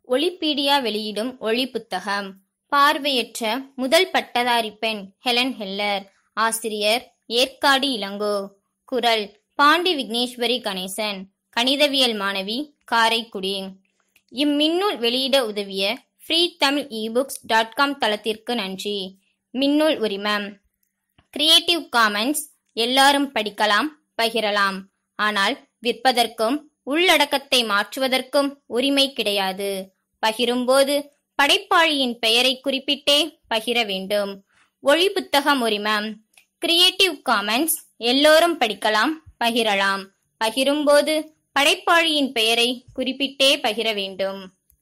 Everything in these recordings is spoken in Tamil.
ஒலிபீடியா வெளியிடும் ஒளி புத்தகம் பார்வையற்ற முதல் பட்டதாரி பெண் ஹெலன் ஹெல்லர் ஆசிரியர் ஏற்காடு இளங்கோ குரல் பாண்டி விக்னேஸ்வரி கணேசன் கணிதவியல் மாணவி காரைக்குடி இம்மின்னூல் வெளியிட உதவிய free Tamil ebooks dot com தளத்திற்கு நன்றி மின்னூல் உரிமம் கிரியேட்டிவ் காமன்ஸ் எல்லாரும் படிக்கலாம் பகிரலாம் ஆனால் விற்பதற்கும் உள்ளடக்கத்தை மாற்றுவதற்கும் உரிமை கிடையாது பகிரும்போது படைப்பாளியின் பெயரை குறிப்பிட்டே பகிர வேண்டும் ஒளி புத்தகம் உரிமம் கிரியேட்டிவ் காமன்ஸ் எல்லோரும் படிக்கலாம் பகிரலாம் பகிரும்போது படைப்பாளியின் பெயரை குறிப்பிட்டே பகிர வேண்டும்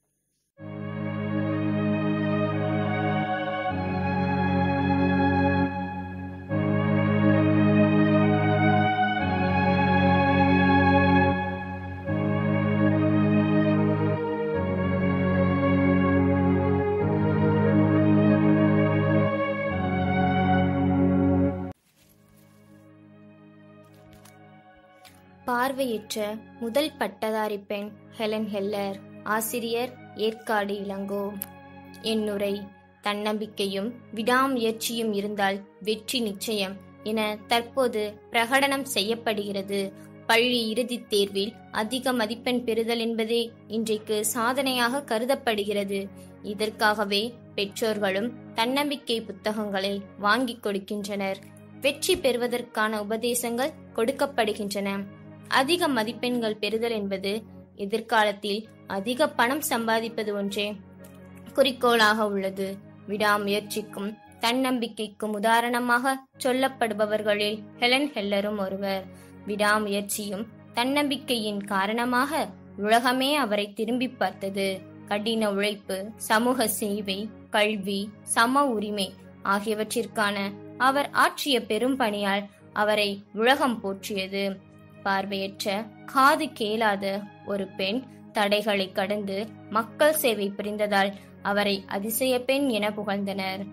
பார்வையற்ற முதல் பட்டதாரி பெண் ஹெலன் ஹெல்லர் ஆசிரியர் ஏற்காடு இளங்கோ என்னுரை தன்னம்பிக்கையும் விடாமுயற்சியும் இருந்தால் வெற்றி நிச்சயம் என தற்போது பிரகடனம் செய்யப்படுகிறது பள்ளி இறுதித் தேர்வில் அதிக மதிப்பெண் பெறுதல் என்பதே இன்றைக்கு சாதனையாக கருதப்படுகிறது இதற்காகவே பெற்றோர்களும் தன்னம்பிக்கை புத்தகங்களை வாங்கிக் கொடுக்கின்றனர் வெற்றி பெறுவதற்கான உபதேசங்கள் கொடுக்கப்படுகின்றன அதிக மதிப்பெண்கள் பெறுதல் என்பது எதிர்காலத்தில் அதிக பணம் சம்பாதிப்பது ஒன்றே குறிக்கோளாக உள்ளது விடாமுயற்சிக்கும் தன்னம்பிக்கைக்கும் உதாரணமாக சொல்லப்படுபவர்களில் ஹெலன் ஹெல்லரும் ஒருவர் விடாமுயற்சியும் தன்னம்பிக்கையின் காரணமாக உலகமே அவரை திரும்பி பார்த்தது கடின உழைப்பு சமூக சேவை கல்வி சம உரிமை ஆகியவற்றிற்கான அவர் ஆற்றிய பெரும் பணியால் அவரை உலகம் போற்றியது பார்வையற்ற காது கேளாத ஒரு பெண் தடைகளை கடந்து மக்கள் சேவை புரிந்ததால் அவரை அதிசய பெண் என புகழ்ந்தனர்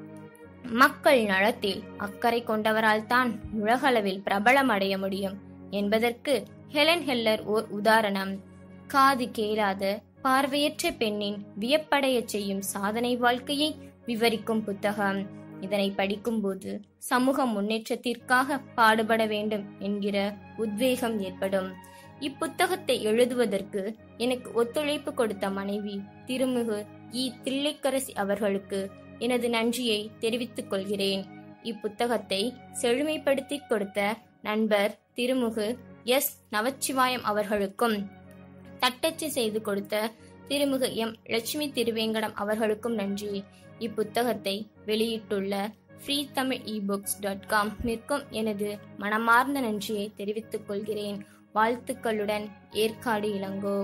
மக்கள் நலத்தில் அக்கறை கொண்டவரால் தான் உலகளவில் பிரபலம் அடைய முடியும் என்பதற்கு ஹெலன் ஹெல்லர் ஓர் உதாரணம் காது கேளாத பார்வையற்ற பெண்ணின் வியப்படைய செய்யும் சாதனை வாழ்க்கையை விவரிக்கும் புத்தகம் இதனை படிக்கும்போது சமூக முன்னேற்றத்திற்காக பாடுபட வேண்டும் என்கிற உத்வேகம் ஏற்படும் இப்புத்தகத்தை எழுதுவதற்கு எனக்கு ஒத்துழைப்பு கொடுத்த மனைவி திருமிகு இ தில்லைக்கரசி அவர்களுக்கு எனது நன்றியை தெரிவித்துக் கொள்கிறேன் இப்புத்தகத்தை செழுமைப்படுத்தி கொடுத்த நண்பர் திருமுகு எஸ் நவச்சிவாயம் அவர்களுக்கும் தட்டச்சு செய்து கொடுத்த திருமுகு எம் லட்சுமி திருவேங்கடம் அவர்களுக்கும் நன்றி இப்புத்தகத்தை வெளியிட்டுள்ள free Tamil ebooks dot com நிற்கும் எனது மனமார்ந்த நன்றியை தெரிவித்துக் கொள்கிறேன் வாழ்த்துக்களுடன் ஏற்காடு இளங்கோ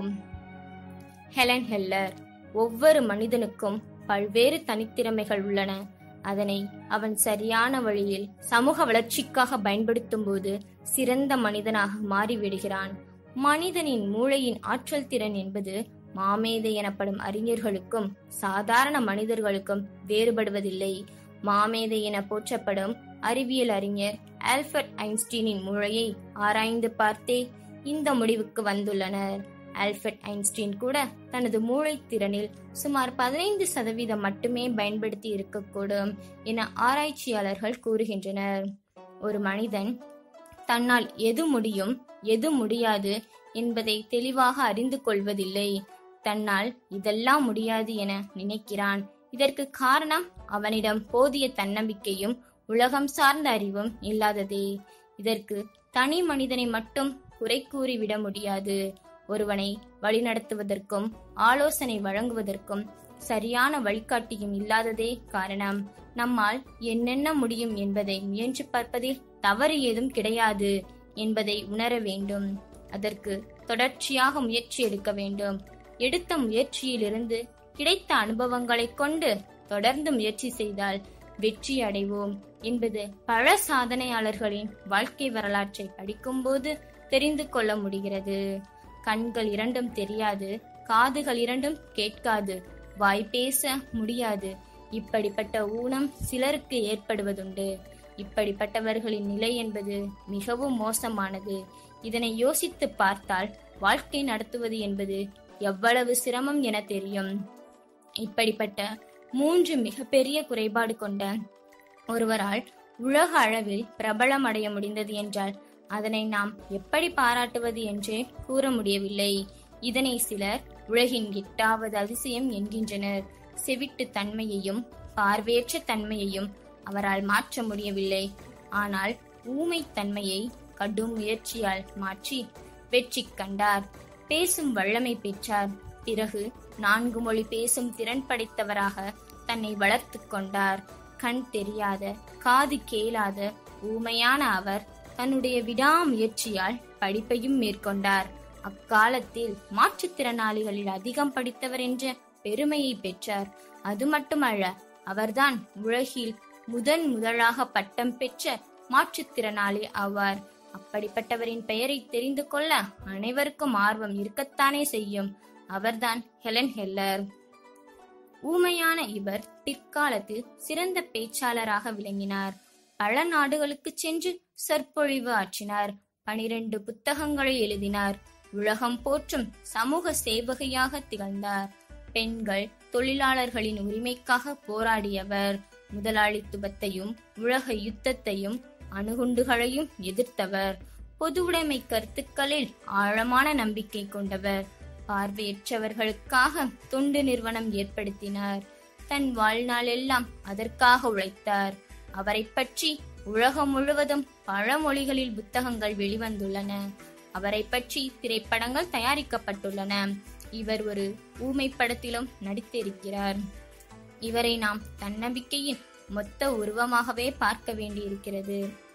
ஹெலன் ஹெல்லர் ஒவ்வொரு மனிதனுக்கும் பல்வேறு தனித்திறமைகள் உள்ளன அதனை அவன் சரியான வழியில் சமூக வளர்ச்சிக்காக பயன்படுத்தும் போது சிறந்த மனிதனாக மாறிவிடுகிறான் மனிதனின் மூளையின் ஆற்றல் திறன் என்பது மாமேதை எனப்படும் அறிஞர்களுக்கும் சாதாரண மனிதர்களுக்கும் வேறுபடுவதில்லை மாமேதை என போற்றப்படும் அறிவியல் அறிஞர் ஆல்பர்ட் ஐன்ஸ்டீனின் மூளையை ஆராய்ந்து பார்த்தே இந்த முடிவுக்கு வந்துள்ளனர் ஆல்பர்ட் ஐன்ஸ்டீன் கூட தனது மூளை திறனில் சுமார் பதினைந்து சதவீதம் மட்டுமே பயன்படுத்தி இருக்கக்கூடும் என ஆராய்ச்சியாளர்கள் கூறுகின்றனர் ஒரு மனிதன் தன்னால் எது முடியும் எது முடியாது என்பதை தெளிவாக அறிந்து கொள்வதில்லை தன்னால் இதெல்லாம் முடியாது என நினைக்கிறான் இதற்கு காரணம் அவனிடம் போதிய தன்னம்பிக்கையும் உலகம் சார்ந்த அறிவும் இல்லாததே இதற்கு தனி மனிதனை மட்டும் குறை கூறிவிட முடியாது ஒருவனை வழிநடத்துவதற்கும் ஆலோசனை வழங்குவதற்கும் சரியான வழிகாட்டியும் இல்லாததே காரணம் நம்மால் என்னென்ன முடியும் என்பதை முயன்று பார்ப்பதில் தவறு ஏதும் கிடையாது என்பதை உணர வேண்டும் அதற்கு தொடர்ச்சியாக முயற்சி எடுக்க வேண்டும் எடுத்த முயற்சியிலிருந்து கிடைத்த அனுபவங்களைக் கொண்டு தொடர்ந்து முயற்சி செய்தால் வெற்றி அடைவோம் என்பது பல சாதனையாளர்களின் வாழ்க்கை வரலாற்றை படிக்கும்போது தெரிந்து கொள்ள முடிகிறது கண்கள் இரண்டும் தெரியாது காதுகள் இரண்டும் கேட்காது வாய் பேச முடியாது இப்படிப்பட்ட ஊனம் சிலருக்கு ஏற்படுவதுண்டு இப்படிப்பட்டவர்களின் நிலை என்பது மிகவும் மோசமானது இதனை யோசித்து பார்த்தால் வாழ்க்கை நடத்துவது என்பது எவ்வளவு சிரமம் என தெரியும் இப்படிப்பட்ட மூன்று மிகப்பெரிய குறைபாடு கொண்ட ஒருவரால் உலக அளவில் பிரபலம் அடைய முடிந்தது என்றால் அதனை நாம் எப்படி பாராட்டுவது என்றே கூற முடியவில்லை இதனை சிலர் உலகின் எட்டாவது அதிசயம் என்கின்றனர் செவிட்டு தன்மையையும் பார்வையற்ற தன்மையையும் அவரால் மாற்ற முடியவில்லை ஆனால் ஊமை தன்மையை கடும் முயற்சியால் மாற்றி வெற்றி கண்டார் பேசும் வல்லமை பெற்றார் பிறகு நான்கு மொழி பேசும் திறன் படைத்தவராக தன்னை வளர்த்து கொண்டார் கண் தெரியாத காது கேளாத ஊமையான அவர் தன்னுடைய விடாமுயற்சியால் படிப்பையும் மேற்கொண்டார் அக்காலத்தில் மாற்றுத்திறனாளிகளில் அதிகம் படித்தவர் என்ற பெருமையை பெற்றார் அது மட்டுமல்ல அவர்தான் உலகில் முதன் முதலாக பட்டம் பெற்ற மாற்றுத்திறனாளி ஆவார் அப்படிப்பட்டவரின் பெயரை தெரிந்து கொள்ள அனைவருக்கும் ஆர்வம் இருக்கத்தானே செய்யும் அவர்தான் ஹெலன் ஹெல்லர் ஊமையான இவர் பிற்காலத்தில் சிறந்த பேச்சாளராக விளங்கினார் பல நாடுகளுக்கு சென்று சொற்பொழிவு ஆற்றினார் பனிரெண்டு புத்தகங்களை எழுதினார் உலகம் போற்றும் சமூக சேவகையாக திகழ்ந்தார் பெண்கள் தொழிலாளர்களின் உரிமைக்காக போராடியவர் முதலாளித்துவத்தையும் உலக யுத்தத்தையும் அணுகுண்டுகளையும் எதிர்த்தவர் பொதுவுடைமை கருத்துக்களில் ஆழமான நம்பிக்கை கொண்டவர் பார்வையற்றவர்களுக்காக தொண்டு நிறுவனம் ஏற்படுத்தினார் தன் வாழ்நாளெல்லாம் அதற்காக உழைத்தார் அவரை பற்றி உலகம் முழுவதும் பல மொழிகளில் புத்தகங்கள் வெளிவந்துள்ளன அவரை பற்றி திரைப்படங்கள் தயாரிக்கப்பட்டுள்ளன இவர் ஒரு ஊமை படத்திலும் நடித்திருக்கிறார் இவரை நாம் தன்னம்பிக்கையின் மொத்த உருவமாகவே பார்க்க வேண்டியிருக்கிறது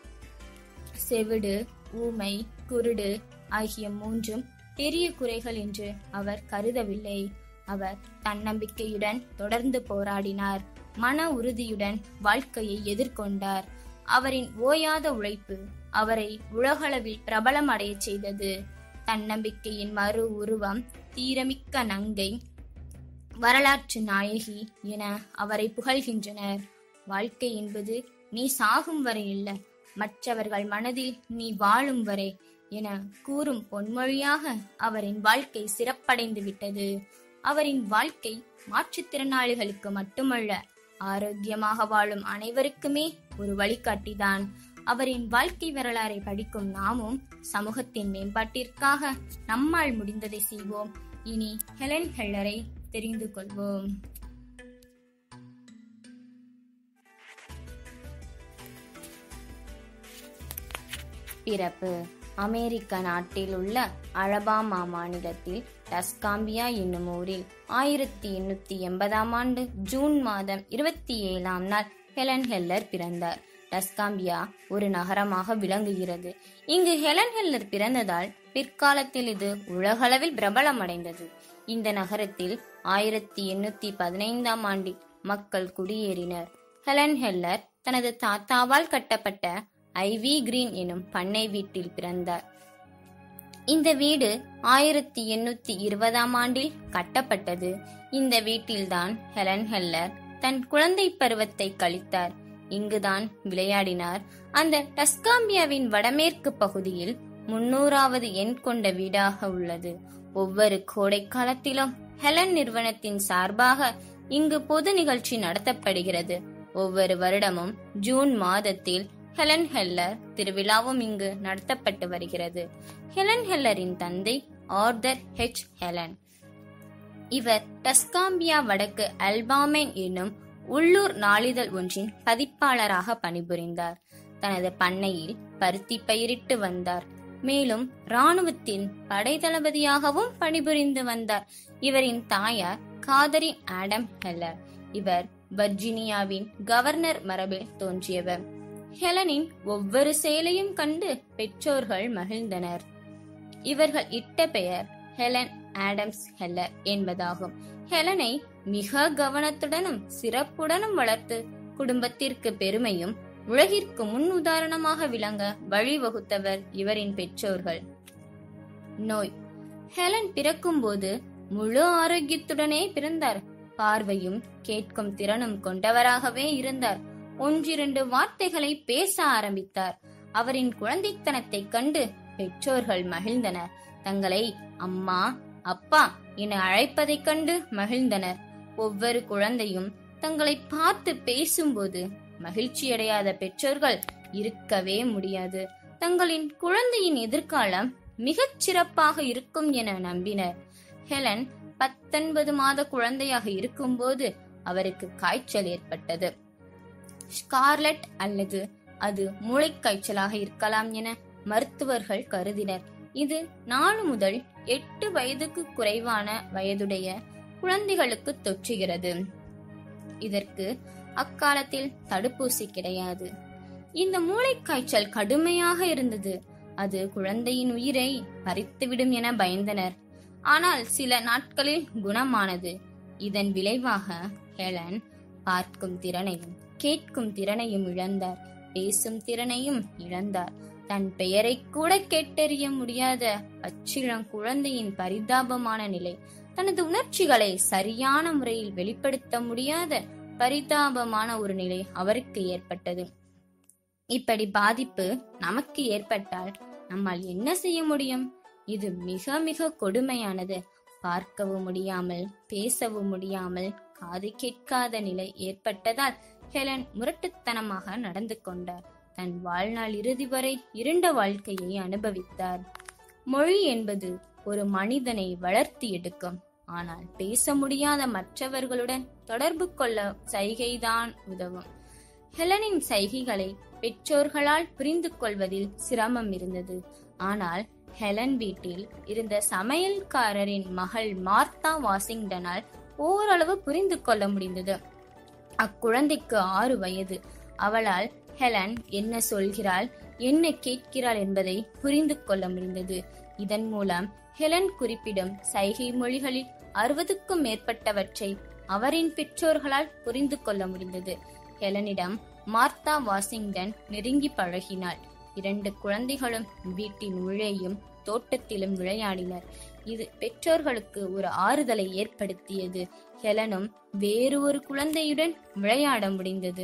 செவிடு ஊமை குருடு ஆகிய மூன்றும் பெரிய குறைகள் என்று அவர் கருதவில்லை அவர் தன்னம்பிக்கையுடன் தொடர்ந்து போராடினார் மன உறுதியுடன் வாழ்க்கையை எதிர்கொண்டார் அவரின் ஓயாத உழைப்பு அவரை உலகளவில் பிரபலம் அடையச் செய்தது தன்னம்பிக்கையின் மறு உருவம் தீரமிக்க நங்கை வரலாற்று நாயகி என அவரை புகழ்கின்றனர் வாழ்க்கை என்பது நீ சாகும் வரை இல்ல மற்றவர்கள் மனதில் நீ வாழும் வரை என கூறும் பொன்மொழியாக அவரின் வாழ்க்கை சிறப்படைந்து விட்டது அவரின் வாழ்க்கை மாற்றுத்திறனாளிகளுக்கு மட்டுமல்ல ஆரோக்கியமாக வாழும் அனைவருக்குமே ஒரு வழிகாட்டிதான் அவரின் வாழ்க்கை வரலாறை படிக்கும் நாமும் சமூகத்தின் மேம்பாட்டிற்காக நம்மால் முடிந்ததை செய்வோம் இனி ஹெலன் ஹெல்லரை தெரிந்து கொள்வோம் பிறப்பு அமெரிக்க நாட்டில் உள்ள அலபாமா மாநிலத்தில் டஸ்காம்பியா என்னும் ஊரில் ஆயிரத்தி எண்ணூத்தி எண்பதாம் ஆண்டு ஜூன் மாதம் இருபத்தி ஏழாம் நாள் ஹெலன் ஹெல்லர் பிறந்தார் டஸ்காம்பியா ஒரு நகரமாக விளங்குகிறது இங்கு ஹெலன் ஹெல்லர் பிறந்ததால் பிற்காலத்தில் இது உலகளவில் பிரபலமடைந்தது இந்த நகரத்தில் ஆயிரத்தி எண்ணூத்தி பதினைந்தாம் ஆண்டில் மக்கள் குடியேறினர் ஹெலன் ஹெல்லர் தனது தாத்தாவால் கட்டப்பட்ட ஐவி கிரீன் எனும் பண்ணை வீட்டில் பிறந்தார் இந்த வீடு ஆயிரத்தி எண்ணூத்தி இருபதாம் ஆண்டில் கட்டப்பட்டது இந்த வீட்டில்தான் ஹெலன் ஹெல்லர் தன் குழந்தை பருவத்தை கழித்தார் இங்குதான் விளையாடினார் அந்த டஸ்காம்பியாவின் வடமேற்கு பகுதியில் முன்னூறாவது எண் கொண்ட வீடாக உள்ளது ஒவ்வொரு கோடை காலத்திலும் ஹெலன் நிறுவனத்தின் சார்பாக இங்கு பொது நிகழ்ச்சி நடத்தப்படுகிறது ஒவ்வொரு வருடமும் ஜூன் மாதத்தில் ஹெலன் ஹெல்லர் திருவிழாவும் இங்கு நடத்தப்பட்டு வருகிறது ஹெலன் ஹெல்லரின் தந்தை ஆர்தர் ஹெச் ஹெலன் இவர் டஸ்காம்பியா வடக்கு அல்பாமென் என்னும் உள்ளூர் நாளிதழ் ஒன்றின் பதிப்பாளராக பணிபுரிந்தார் தனது பண்ணையில் பருத்தி பயிரிட்டு வந்தார் மேலும் இராணுவத்தின் படை தளபதியாகவும் பணிபுரிந்து வந்தார் இவரின் தாயார் காதரின் ஆடம் ஹெல்லர் இவர் வர்ஜீனியாவின் கவர்னர் மரபில் தோன்றியவர் ஹெலனின் ஒவ்வொரு செயலையும் கண்டு பெற்றோர்கள் மகிழ்ந்தனர் இவர்கள் இட்ட பெயர் ஹெலன் ஆடம்ஸ் ஹெல்லர் என்பதாகும் ஹெலனை மிக கவனத்துடனும் சிறப்புடனும் வளர்த்து குடும்பத்திற்கு பெருமையும் உலகிற்கு முன் உதாரணமாக விளங்க வழிவகுத்தவர் இவரின் பெற்றோர்கள் நோய் ஹெலன் பிறக்கும்போது முழு ஆரோக்கியத்துடனே பிறந்தார் பார்வையும் கேட்கும் திறனும் கொண்டவராகவே இருந்தார் ஒன்றிரண்டு வார்த்தைகளை பேச ஆரம்பித்தார் அவரின் குழந்தைத்தனத்தை கண்டு பெற்றோர்கள் மகிழ்ந்தனர் தங்களை அம்மா அப்பா என அழைப்பதைக் கண்டு மகிழ்ந்தனர் ஒவ்வொரு குழந்தையும் தங்களை பார்த்து பேசும்போது மகிழ்ச்சியடையாத பெற்றோர்கள் இருக்கவே முடியாது தங்களின் குழந்தையின் எதிர்காலம் மிகச் சிறப்பாக இருக்கும் என நம்பினர் ஹெலன் பத்தொன்பது மாத குழந்தையாக இருக்கும்போது அவருக்கு காய்ச்சல் ஏற்பட்டது ஸ்கார்லட் அல்லது அது மூளைக்காய்ச்சலாக இருக்கலாம் என மருத்துவர்கள் கருதினர் இது நாலு முதல் எட்டு வயதுக்கு குறைவான வயதுடைய குழந்தைகளுக்கு தொற்றுகிறது இதற்கு அக்காலத்தில் தடுப்பூசி கிடையாது இந்த மூளைக்காய்ச்சல் கடுமையாக இருந்தது அது குழந்தையின் உயிரை பறித்துவிடும் என பயந்தனர் ஆனால் சில நாட்களில் குணமானது இதன் விளைவாக ஹெலன் பார்க்கும் திறனையும் கேட்கும் திறனையும் இழந்தார் பேசும் திறனையும் இழந்தார் தன் பெயரை கூட கேட்டறிய முடியாத பச்சிளம் குழந்தையின் பரிதாபமான நிலை தனது உணர்ச்சிகளை சரியான முறையில் வெளிப்படுத்த முடியாத பரிதாபமான ஒரு நிலை அவருக்கு ஏற்பட்டது இப்படி பாதிப்பு நமக்கு ஏற்பட்டால் நம்மால் என்ன செய்ய முடியும் இது மிக மிக கொடுமையானது பார்க்கவும் முடியாமல் பேசவும் முடியாமல் காது கேட்காத நிலை ஏற்பட்டதால் ஹெலன் முரட்டுத்தனமாக நடந்து கொண்டார் தன் வாழ்நாள் இறுதி வரை இருண்ட வாழ்க்கையை அனுபவித்தார் மொழி என்பது ஒரு மனிதனை வளர்த்தி எடுக்கும் ஆனால் பேச முடியாத மற்றவர்களுடன் தொடர்பு கொள்ள சைகைதான் உதவும் ஹெலனின் சைகைகளை பெற்றோர்களால் புரிந்து கொள்வதில் சிரமம் இருந்தது ஆனால் ஹெலன் வீட்டில் இருந்த சமையல்காரரின் மகள் மார்த்தா வாஷிங்டனால் ஓரளவு புரிந்து கொள்ள முடிந்தது அக்குழந்தைக்கு ஆறு வயது அவளால் ஹெலன் என்ன சொல்கிறாள் என்ன கேட்கிறாள் என்பதை புரிந்து கொள்ள முடிந்தது இதன் மூலம் ஹெலன் குறிப்பிடும் சைகை மொழிகளில் அறுபதுக்கும் மேற்பட்டவற்றை அவரின் பெற்றோர்களால் புரிந்து கொள்ள முடிந்தது ஹெலனிடம் மார்த்தா வாஷிங்டன் நெருங்கி பழகினாள் இரண்டு குழந்தைகளும் வீட்டின் உள்ளேயும் தோட்டத்திலும் விளையாடினர் இது பெற்றோர்களுக்கு ஒரு ஆறுதலை ஏற்படுத்தியது ஹெலனும் வேறு ஒரு குழந்தையுடன் விளையாட முடிந்தது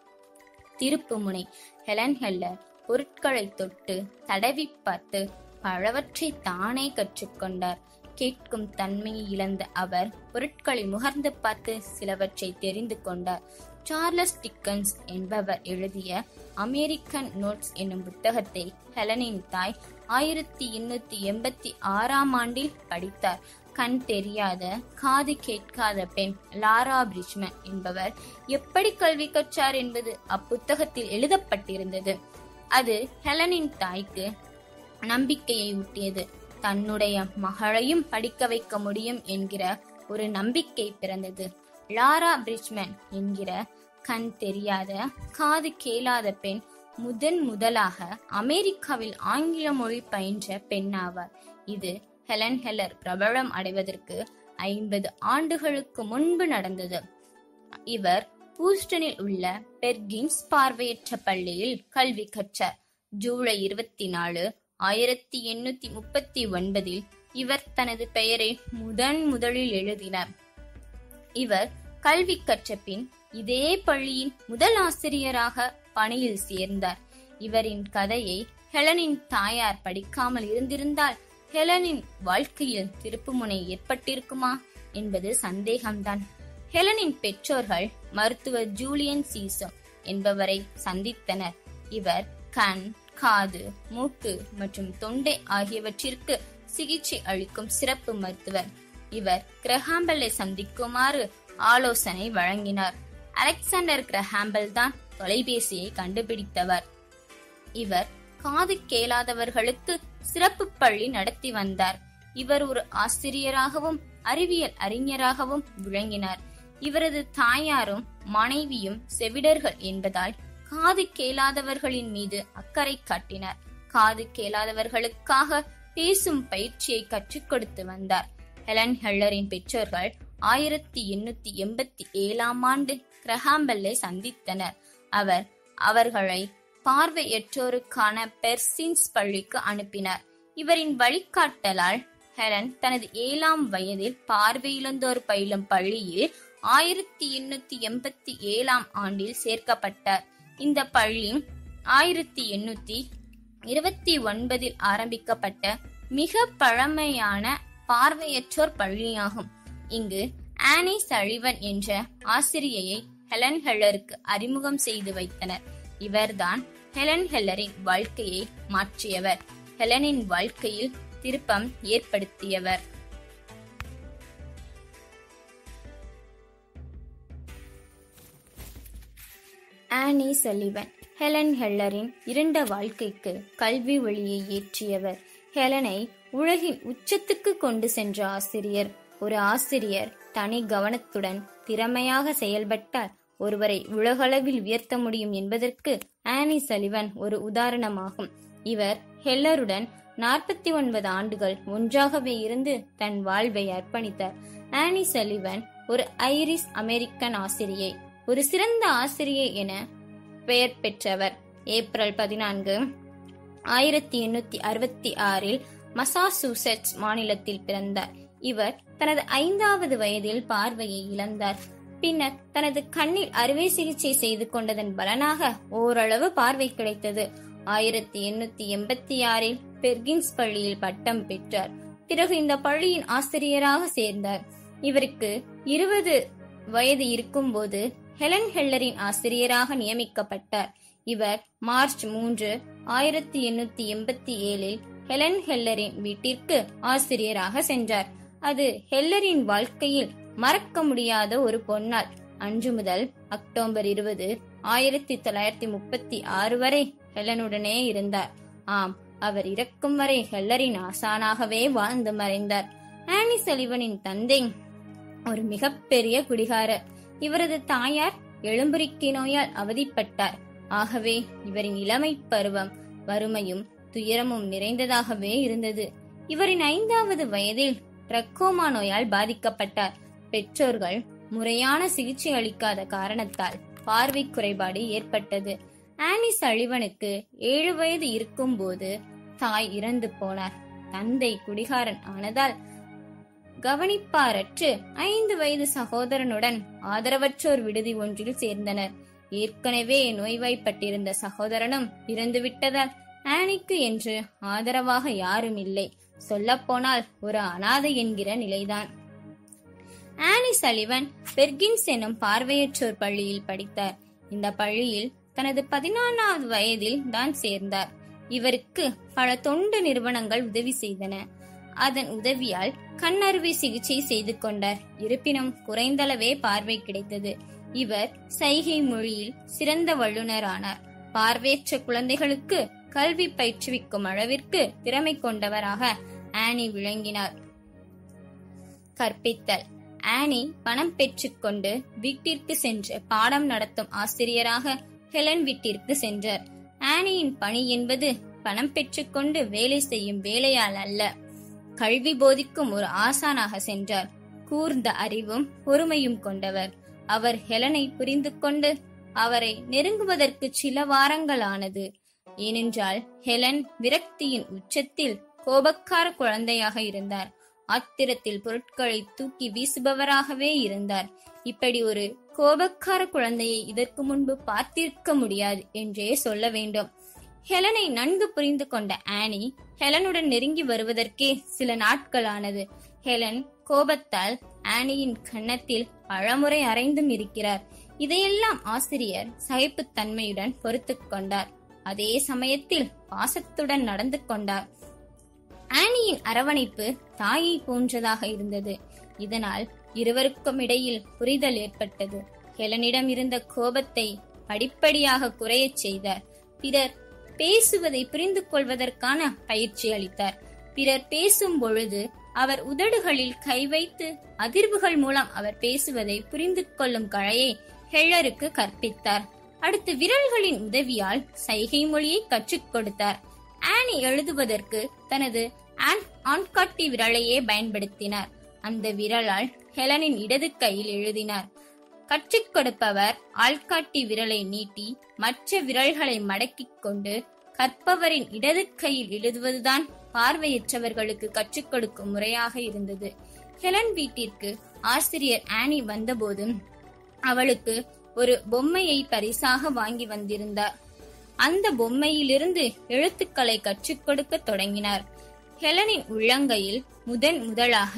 திருப்புமுனை ஹெலன் ஹெல்லர் பொருட்களை தொட்டு தடவி பார்த்து பலவற்றை தானே கற்றுக்கொண்டார் கேட்கும் தன்மையை இழந்த அவர் பொருட்களை முகர்ந்து பார்த்து சிலவற்றை தெரிந்து கொண்டார் சார்லஸ் டிக்கன்ஸ் என்பவர் எழுதிய அமெரிக்கன் நோட்ஸ் என்னும் புத்தகத்தை ஹெலனின் தாய் ஆயிரத்தி எண்ணூத்தி எண்பத்தி ஆறாம் ஆண்டில் படித்தார் கண் தெரியாத காது கேட்காத பெண் லாரா பிரிட்ஜ்மன் என்பவர் எப்படி கல்வி கற்றார் என்பது அப்புத்தகத்தில் எழுதப்பட்டிருந்தது அது ஹெலனின் தாய்க்கு நம்பிக்கையை ஊட்டியது தன்னுடைய மகளையும் படிக்க வைக்க முடியும் என்கிற ஒரு நம்பிக்கை பிறந்தது லாரா பிரிட்ஜ்மன் என்கிற கண் தெரியாத காது கேளாத பெண் முதன் முதலாக அமெரிக்காவில் ஆங்கில மொழி பயின்ற பெண்ணாவார் இது ஹெலன் ஹெல்லர் பிரபலம் அடைவதற்கு ஐம்பது ஆண்டுகளுக்கு முன்பு நடந்தது இவர் ஹூஸ்டனில் உள்ள பெர்கின்ஸ் பார்வையற்ற பள்ளியில் கல்வி கற்றார் ஜூலை இருபத்தி நாலு ஆயிரத்தி எண்ணூத்தி முப்பத்தி ஒன்பதில் இவர் தனது பெயரை முதன் முதலில் எழுதினார் இவர் கல்வி கற்ற பின் இதே பள்ளியின் முதல் ஆசிரியராக பணியில் சேர்ந்தார் இவரின் கதையை ஹெலனின் தாயார் படிக்காமல் இருந்திருந்தால் ஹெலனின் வாழ்க்கையில் திருப்புமுனை ஏற்பட்டிருக்குமா என்பது சந்தேகம்தான் ஹெலனின் பெற்றோர்கள் மருத்துவர் ஜூலியன் சீசம் என்பவரை சந்தித்தனர் இவர் கண் காது மூக்கு மற்றும் தொண்டை ஆகியவற்றிற்கு சிகிச்சை அளிக்கும் சிறப்பு மருத்துவர் இவர் கிரஹாம்பலை சந்திக்குமாறு ஆலோசனை வழங்கினார் அலெக்சாண்டர் கிரஹாம்பல் தான் தொலைபேசியை கண்டுபிடித்தவர் இவர் காது கேளாதவர்களுக்கு சிறப்பு பள்ளி நடத்தி வந்தார் இவர் ஒரு ஆசிரியராகவும் அறிவியல் அறிஞராகவும் விளங்கினார் இவரது தாயாரும் மனைவியும் செவிடர்கள் என்பதால் காது கேளாதவர்களின் மீது அக்கறை காட்டினார் காது கேளாதவர்களுக்காக பேசும் பயிற்சியை கற்றுக் கொடுத்து வந்தார் ஹெலன் ஹெல்லரின் பெற்றோர்கள் ஆயிரத்தி எண்ணூத்தி எண்பத்தி ஏழாம் ஆண்டு கிரஹாம்பெல்லை சந்தித்தனர் அவர் அவர்களை பார்வையற்றோருக்கான பெர்சின்ஸ் பள்ளிக்கு அனுப்பினார் இவரின் வழிகாட்டலால் ஹெலன் தனது ஏழாம் வயதில் பார்வையிழந்தோர் பயிலும் பள்ளியில் ஆயிரத்தி எண்ணூத்தி எண்பத்தி ஏழாம் ஆண்டில் சேர்க்கப்பட்டார் இந்த பள்ளி ஆயிரத்தி எண்ணூத்தி இருபத்தி ஒன்பதில் ஆரம்பிக்கப்பட்ட மிக பழமையான பார்வையற்றோர் பள்ளியாகும் இங்கு ஆனி சழிவன் என்ற ஆசிரியையை ஹெலன் ஹெல்லருக்கு அறிமுகம் செய்து வைத்தனர் இவர்தான் ஹெலன் ஹெல்லரின் வாழ்க்கையை மாற்றியவர் ஹெலனின் வாழ்க்கையில் திருப்பம் ஏற்படுத்தியவர் ஆனி சலிவன் ஹெலன் ஹெல்லரின் இருண்ட வாழ்க்கைக்கு கல்வி ஒளியை ஏற்றியவர் ஹெலனை உலகின் உச்சத்துக்கு கொண்டு சென்ற ஆசிரியர் ஒரு ஆசிரியர் தனி கவனத்துடன் திறமையாக செயல்பட்டால் ஒருவரை உலகளவில் உயர்த்த முடியும் என்பதற்கு ஆனி சலிவன் ஒரு உதாரணமாகும் இவர் ஹெல்லருடன் நாற்பத்தி ஒன்பது ஆண்டுகள் ஒன்றாகவே இருந்து தன் வாழ்வை அர்ப்பணித்தார் ஆனி சலிவன் ஒரு ஐரிஸ் அமெரிக்கன் ஆசிரியை ஒரு சிறந்த ஆசிரியை என பெயர் பெற்றவர் ஏப்ரல் பதினான்கு ஆயிரத்தி எண்ணூத்தி அறுபத்தி ஆறில் மசாசூசெட்ஸ் மாநிலத்தில் பிறந்தார் இவர் தனது ஐந்தாவது வயதில் பார்வையை இழந்தார் பின்னர் தனது கண்ணில் அறுவை சிகிச்சை செய்து கொண்டதன் பலனாக ஓரளவு பார்வை கிடைத்தது ஆயிரத்தி எண்ணூத்தி எண்பத்தி ஆறில் பெர்கின்ஸ் பள்ளியில் பட்டம் பெற்றார் பிறகு இந்த பள்ளியின் ஆசிரியராக சேர்ந்தார் இவருக்கு இருபது வயது இருக்கும்போது ஹெலன் ஹெல்லரின் ஆசிரியராக நியமிக்கப்பட்டார் இவர் மார்ச் மூன்று ஆயிரத்தி எண்ணூத்தி எண்பத்தி ஏழில் ஹெலன் ஹெல்லரின் வீட்டிற்கு ஆசிரியராக சென்றார் அது ஹெல்லரின் வாழ்க்கையில் மறக்க முடியாத ஒரு பொன்னாள் அன்று முதல் அக்டோபர் இருபது ஆயிரத்தி தொள்ளாயிரத்தி முப்பத்தி ஆறு வரை ஹெலனுடனே இருந்தார் ஆம் அவர் இறக்கும் வரை ஹெல்லரின் ஆசானாகவே வாழ்ந்து மறைந்தார் ஆனி சலிவனின் தந்தை ஒரு மிகப்பெரிய குடிகாரர் இவரது தாயார் எழும்புரிக்கி நோயால் அவதிப்பட்டார் ஆகவே இவரின் இளமை பருவம் வறுமையும் துயரமும் நிறைந்ததாகவே இருந்தது இவரின் ஐந்தாவது வயதில் ட்ரக்கோமா நோயால் பாதிக்கப்பட்டார் பெற்றோர்கள் முறையான சிகிச்சை அளிக்காத காரணத்தால் பார்வை குறைபாடு ஏற்பட்டது ஆனி சழிவனுக்கு ஏழு வயது இருக்கும்போது தாய் இறந்து போனார் தந்தை குடிகாரன் ஆனதால் கவனிப்பாரற்று ஐந்து வயது சகோதரனுடன் ஆதரவற்றோர் விடுதி ஒன்றில் சேர்ந்தனர் ஏற்கனவே நோய்வாய்ப்பட்டிருந்த சகோதரனும் இறந்துவிட்டதால் ஆனிக்கு என்று ஆதரவாக யாரும் இல்லை சொல்லப்போனால் ஒரு அனாதை என்கிற நிலைதான் ஆனி சலிவன் பெர்கின்ஸ் எனும் பார்வையற்றோர் பள்ளியில் படித்தார் இந்த பள்ளியில் தனது பதினாலாவது வயதில் தான் சேர்ந்தார் இவருக்கு பல தொண்டு நிறுவனங்கள் உதவி செய்தன அதன் உதவியால் கண் அறுவை சிகிச்சை செய்து கொண்டார் இருப்பினும் குறைந்தளவே பார்வை கிடைத்தது இவர் சைகை மொழியில் சிறந்த வல்லுநரானார் பார்வையற்ற குழந்தைகளுக்கு கல்வி பயிற்றுவிக்கும் அளவிற்கு திறமை கொண்டவராக ஆனி விளங்கினார் கற்பித்தல் ஆனி பணம் பெற்றுக்கொண்டு வீட்டிற்கு சென்று பாடம் நடத்தும் ஆசிரியராக ஹெலன் வீட்டிற்கு சென்றார் ஆனியின் பணி என்பது பணம் பெற்றுக்கொண்டு வேலை செய்யும் வேலையால் அல்ல கல்வி போதிக்கும் ஒரு ஆசானாக சென்றார் கூர்ந்த அறிவும் பொறுமையும் கொண்டவர் அவர் ஹெலனை புரிந்து கொண்டு அவரை நெருங்குவதற்கு சில வாரங்கள் ஆனது ஏனென்றால் ஹெலன் விரக்தியின் உச்சத்தில் கோபக்கார குழந்தையாக இருந்தார் ஆத்திரத்தில் பொருட்களை தூக்கி வீசுபவராகவே இருந்தார் இப்படி ஒரு கோபக்கார குழந்தையை இதற்கு முன்பு பார்த்திருக்க முடியாது என்றே சொல்ல வேண்டும் ஹெலனை நன்கு புரிந்து கொண்ட ஆனி ஹெலனுடன் நெருங்கி வருவதற்கே சில நாட்களானது ஹெலன் கோபத்தால் ஆனியின் கன்னத்தில் பலமுறை அரைந்தும் இருக்கிறார் இதையெல்லாம் ஆசிரியர் சகிப்புத்தன்மையுடன் பொறுத்து கொண்டார் அதே சமயத்தில் பாசத்துடன் நடந்து கொண்டார் ஆனியின் அரவணைப்பு தாயை போன்றதாக இருந்தது இதனால் இருவருக்கும் இடையில் புரிதல் ஏற்பட்டது ஹெலனிடம் இருந்த கோபத்தை படிப்படியாக குறையச் செய்தார் பிறர் பேசுவதை புரிந்து கொள்வதற்கான பயிற்சி அளித்தார் பிறர் பேசும் பொழுது அவர் உதடுகளில் கை வைத்து அதிர்வுகள் மூலம் அவர் பேசுவதை புரிந்து கொள்ளும் கலையை ஹெல்லருக்கு கற்பித்தார் அடுத்து விரல்களின் உதவியால் சைகை மொழியை கற்றுக் கொடுத்தார் ஆனி எழுதுவதற்கு தனது ஆண்காட்டி விரலையே பயன்படுத்தினார் அந்த விரலால் ஹெலனின் இடது கையில் எழுதினார் கற்றுக் கொடுப்பவர் ஆள்காட்டி விரலை நீட்டி மற்ற விரல்களை மடக்கிக் கொண்டு கற்பவரின் இடது கையில் எழுதுவதுதான் பார்வையற்றவர்களுக்கு கற்றுக் கொடுக்கும் முறையாக இருந்தது ஹெலன் வீட்டிற்கு ஆசிரியர் ஆனி வந்தபோதும் அவளுக்கு ஒரு பொம்மையை பரிசாக வாங்கி வந்திருந்தார் அந்த பொம்மையிலிருந்து எழுத்துக்களை கற்றுக் கொடுக்க தொடங்கினார் ஹெலனின் உள்ளங்கையில் முதன் முதலாக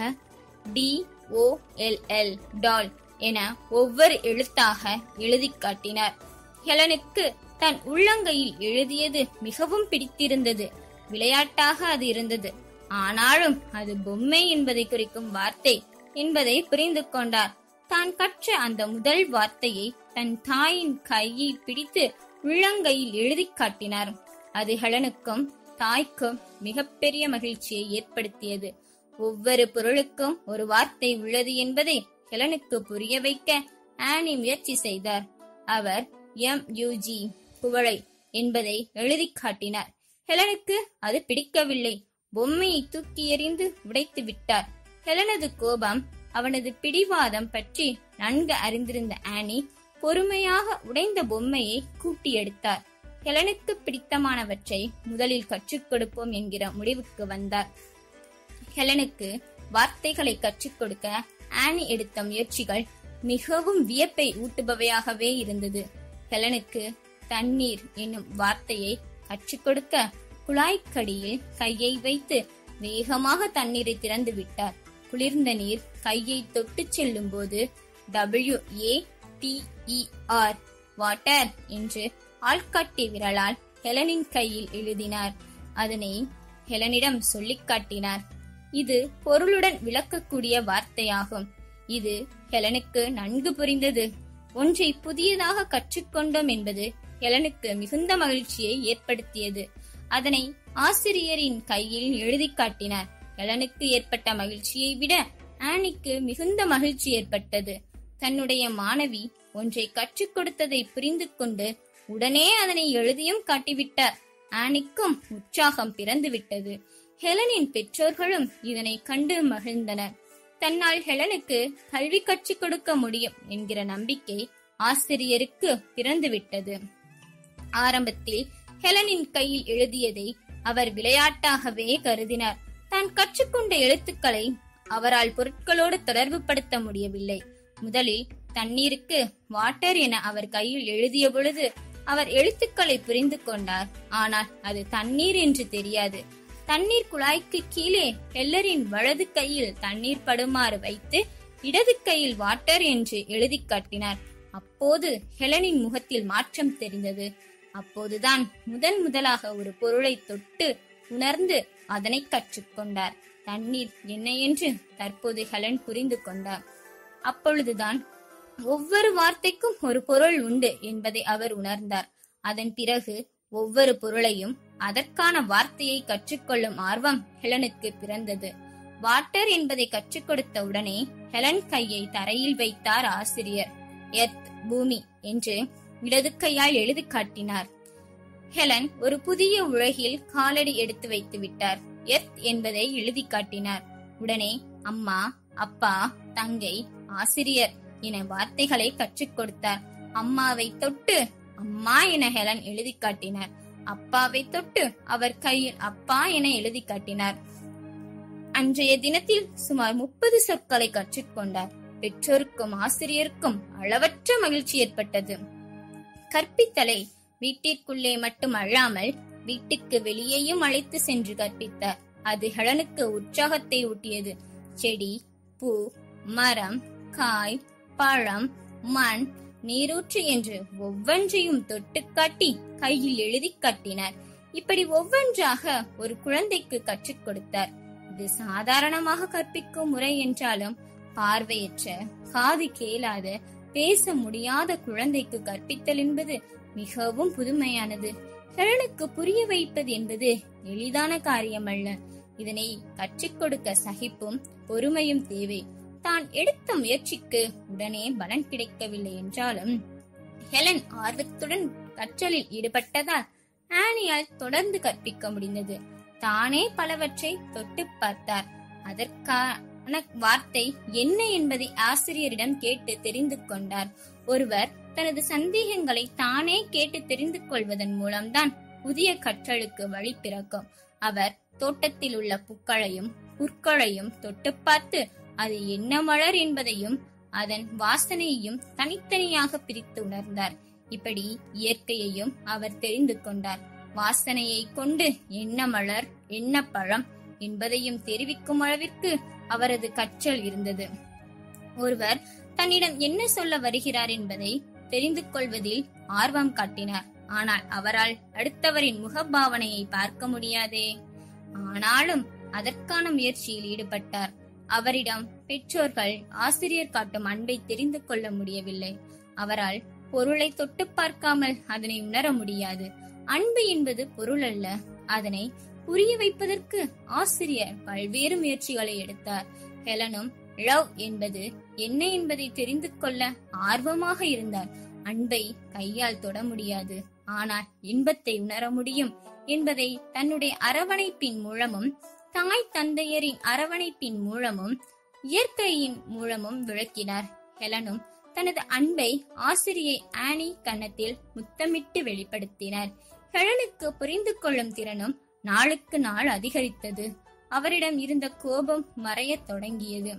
D O L L doll என ஒவ்வொரு எழுத்தாக எழுதிக் காட்டினார் ஹெலனுக்கு தன் உள்ளங்கையில் எழுதியது மிகவும் பிடித்திருந்தது விளையாட்டாக அது இருந்தது ஆனாலும் அது பொம்மை என்பதை குறிக்கும் வார்த்தை என்பதை புரிந்து கொண்டார் தான் கற்ற அந்த முதல் வார்த்தையை தன் தாயின் கையை பிடித்து உள்ளங்கையில் எழுதிக் காட்டினார் அது ஹெலனுக்கும் தாய்க்கும் மிகப்பெரிய மகிழ்ச்சியை ஏற்படுத்தியது ஒவ்வொரு பொருளுக்கும் ஒரு வார்த்தை உள்ளது என்பதை ஹெலனுக்கு புரிய வைக்க ஆனி முயற்சி செய்தார் அவர் எம் யூஜி குவளை என்பதை எழுதிக் காட்டினார் ஹெலனுக்கு அது பிடிக்கவில்லை பொம்மையை தூக்கி எறிந்து உடைத்து விட்டார் ஹெலனது கோபம் அவனது பிடிவாதம் பற்றி நன்கு அறிந்திருந்த ஆனி பொறுமையாக உடைந்த பொம்மையை கூட்டி எடுத்தார் ஹெலனுக்கு பிடித்தமானவற்றை முதலில் கற்றுக் கொடுப்போம் என்கிற முடிவுக்கு வந்தார் ஹெலனுக்கு வார்த்தைகளை கற்றுக் கொடுக்க ஆனி எடுத்த முயற்சிகள் மிகவும் வியப்பை ஊட்டுபவையாகவே இருந்தது ஹெலனுக்கு தண்ணீர் என்னும் வார்த்தையை கற்றுக் கொடுக்க குழாய்க்கடியில் கையை வைத்து வேகமாக தண்ணீரை திறந்து விட்டார் குளிர்ந்த நீர் கையை தொட்டு செல்லும் போது W A T E R water என்று ஆள்காட்டி விரலால் ஹெலனின் கையில் எழுதினார் அதனை ஹெலனிடம் சொல்லிக் காட்டினார் இது பொருளுடன் விளக்கக்கூடிய வார்த்தையாகும் இது ஹெலனுக்கு நன்கு புரிந்தது ஒன்றை புதியதாக கற்றுக்கொண்டோம் என்பது ஹெலனுக்கு மிகுந்த மகிழ்ச்சியை ஏற்படுத்தியது அதனை ஆசிரியரின் கையில் எழுதி காட்டினார் ஹெலனுக்கு ஏற்பட்ட மகிழ்ச்சியை விட ஆனிக்கு மிகுந்த மகிழ்ச்சி ஏற்பட்டது தன்னுடைய மாணவி ஒன்றை கற்றுக் கொடுத்ததை புரிந்து கொண்டு உடனே அதனை எழுதியும் காட்டிவிட்டார் ஆனிக்கும் உற்சாகம் பிறந்துவிட்டது ஹெலனின் பெற்றோர்களும் இதனை கண்டு மகிழ்ந்தனர் தன்னால் ஹெலனுக்கு கல்வி கற்றுக் கொடுக்க முடியும் என்கிற நம்பிக்கை ஆசிரியருக்கு பிறந்துவிட்டது ஆரம்பத்தில் ஹெலனின் கையில் எழுதியதை அவர் விளையாட்டாகவே கருதினார் தான் கற்றுக்கொண்ட எழுத்துக்களை அவரால் பொருட்களோடு தொடர்பு படுத்த முடியவில்லை முதலில் தண்ணீருக்கு வாட்டர் என அவர் கையில் எழுதிய பொழுது அவர் எழுத்துக்களை புரிந்து கொண்டார் ஆனால் அது தண்ணீர் என்று தெரியாது தண்ணீர் குழாய்க்கு கீழே ஹெல்லரின் வலது கையில் தண்ணீர் படுமாறு வைத்து இடது கையில் வாட்டர் என்று எழுதி காட்டினார் அப்போது ஹெலனின் முகத்தில் மாற்றம் தெரிந்தது அப்போதுதான் முதன் முதலாக ஒரு பொருளை தொட்டு உணர்ந்து அதனை கற்றுக்கொண்டார் தண்ணீர் என்ன என்று தற்போது ஹெலன் புரிந்து கொண்டார் அப்பொழுதுதான் ஒவ்வொரு வார்த்தைக்கும் ஒரு பொருள் உண்டு என்பதை அவர் உணர்ந்தார் அதன் பிறகு ஒவ்வொரு பொருளையும் அதற்கான வார்த்தையை கற்றுக்கொள்ளும் ஆர்வம் ஹெலனுக்கு பிறந்தது வாட்டர் என்பதை கற்றுக் கொடுத்த உடனே ஹெலன் கையை தரையில் வைத்தார் ஆசிரியர் எர்த் பூமி என்று இடது கையால் எழுதி காட்டினார் ஹெலன் ஒரு புதிய உலகில் காலடி எடுத்து வைத்து விட்டார் எர்த் என்பதை எழுதி காட்டினார் உடனே அம்மா அப்பா தங்கை ஆசிரியர் என வார்த்தைகளை கற்றுக் கொடுத்தார் அம்மாவை தொட்டு அம்மா என ஹெலன் எழுதி காட்டினார் அப்பாவை தொட்டு அவர் கையில் அப்பா என எழுதி காட்டினார் அன்றைய தினத்தில் சுமார் முப்பது சொற்களை கற்றுக்கொண்டார் பெற்றோருக்கும் ஆசிரியருக்கும் அளவற்ற மகிழ்ச்சி ஏற்பட்டது கற்பித்தலை வீட்டிற்குள்ளே மட்டும் அல்லாமல் வீட்டுக்கு வெளியேயும் அழைத்து சென்று கற்பித்தார் அது ஹெலனுக்கு உற்சாகத்தை ஊட்டியது செடி பூ மரம் காய் பழம் மண் நீரூற்று என்று ஒவ்வொன்றையும் தொட்டு காட்டி கையில் எழுதி காட்டினார் இப்படி ஒவ்வொன்றாக ஒரு குழந்தைக்கு கற்றுக் கொடுத்தார் இது சாதாரணமாக கற்பிக்கும் முறை என்றாலும் பார்வையற்ற காது கேளாத பேச முடியாத குழந்தைக்கு கற்பித்தல் என்பது மிகவும் புதுமையானது ஹெலனுக்கு புரிய வைப்பது என்பது எளிதான காரியமல்ல இதனை கற்றுக் கொடுக்க சகிப்பும் பொறுமையும் தேவை தான் எடுத்த முயற்சிக்கு உடனே பலன் கிடைக்கவில்லை என்றாலும் ஹெலன் ஆர்வத்துடன் கற்றலில் ஈடுபட்டதால் ஆனியால் தொடர்ந்து கற்பிக்க முடிந்தது தானே பலவற்றை தொட்டு பார்த்தார் அதற்கான வார்த்தை என்ன என்பதை ஆசிரியரிடம் கேட்டு தெரிந்து கொண்டார் ஒருவர் தனது சந்தேகங்களை தானே கேட்டு தெரிந்து கொள்வதன் மூலம்தான் புதிய கற்றலுக்கு வழி பிறக்கும் அவர் தோட்டத்தில் உள்ள பூக்களையும் புற்களையும் தொட்டு பார்த்து அது என்ன மலர் என்பதையும் அதன் வாசனையையும் தனித்தனியாக பிரித்து உணர்ந்தார் இப்படி இயற்கையையும் அவர் தெரிந்து கொண்டார் வாசனையை கொண்டு என்ன மலர் என்ன பழம் என்பதையும் தெரிவிக்கும் அளவிற்கு அவரது கற்றல் இருந்தது ஒருவர் தன்னிடம் என்ன சொல்ல வருகிறார் என்பதை தெரிந்து கொள்வதில் ஆர்வம் காட்டினார் ஆனால் அவரால் அடுத்தவரின் முகபாவனையை பார்க்க முடியாதே ஆனாலும் அதற்கான முயற்சியில் ஈடுபட்டார் அவரிடம் பெற்றோர்கள் ஆசிரியர் காட்டும் அன்பை தெரிந்து கொள்ள முடியவில்லை அவரால் பொருளை தொட்டு பார்க்காமல் அதனை உணர முடியாது அன்பு என்பது பொருள் அல்ல அதனை புரிய வைப்பதற்கு ஆசிரியர் பல்வேறு முயற்சிகளை எடுத்தார் ஹெலனும் லவ் என்பது என்ன என்பதை தெரிந்து கொள்ள ஆர்வமாக இருந்தார் அன்பை கையால் தொட முடியாது ஆனால் இன்பத்தை உணர முடியும் என்பதை தன்னுடைய அரவணைப்பின் மூலமும் தாய் தந்தையரின் அரவணைப்பின் மூலமும் இயற்கையின் மூலமும் விளக்கினார் ஹெலனும் தனது அன்பை ஆசிரியை ஆனி கன்னத்தில் முத்தமிட்டு வெளிப்படுத்தினார் ஹெலனுக்கு புரிந்து கொள்ளும் திறனும் நாளுக்கு நாள் அதிகரித்தது அவரிடம் இருந்த கோபம் மறையத் தொடங்கியது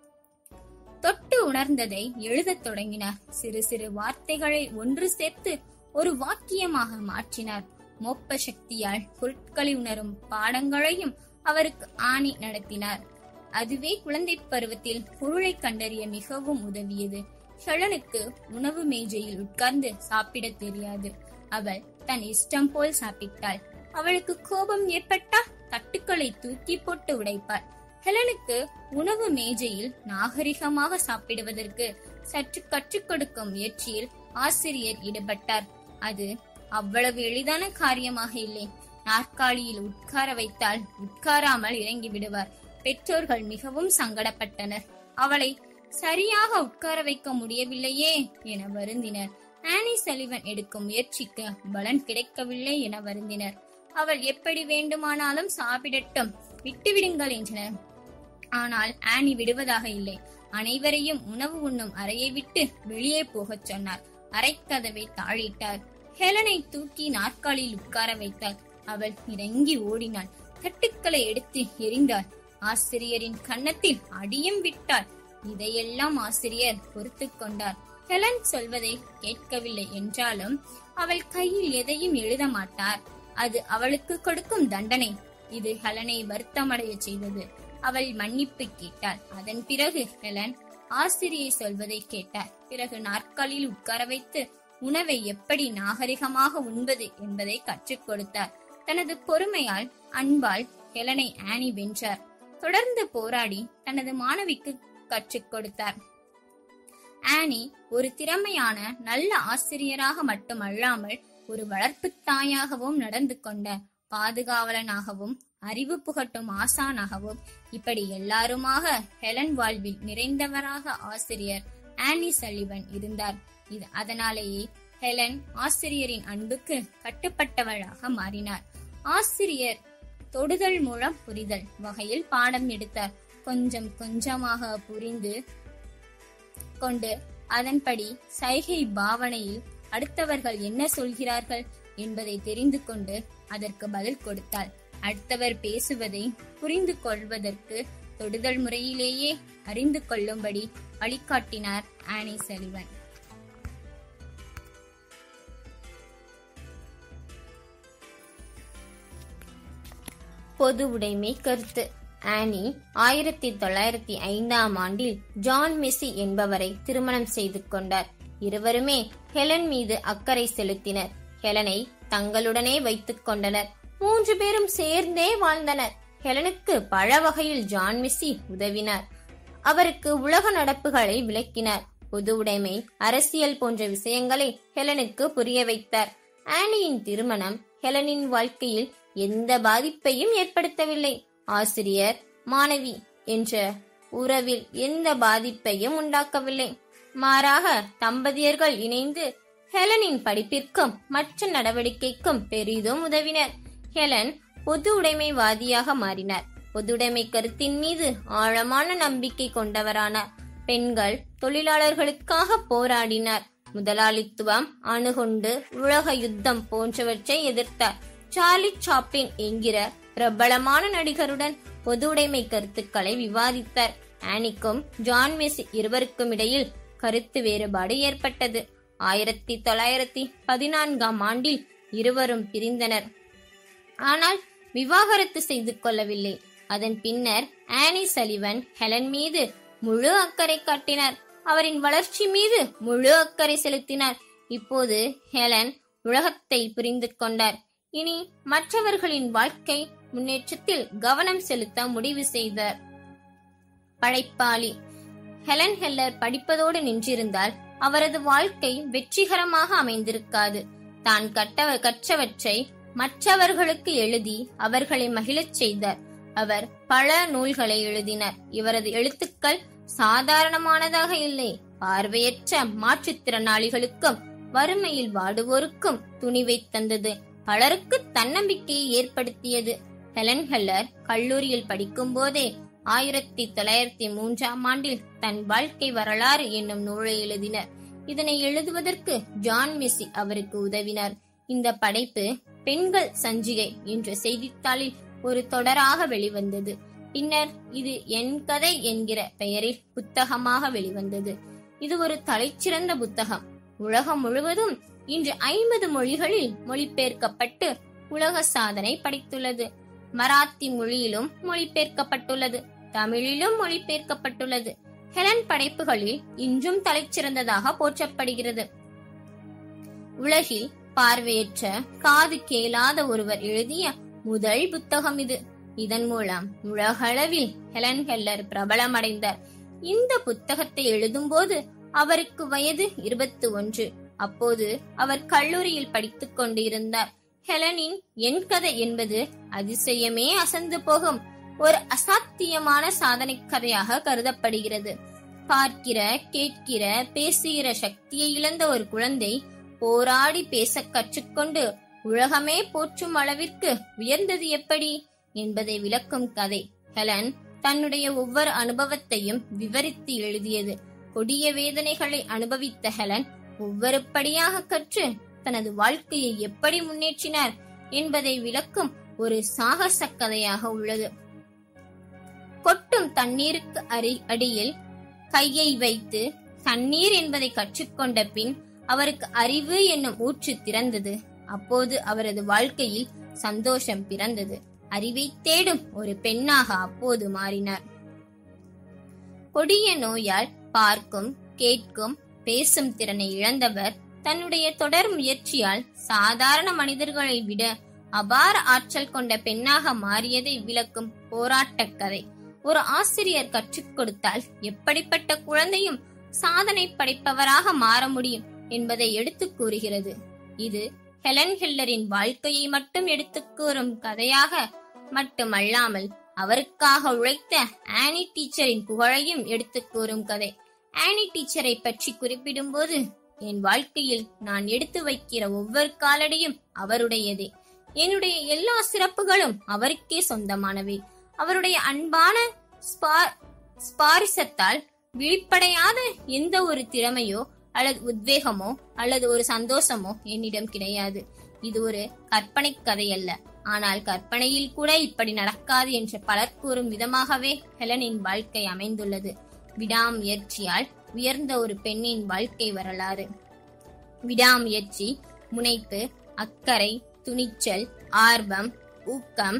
தொட்டு உணர்ந்ததை எழுதத் தொடங்கினார் சிறு சிறு வார்த்தைகளை ஒன்று சேர்த்து ஒரு வாக்கியமாக மாற்றினார் மொப்ப சக்தியால் பொருட்களை உணரும் பாடங்களையும் அவருக்கு ஆணி நடத்தினார் அதுவே குழந்தை பருவத்தில் பொருளை கண்டறிய மிகவும் உதவியது ஷலனுக்கு உணவு மேஜையில் உட்கார்ந்து சாப்பிட தெரியாது அவள் தன் இஷ்டம் போல் சாப்பிட்டாள் அவளுக்கு கோபம் ஏற்பட்டால் தட்டுக்களை தூக்கி போட்டு உடைப்பாள் ஹெலனுக்கு உணவு மேஜையில் நாகரிகமாக சாப்பிடுவதற்கு சற்று கற்றுக் கொடுக்கும் முயற்சியில் ஆசிரியர் ஈடுபட்டார் அது அவ்வளவு எளிதான காரியமாக இல்லை நாற்காலியில் உட்கார வைத்தால் உட்காராமல் இறங்கி விடுவார் பெற்றோர்கள் மிகவும் சங்கடப்பட்டனர் அவளை சரியாக உட்கார வைக்க முடியவில்லையே என வருந்தினர் ஆனி சலிவன் எடுக்கும் முயற்சிக்கு பலன் கிடைக்கவில்லை என வருந்தினர் அவள் எப்படி வேண்டுமானாலும் சாப்பிடட்டும் விட்டுவிடுங்கள் என்றனர் ஆனால் ஆனி விடுவதாக இல்லை அனைவரையும் உணவு உண்ணும் அறையை விட்டு வெளியே போகச் சொன்னார் அறைக்கதவை தாழிட்டார் ஹெலனை தூக்கி நாற்காலியில் உட்கார வைத்தார் அவள் இறங்கி ஓடினாள் தட்டுக்களை எடுத்து எரிந்தாள் ஆசிரியரின் கன்னத்தில் அடியும் விட்டாள் இதையெல்லாம் ஆசிரியர் பொறுத்து கொண்டார் ஹெலன் சொல்வதை கேட்கவில்லை என்றாலும் அவள் கையில் எதையும் எழுத மாட்டார் அது அவளுக்கு கொடுக்கும் தண்டனை இது ஹெலனை வருத்தமடைய செய்தது அவள் மன்னிப்பு கேட்டாள் அதன் பிறகு ஹெலன் ஆசிரியை சொல்வதை கேட்டார் பிறகு நாற்காலியில் உட்கார வைத்து உணவை எப்படி நாகரிகமாக உண்பது என்பதை கற்றுக் கொடுத்தார் தனது பொறுமையால் அன்பால் ஹெலனை ஆனி வென்றார் தொடர்ந்து போராடி தனது மாணவிக்கு கற்றுக் கொடுத்தார் ஆனி ஒரு திறமையான நல்ல ஆசிரியராக மட்டுமல்லாமல் ஒரு வளர்ப்பு தாயாகவும் நடந்து கொண்ட பாதுகாவலனாகவும் அறிவு புகட்டும் ஆசானாகவும் இப்படி எல்லாருமாக ஹெலன் வாழ்வில் நிறைந்தவராக ஆசிரியர் ஆனி சல்லிவன் இருந்தார் இது அதனாலேயே ஹெலன் ஆசிரியரின் அன்புக்கு கட்டுப்பட்டவளாக மாறினார் ஆசிரியர் தொடுதல் மூலம் புரிதல் வகையில் பாடம் எடுத்தார் கொஞ்சம் கொஞ்சமாக புரிந்து கொண்டு அதன்படி சைகை பாவனையில் அடுத்தவர்கள் என்ன சொல்கிறார்கள் என்பதை தெரிந்து கொண்டு அதற்கு பதில் கொடுத்தாள் அடுத்தவர் பேசுவதை புரிந்து கொள்வதற்கு தொடுதல் முறையிலேயே அறிந்து கொள்ளும்படி வழிகாட்டினார் ஆனி சலிவன் பொது உடைமை கருத்து ஆனி ஆயிரத்தி தொள்ளாயிரத்தி ஐந்தாம் ஆண்டில் ஜான் மெஸ்ஸி என்பவரை திருமணம் செய்து கொண்டார் இருவருமே ஹெலன் மீது அக்கறை செலுத்தினர் ஹெலனை தங்களுடனே வைத்துக் கொண்டனர் மூன்று பேரும் சேர்ந்தே வாழ்ந்தனர் ஹெலனுக்கு பல வகையில் ஜான் மெஸ்ஸி உதவினார் அவருக்கு உலக நடப்புகளை விளக்கினார் பொது உடைமை அரசியல் போன்ற விஷயங்களை ஹெலனுக்கு புரிய வைத்தார் ஆனியின் திருமணம் ஹெலனின் வாழ்க்கையில் எந்த பாதிப்பையும் ஏற்படுத்தவில்லை ஆசிரியர் மாணவி என்ற உறவில் எந்த பாதிப்பையும் உண்டாக்கவில்லை மாறாக தம்பதியர்கள் இணைந்து ஹெலனின் படிப்பிற்கும் மற்ற நடவடிக்கைக்கும் பெரிதும் உதவினர் ஹெலன் பொது உடைமைவாதியாக மாறினார் பொதுடைமை கருத்தின் மீது ஆழமான நம்பிக்கை கொண்டவரானார் பெண்கள் தொழிலாளர்களுக்காக போராடினார் முதலாளித்துவம் அணுகுண்டு உலக யுத்தம் போன்றவற்றை எதிர்த்தார் சார்லி சாப்ளின் என்கிற பிரபலமான நடிகருடன் பொது உடைமை கருத்துக்களை விவாதித்தார் ஆனிக்கும் ஜான் மெஸ்ஸி இருவருக்கும் இடையில் கருத்து வேறுபாடு ஏற்பட்டது ஆயிரத்தி தொள்ளாயிரத்தி பதினான்காம் ஆண்டில் இருவரும் பிரிந்தனர் ஆனால் விவாகரத்து செய்து கொள்ளவில்லை அதன் பின்னர் ஆனி சலிவன் ஹெலன் மீது முழு அக்கறை காட்டினார் அவரின் வளர்ச்சி மீது முழு அக்கறை செலுத்தினார் இப்போது ஹெலன் உலகத்தை புரிந்து கொண்டார் இனி மற்றவர்களின் வாழ்க்கை முன்னேற்றத்தில் கவனம் செலுத்த முடிவு செய்தார் படைப்பாளி ஹெலன் ஹெல்லர் படிப்பதோடு நின்றிருந்தால் அவரது வாழ்க்கை வெற்றிகரமாக அமைந்திருக்காது தான் கட்டவ கற்றவற்றை மற்றவர்களுக்கு எழுதி அவர்களை மகிழச் செய்தார் அவர் பல நூல்களை எழுதினார் இவரது எழுத்துக்கள் சாதாரணமானதாக இல்லை பார்வையற்ற மாற்றுத்திறனாளிகளுக்கும் வறுமையில் வாடுவோருக்கும் துணிவை தந்தது பலருக்கு தன்னம்பிக்கையை ஏற்படுத்தியது ஹெலன் ஹெல்லர் கல்லூரியில் படிக்கும் போதே ஆயிரத்தி தொள்ளாயிரத்தி மூன்றாம் ஆண்டில் தன் வாழ்க்கை வரலாறு என்னும் நூலை எழுதினார் இதனை எழுதுவதற்கு ஜான் மெஸ்ஸி அவருக்கு உதவினார் இந்த படைப்பு பெண்கள் சஞ்சிகை என்ற செய்தித்தாளில் ஒரு தொடராக வெளிவந்தது பின்னர் இது என் கதை என்கிற பெயரில் புத்தகமாக வெளிவந்தது இது ஒரு தலைச்சிறந்த புத்தகம் உலகம் முழுவதும் இன்று ஐம்பது மொழிகளில் மொழிபெயர்க்கப்பட்டு உலக சாதனை படைத்துள்ளது மராத்தி மொழியிலும் மொழிபெயர்க்கப்பட்டுள்ளது தமிழிலும் மொழிபெயர்க்கப்பட்டுள்ளது ஹெலன் படைப்புகளில் இன்றும் தலைச்சிறந்ததாக போற்றப்படுகிறது உலகில் பார்வையற்ற காது கேளாத ஒருவர் எழுதிய முதல் புத்தகம் இது இதன் மூலம் உலகளவில் ஹெலன் ஹெல்லர் பிரபலமடைந்தார் இந்த புத்தகத்தை எழுதும்போது அவருக்கு வயது இருபத்தி ஒன்று அப்போது அவர் கல்லூரியில் படித்துக் கொண்டிருந்தார் ஹெலனின் என் கதை என்பது அதிசயமே அசந்து போகும் ஒரு அசாத்தியமான சாதனை கதையாக கருதப்படுகிறது பார்க்கிற கேட்கிற பேசுகிற சக்தியை இழந்த ஒரு குழந்தை போராடி பேச கற்றுக்கொண்டு உலகமே போற்றும் அளவிற்கு உயர்ந்தது எப்படி என்பதை விளக்கும் கதை ஹெலன் தன்னுடைய ஒவ்வொரு அனுபவத்தையும் விவரித்து எழுதியது கொடிய வேதனைகளை அனுபவித்த ஹெலன் ஒவ்வொரு படியாக கற்று தனது வாழ்க்கையை எப்படி முன்னேற்றினார் என்பதை விளக்கும் ஒரு சாகச கதையாக உள்ளது கொட்டும் தண்ணீருக்கு அரி அடியில் கையை வைத்து தண்ணீர் என்பதை கற்றுக்கொண்ட பின் அவருக்கு அறிவு என்னும் ஊற்று திறந்தது அப்போது அவரது வாழ்க்கையில் சந்தோஷம் பிறந்தது அறிவை தேடும் ஒரு பெண்ணாக அப்போது மாறினார் கொடிய நோயால் பார்க்கும் கேட்கும் பேசும் திறனை இழந்தவர் தன்னுடைய தொடர் முயற்சியால் சாதாரண மனிதர்களை விட அபார ஆற்றல் கொண்ட பெண்ணாக மாறியதை விளக்கும் போராட்டக் கதை ஒரு ஆசிரியர் கற்றுக் கொடுத்தால் எப்படிப்பட்ட குழந்தையும் சாதனை படைப்பவராக மாற முடியும் என்பதை எடுத்துக் கூறுகிறது இது ஹெலன் ஹில்லரின் வாழ்க்கையை மட்டும் எடுத்துக் கூறும் கதையாக மட்டுமல்லாமல் அவருக்காக உழைத்த ஆனி டீச்சரின் புகழையும் எடுத்துக் கூறும் கதை ஆனி டீச்சரை பற்றி குறிப்பிடும்போது என் வாழ்க்கையில் நான் எடுத்து வைக்கிற ஒவ்வொரு காலடியும் அவருடையதே என்னுடைய எல்லா சிறப்புகளும் அவருக்கே சொந்தமானவை அவருடைய அன்பான ஸ்பா- ஸ்பாரிசத்தால் விழிப்படையாத எந்த ஒரு திறமையோ அல்லது உத்வேகமோ அல்லது ஒரு சந்தோஷமோ என்னிடம் கிடையாது இது ஒரு கற்பனை கதை அல்ல ஆனால் கற்பனையில் கூட இப்படி நடக்காது என்று பலர் கூறும் விதமாகவே ஹெலனின் வாழ்க்கை அமைந்துள்ளது விடாமுயற்சியால் உயர்ந்த ஒரு பெண்ணின் வாழ்க்கை வரலாறு விடாமுயற்சி முனைப்பு அக்கறை துணிச்சல் ஆர்வம் ஊக்கம்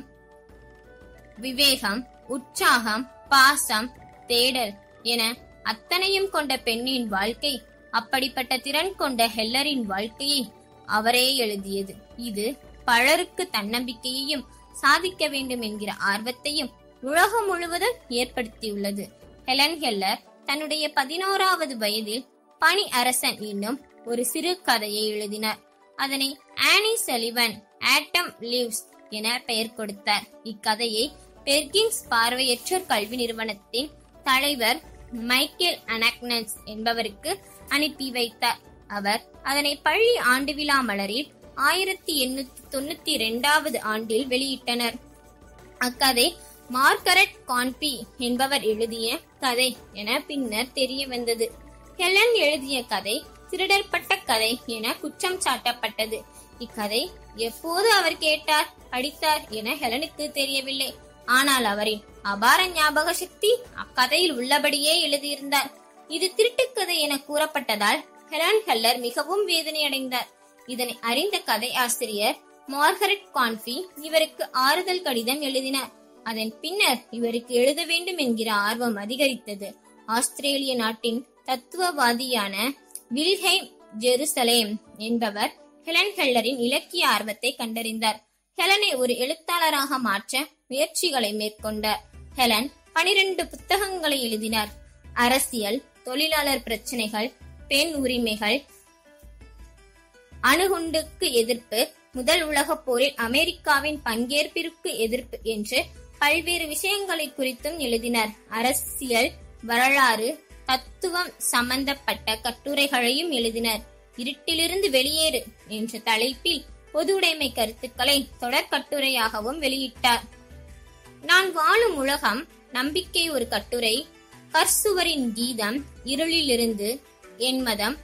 விவேகம் உற்சாகம் பாசம் தேடல் என அத்தனையும் கொண்ட பெண்ணின் வாழ்க்கை அப்படிப்பட்ட திறன் கொண்ட ஹெல்லரின் வாழ்க்கையை அவரே எழுதியது இது பலருக்கு தன்னம்பிக்கையையும் சாதிக்க வேண்டும் என்கிற ஆர்வத்தையும் உலகம் முழுவதும் ஏற்படுத்தியுள்ளது ஹெலன் ஹெல்லர் தன்னுடைய பதினோராவது வயதில் பனி அரசன் என்னும் ஒரு சிறு கதையை எழுதினார் அதனை ஆனி செலிவன் ஆட்டம் லீவ்ஸ் என பெயர் கொடுத்தார் இக்கதையை பெர்கின்ஸ் பார்வையற்றோர் கல்வி நிறுவனத்தின் தலைவர் மைக்கேல் அனக்னன்ஸ் என்பவருக்கு அனுப்பி வைத்தார் அவர் அதனை பள்ளி ஆண்டு விழா மலரில் ஆயிரத்தி எண்ணூத்தி தொண்ணூத்தி இரண்டாவது ஆண்டில் வெளியிட்டனர் அக்கதை மார்கரெட் கான்பி என்பவர் எழுதிய கதை என பின்னர் தெரிய வந்தது ஹெலன் எழுதிய கதை திருடற்பட்ட கதை என குற்றம் சாட்டப்பட்டது இக்கதை எப்போது அவர் கேட்டார் படித்தார் என ஹெலனுக்கு தெரியவில்லை ஆனால் அவரின் அபார ஞாபக சக்தி அக்கதையில் உள்ளபடியே எழுதியிருந்தார் இது திருட்டுக்கதை என கூறப்பட்டதால் ஹெலன் ஹெல்லர் மிகவும் வேதனையடைந்தார் இதனை அறிந்த கதை ஆசிரியர் மார்கரெட் கான்ஃபி இவருக்கு ஆறுதல் கடிதம் எழுதினார் அதன் பின்னர் இவருக்கு எழுத வேண்டும் என்கிற ஆர்வம் அதிகரித்தது ஆஸ்திரேலிய நாட்டின் தத்துவவாதியான வில்ஹெய்ம் ஜெருசலேம் என்பவர் ஹெலன் ஹெல்லரின் இலக்கிய ஆர்வத்தை கண்டறிந்தார் ஹெலனை ஒரு எழுத்தாளராக மாற்ற முயற்சிகளை மேற்கொண்டார் ஹெலன் பனிரெண்டு புத்தகங்களை எழுதினார் அரசியல் தொழிலாளர் பிரச்சனைகள் பெண் உரிமைகள் அணுகுண்டுக்கு எதிர்ப்பு முதல் உலகப் போரில் அமெரிக்காவின் பங்கேற்பிற்கு எதிர்ப்பு என்று பல்வேறு விஷயங்களை குறித்தும் எழுதினார் அரசியல் வரலாறு தத்துவம் சம்பந்தப்பட்ட கட்டுரைகளையும் எழுதினார் இருட்டிலிருந்து வெளியேறு என்ற தலைப்பில் பொது உடைமை கருத்துக்களை தொடர் கட்டுரையாகவும் வெளியிட்டார் நான் வாழும் உலகம் நம்பிக்கை ஒரு கட்டுரை கர்சுவரின் கீதம் இருளிலிருந்து என் மதம்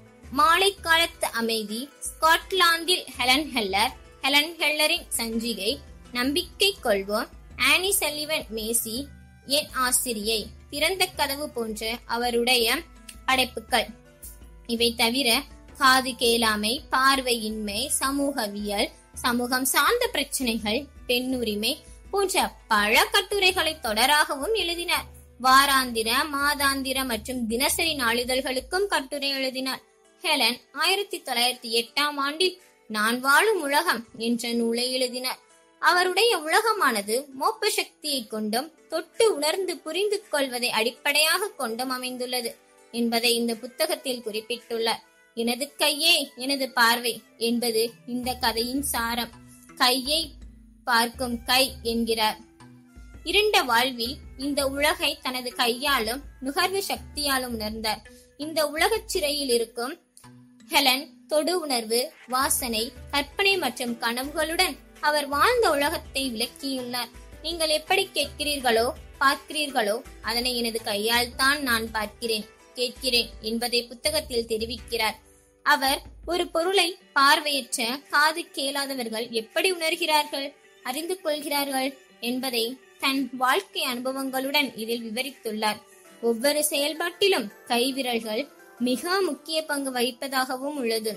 மாலை காலத்து அமைதி ஸ்காட்லாந்தில் ஹெலன் ஹெல்லர் ஹெலன் ஹெல்லரின் சஞ்சிகை நம்பிக்கை கொள்வோம் ஆனி சல்லிவன் மேசி என் ஆசிரியை திறந்த கதவு போன்ற அவருடைய படைப்புகள் இவை தவிர காது கேளாமை பார்வையின்மை சமூகவியல் சமூகம் சார்ந்த பிரச்சனைகள் பெண்ணுரிமை போன்ற பல கட்டுரைகளை தொடராகவும் எழுதினார் வாராந்திர மாதாந்திர மற்றும் தினசரி நாளிதழ்களுக்கும் கட்டுரை எழுதினார் ஹெலன் ஆயிரத்தி தொள்ளாயிரத்தி எட்டாம் ஆண்டில் நான் வாழும் உலகம் என்ற நூலை எழுதினார் அவருடைய உலகமானது மோப்ப சக்தியை கொண்டும் தொட்டு உணர்ந்து புரிந்து கொள்வதை அடிப்படையாக கொண்டும் அமைந்துள்ளது என்பதை இந்த புத்தகத்தில் குறிப்பிட்டுள்ளார் எனது கையே எனது பார்வை என்பது இந்த கதையின் சாரம் கையை பார்க்கும் கை என்கிறார் இருண்ட வாழ்வில் இந்த உலகை தனது கையாலும் நுகர்வு சக்தியாலும் உணர்ந்தார் இந்த உலகச் சிறையில் இருக்கும் ஹெலன் தொடு உணர்வு வாசனை கற்பனை மற்றும் கனவுகளுடன் அவர் வாழ்ந்த உலகத்தை விளக்கியுள்ளார் நீங்கள் எப்படி கேட்கிறீர்களோ பார்க்கிறீர்களோ அதனை எனது கையால் தான் நான் பார்க்கிறேன் கேட்கிறேன் என்பதை புத்தகத்தில் தெரிவிக்கிறார் அவர் ஒரு பொருளை பார்வையற்ற காது கேளாதவர்கள் எப்படி உணர்கிறார்கள் அறிந்து கொள்கிறார்கள் என்பதை தன் வாழ்க்கை அனுபவங்களுடன் இதில் விவரித்துள்ளார் ஒவ்வொரு செயல்பாட்டிலும் கைவிரல்கள் மிக முக்கிய பங்கு வகிப்பதாகவும் உள்ளது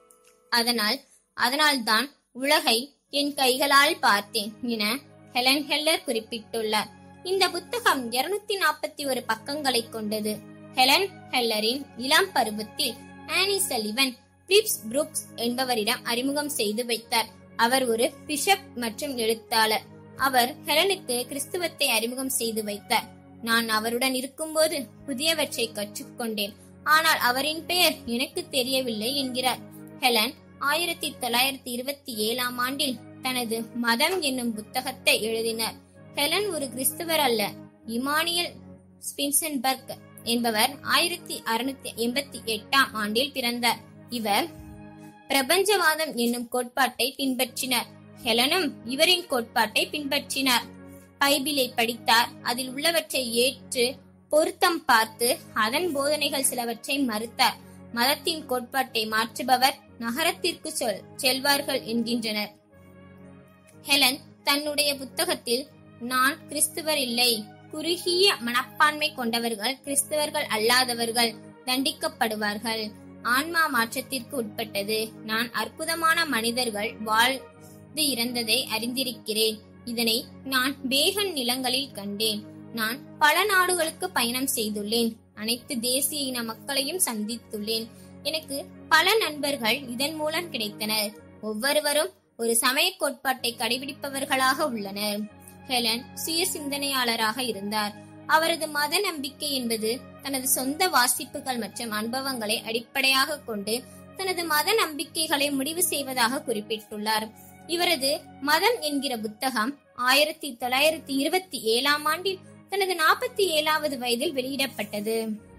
அதனால் அதனால்தான் உலகை என் கைகளால் பார்த்தேன் என ஹெலன் ஹெல்லர் குறிப்பிட்டுள்ளார் இந்த புத்தகம் இருநூத்தி நாற்பத்தி ஒரு பக்கங்களை கொண்டது ஹெலன் ஹெல்லரின் இளம் பருவத்தில் ஆனி சலிவன் பிப்ஸ் புரூக்ஸ் என்பவரிடம் அறிமுகம் செய்து வைத்தார் அவர் ஒரு பிஷப் மற்றும் எழுத்தாளர் அவர் ஹெலனுக்கு கிறிஸ்துவத்தை அறிமுகம் செய்து வைத்தார் நான் அவருடன் இருக்கும்போது புதியவற்றை கற்றுக்கொண்டேன் ஆனால் அவரின் பெயர் எனக்கு தெரியவில்லை என்கிறார் ஹெலன் ஆயிரத்தி தொள்ளாயிரத்தி இருபத்தி ஏழாம் ஆண்டில் தனது மதம் என்னும் புத்தகத்தை எழுதினார் ஹெலன் ஒரு கிறிஸ்துவர் அல்ல இமானியல் ஸ்பின்சன்பர்க் என்பவர் ஆயிரத்தி அறுநூத்தி எண்பத்தி எட்டாம் ஆண்டில் பிறந்தார் இவர் பிரபஞ்சவாதம் என்னும் கோட்பாட்டை பின்பற்றினார் ஹெலனும் இவரின் கோட்பாட்டை பின்பற்றினார் பைபிளை படித்தார் அதில் உள்ளவற்றை ஏற்று பொருத்தம் பார்த்து அதன் போதனைகள் சிலவற்றை மறுத்தார் மதத்தின் கோட்பாட்டை மாற்றுபவர் நகரத்திற்கு சொல் செல்வார்கள் என்கின்றனர் ஹெலன் தன்னுடைய புத்தகத்தில் நான் கிறிஸ்துவர் இல்லை குறுகிய மனப்பான்மை கொண்டவர்கள் கிறிஸ்தவர்கள் அல்லாதவர்கள் தண்டிக்கப்படுவார்கள் ஆன்மா மாற்றத்திற்கு உட்பட்டது நான் அற்புதமான மனிதர்கள் வாழ்ந்து இறந்ததை அறிந்திருக்கிறேன் இதனை நான் பேகன் நிலங்களில் கண்டேன் நான் பல நாடுகளுக்கு பயணம் செய்துள்ளேன் அனைத்து தேசிய இன மக்களையும் சந்தித்துள்ளேன் எனக்கு பல நண்பர்கள் இதன் மூலம் கிடைத்தனர் ஒவ்வொருவரும் ஒரு சமய கோட்பாட்டை கடைபிடிப்பவர்களாக உள்ளனர் ஹெலன் சுய சிந்தனையாளராக இருந்தார் அவரது மத நம்பிக்கை என்பது தனது சொந்த வாசிப்புகள் மற்றும் அனுபவங்களை அடிப்படையாக கொண்டு தனது மத நம்பிக்கைகளை முடிவு செய்வதாக குறிப்பிட்டுள்ளார் இவரது மதம் என்கிற புத்தகம் ஆயிரத்தி தொள்ளாயிரத்தி இருபத்தி ஏழாம் ஆண்டில் தனது நாற்பத்தி ஏழாவது வயதில் வெளியிடப்பட்டது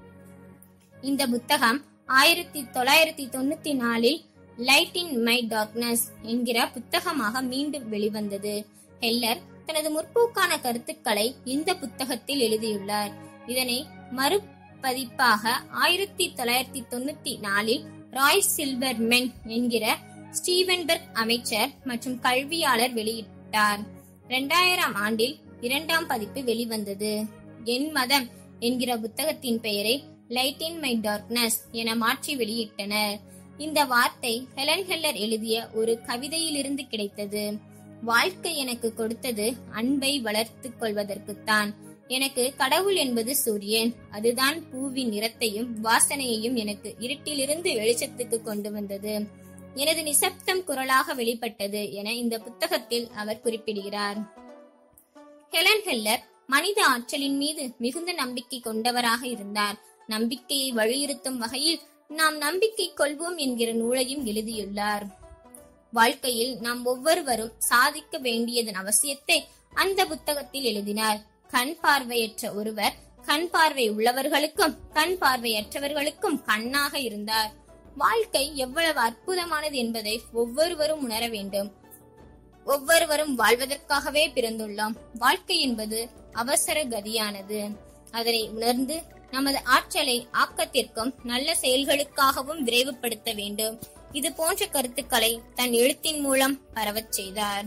இந்த புத்தகம் ஆயிரத்தி தொள்ளாயிரத்தி தொண்ணூத்தி நாலில் லைட் இன் மை டார்க்னஸ் என்கிற புத்தகமாக மீண்டும் வெளிவந்தது ஹெல்லர் தனது முற்போக்கான கருத்துக்களை இந்த புத்தகத்தில் எழுதியுள்ளார் இதனை மறுபதிப்பாக ஆயிரத்தி தொள்ளாயிரத்தி தொண்ணூத்தி நாலில் ராய் சில்வர்மென் என்கிற ஸ்டீவன்பர்க் அமைச்சர் மற்றும் கல்வியாளர் வெளியிட்டார் இரண்டாயிரம் ஆண்டில் இரண்டாம் பதிப்பு வெளிவந்தது என் மதம் என்கிற புத்தகத்தின் பெயரை லைட் இன் மை டார்க்னஸ் என மாற்றி வெளியிட்டனர் இந்த வார்த்தை ஹெலன் ஹெல்லர் எழுதிய ஒரு கவிதையிலிருந்து கிடைத்தது வாழ்க்கை எனக்கு கொடுத்தது அன்பை வளர்த்துக் கொள்வதற்குத்தான் எனக்கு கடவுள் என்பது சூரியன் அதுதான் பூவின் நிறத்தையும் வாசனையையும் எனக்கு இருட்டிலிருந்து வெளிச்சத்துக்கு கொண்டு வந்தது எனது நிசப்தம் குரலாக வெளிப்பட்டது என இந்த புத்தகத்தில் அவர் குறிப்பிடுகிறார் ஹெலன் ஹெல்லர் மனித ஆற்றலின் மீது மிகுந்த நம்பிக்கை கொண்டவராக இருந்தார் நம்பிக்கையை வலியுறுத்தும் வகையில் நாம் நம்பிக்கை கொள்வோம் என்கிற நூலையும் எழுதியுள்ளார் வாழ்க்கையில் நாம் ஒவ்வொருவரும் சாதிக்க வேண்டியதன் அவசியத்தை அந்த புத்தகத்தில் எழுதினார் கண் பார்வையற்ற ஒருவர் கண் பார்வை உள்ளவர்களுக்கும் கண் பார்வையற்றவர்களுக்கும் கண்ணாக இருந்தார் வாழ்க்கை எவ்வளவு அற்புதமானது என்பதை ஒவ்வொருவரும் உணர வேண்டும் ஒவ்வொருவரும் வாழ்வதற்காகவே பிறந்துள்ளோம் வாழ்க்கை என்பது அவசர கதியானது அதனை உணர்ந்து நமது ஆற்றலை ஆக்கத்திற்கும் நல்ல செயல்களுக்காகவும் விரைவுபடுத்த வேண்டும் இது போன்ற கருத்துக்களை தன் எழுத்தின் மூலம் பரவச் செய்தார்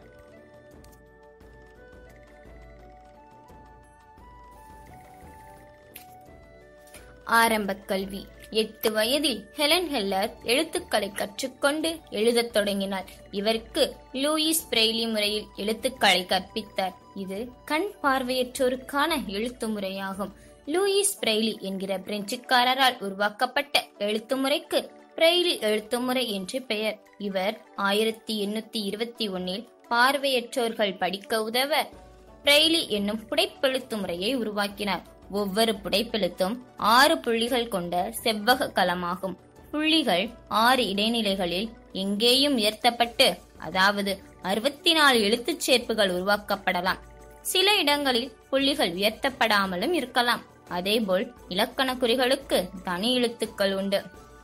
ஆரம்பக் கல்வி எட்டு வயதில் ஹெலன் ஹெல்லர் எழுத்துக்களை கற்றுக்கொண்டு எழுதத் தொடங்கினார் இவருக்கு லூயிஸ் பிரெய்லி முறையில் எழுத்துக்களை கற்பித்தார் இது கண் பார்வையற்றோருக்கான எழுத்து முறையாகும் லூயிஸ் பிரெய்லி என்கிற பிரெஞ்சுக்காரரால் உருவாக்கப்பட்ட எழுத்து முறைக்கு பிரெய்லி எழுத்துமுறை என்று பெயர் இவர் ஆயிரத்தி எண்ணூத்தி இருபத்தி ஒன்னில் பார்வையற்றோர்கள் படிக்க உதவ பிரெய்லி என்னும் புடைப்பெழுத்து முறையை உருவாக்கினார் ஒவ்வொரு புடைப்பெழுத்தும் ஆறு புள்ளிகள் கொண்ட செவ்வக கலமாகும் புள்ளிகள் ஆறு இடைநிலைகளில் எங்கேயும் உயர்த்தப்பட்டு அதாவது அறுபத்தி நாலு எழுத்துச் சேர்ப்புகள் உருவாக்கப்படலாம் சில இடங்களில் புள்ளிகள் உயர்த்தப்படாமலும் இருக்கலாம் அதேபோல் இலக்கண குறிகளுக்கு தனி எழுத்துக்கள் உண்டு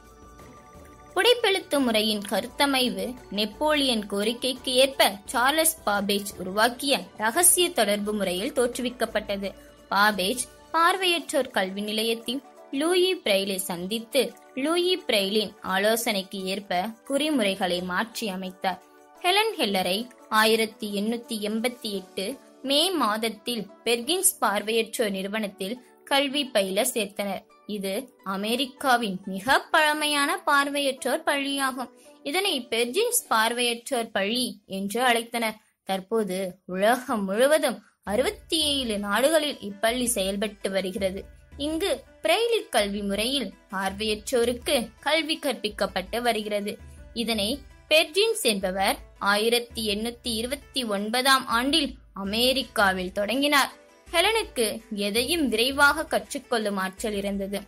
புடைப்பெழுத்து முறையின் கருத்தமைவு நெப்போலியன் கோரிக்கைக்கு ஏற்ப சார்லஸ் பாபேஜ் உருவாக்கிய ரகசிய தொடர்பு முறையில் தோற்றுவிக்கப்பட்டது பாபேஜ் பார்வையற்றோர் கல்வி நிலையத்தில் லூயி பிரெய்லை சந்தித்து லூயி பிரெய்லின் ஆலோசனைக்கு ஏற்ப குறிமுறைகளை மாற்றி அமைத்தார் ஹெலன் ஹெல்லரை ஆயிரத்தி எண்ணூத்தி எண்பத்தி எட்டு மே மாதத்தில் பெர்கின்ஸ் பார்வையற்றோர் நிறுவனத்தில் கல்வி பயில சேர்த்தனர் இது அமெரிக்காவின் மிக பழமையான பார்வையற்றோர் பள்ளியாகும் இதனை பெர்ஜின்ஸ் பார்வையற்றோர் பள்ளி என்று அழைத்தனர் தற்போது உலகம் முழுவதும் அறுபத்தி ஏழு நாடுகளில் இப்பள்ளி செயல்பட்டு வருகிறது இங்கு பிரெய்லி கல்வி முறையில் பார்வையற்றோருக்கு கல்வி கற்பிக்கப்பட்டு வருகிறது இதனை பெர்ஜின்ஸ் என்பவர் ஆயிரத்தி எண்ணூத்தி இருபத்தி ஒன்பதாம் ஆண்டில் அமெரிக்காவில் தொடங்கினார் ஹெலனுக்கு எதையும் விரைவாக கற்றுக்கொள்ளும் ஆற்றல் இருந்தது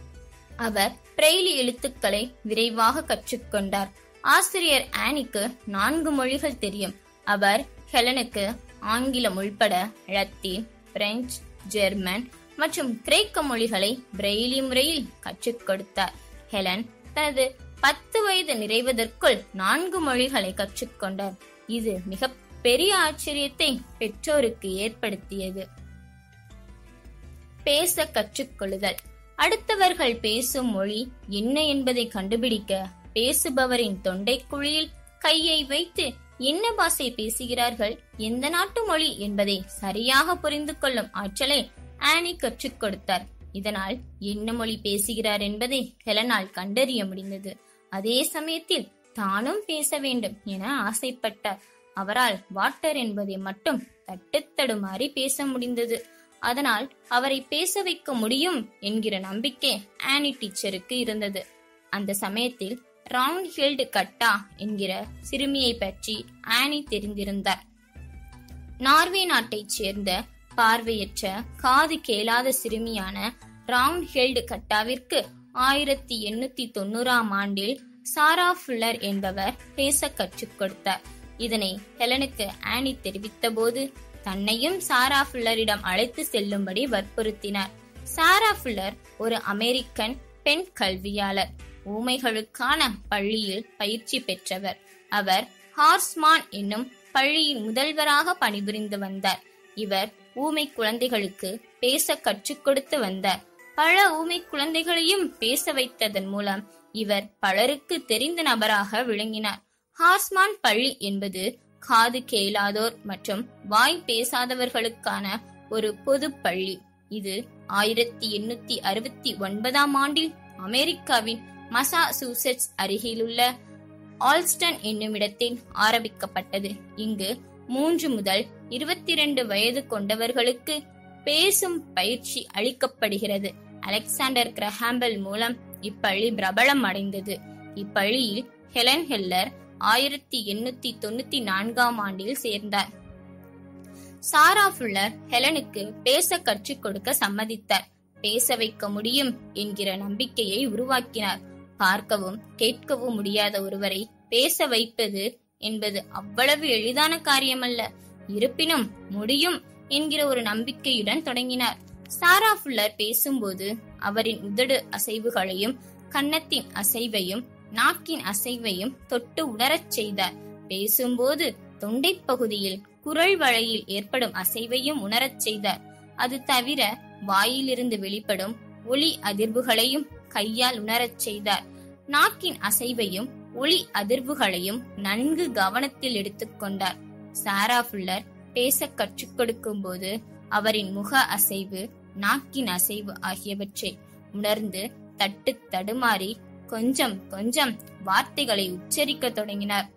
அவர் பிரெய்லி எழுத்துக்களை விரைவாக கற்றுக்கொண்டார் ஆசிரியர் ஆனிக்கு நான்கு மொழிகள் தெரியும் அவர் ஹெலனுக்கு ஆங்கிலம் உள்பட லத்தீன் பிரெஞ்சு ஜெர்மன் மற்றும் கிரேக்க மொழிகளை பிரெய்லி முறையில் கற்றுக் கொடுத்தார் ஹெலன் தனது பத்து வயது நிறைவதற்குள் நான்கு மொழிகளை கற்றுக்கொண்டார் இது மிக பெரிய ஆச்சரியத்தை பெற்றோருக்கு ஏற்படுத்தியது பேச கற்றுக்கொள்ளுதல் அடுத்தவர்கள் பேசும் மொழி என்ன என்பதை கண்டுபிடிக்க பேசுபவரின் தொண்டைக்குழியில் கையை வைத்து என்ன பாஷை பேசுகிறார்கள் எந்த நாட்டு மொழி என்பதை சரியாக புரிந்து கொள்ளும் ஆற்றலை ஆனி கற்றுக் கொடுத்தார் இதனால் என்ன மொழி பேசுகிறார் என்பதை ஹெலனால் கண்டறிய முடிந்தது அதே சமயத்தில் தானும் பேச வேண்டும் என ஆசைப்பட்டார் அவரால் வாட்டர் என்பதை மட்டும் தட்டுத்தடுமாறி பேச முடிந்தது அதனால் அவரை பேச வைக்க முடியும் என்கிற நம்பிக்கை ஆனி டீச்சருக்கு இருந்தது அந்த சமயத்தில் ரவுண்ட் ஹில்டு கட்டா என்கிற சிறுமியை பற்றி ஆனி தெரிந்திருந்தார் நார்வே நாட்டைச் சேர்ந்த பார்வையற்ற காது கேளாத சிறுமியான ரவுண்ட் ஹெல்டு கட்டாவிற்கு ஆயிரத்தி எண்ணூத்தி தொண்ணூறாம் ஆண்டில் சாரா ஃபுல்லர் என்பவர் பேச கற்றுக் கொடுத்தார் இதனை ஹெலனுக்கு ஆனி தெரிவித்த போது தன்னையும் சாரா ஃபுல்லரிடம் அழைத்து செல்லும்படி வற்புறுத்தினார் சாரா ஃபுல்லர் ஒரு அமெரிக்கன் பெண் கல்வியாளர் ஊமைகளுக்கான பள்ளியில் பயிற்சி பெற்றவர் அவர் ஹார்ஸ்மான் என்னும் பள்ளியின் முதல்வராக பணிபுரிந்து வந்தார் இவர் ஊமை குழந்தைகளுக்கு பேச கற்றுக் கொடுத்து வந்தார் பல ஊமை குழந்தைகளையும் பேச வைத்ததன் மூலம் இவர் பலருக்கு தெரிந்த நபராக விளங்கினார் ஹார்ஸ்மான் பள்ளி என்பது காது கேளாதோர் மற்றும் வாய் பேசாதவர்களுக்கான ஒரு பொது பள்ளி இது ஆயிரத்தி எண்ணூத்தி அறுபத்தி ஒன்பதாம் ஆண்டில் அமெரிக்காவின் மசாசூசெட்ஸ் அருகிலுள்ள ஆல்ஸ்டன் என்னுமிடத்தில் ஆரம்பிக்கப்பட்டது இங்கு மூன்று முதல் இருபத்தி இரண்டு வயது கொண்டவர்களுக்கு பேசும் பயிற்சி அளிக்கப்படுகிறது அலெக்சாண்டர் கிரஹாம்பல் மூலம் இப்பள்ளி பிரபலம் அடைந்தது இப்பள்ளியில் ஹெலன் ஹெல்லர் ஆயிரத்தி எண்ணூத்தி தொண்ணூத்தி நான்காம் ஆண்டில் சேர்ந்தார் சாரா ஃபுல்லர் ஹெலனுக்கு பேச கற்றுக் கொடுக்க சம்மதித்தார் பேச வைக்க முடியும் என்கிற நம்பிக்கையை உருவாக்கினார் பார்க்கவும் கேட்கவும் முடியாத ஒருவரை பேச வைப்பது என்பது அவ்வளவு எளிதான காரியமல்ல இருப்பினும் முடியும் என்கிற ஒரு நம்பிக்கையுடன் தொடங்கினார் சாரா ஃபுல்லர் பேசும்போது அவரின் உதடு அசைவுகளையும் கன்னத்தின் அசைவையும் நாக்கின் அசைவையும் தொட்டு உணரச் செய்தார் பேசும்போது தொண்டை பகுதியில் குரல் வளையில் ஏற்படும் அசைவையும் உணரச் செய்தார் அது தவிர வாயிலிருந்து வெளிப்படும் ஒளி அதிர்வுகளையும் கையால் உணரச் செய்தார் நாக்கின் அசைவையும் ஒளி அதிர்வுகளையும் நன்கு கவனத்தில் எடுத்துக்கொண்டார் சாரா ஃபுல்லர் பேச கற்றுக் கொடுக்கும் போது அவரின் முக அசைவு நாக்கின் அசைவு ஆகியவற்றை உணர்ந்து தட்டு தடுமாறி கொஞ்சம் கொஞ்சம் வார்த்தைகளை உச்சரிக்க தொடங்கினார்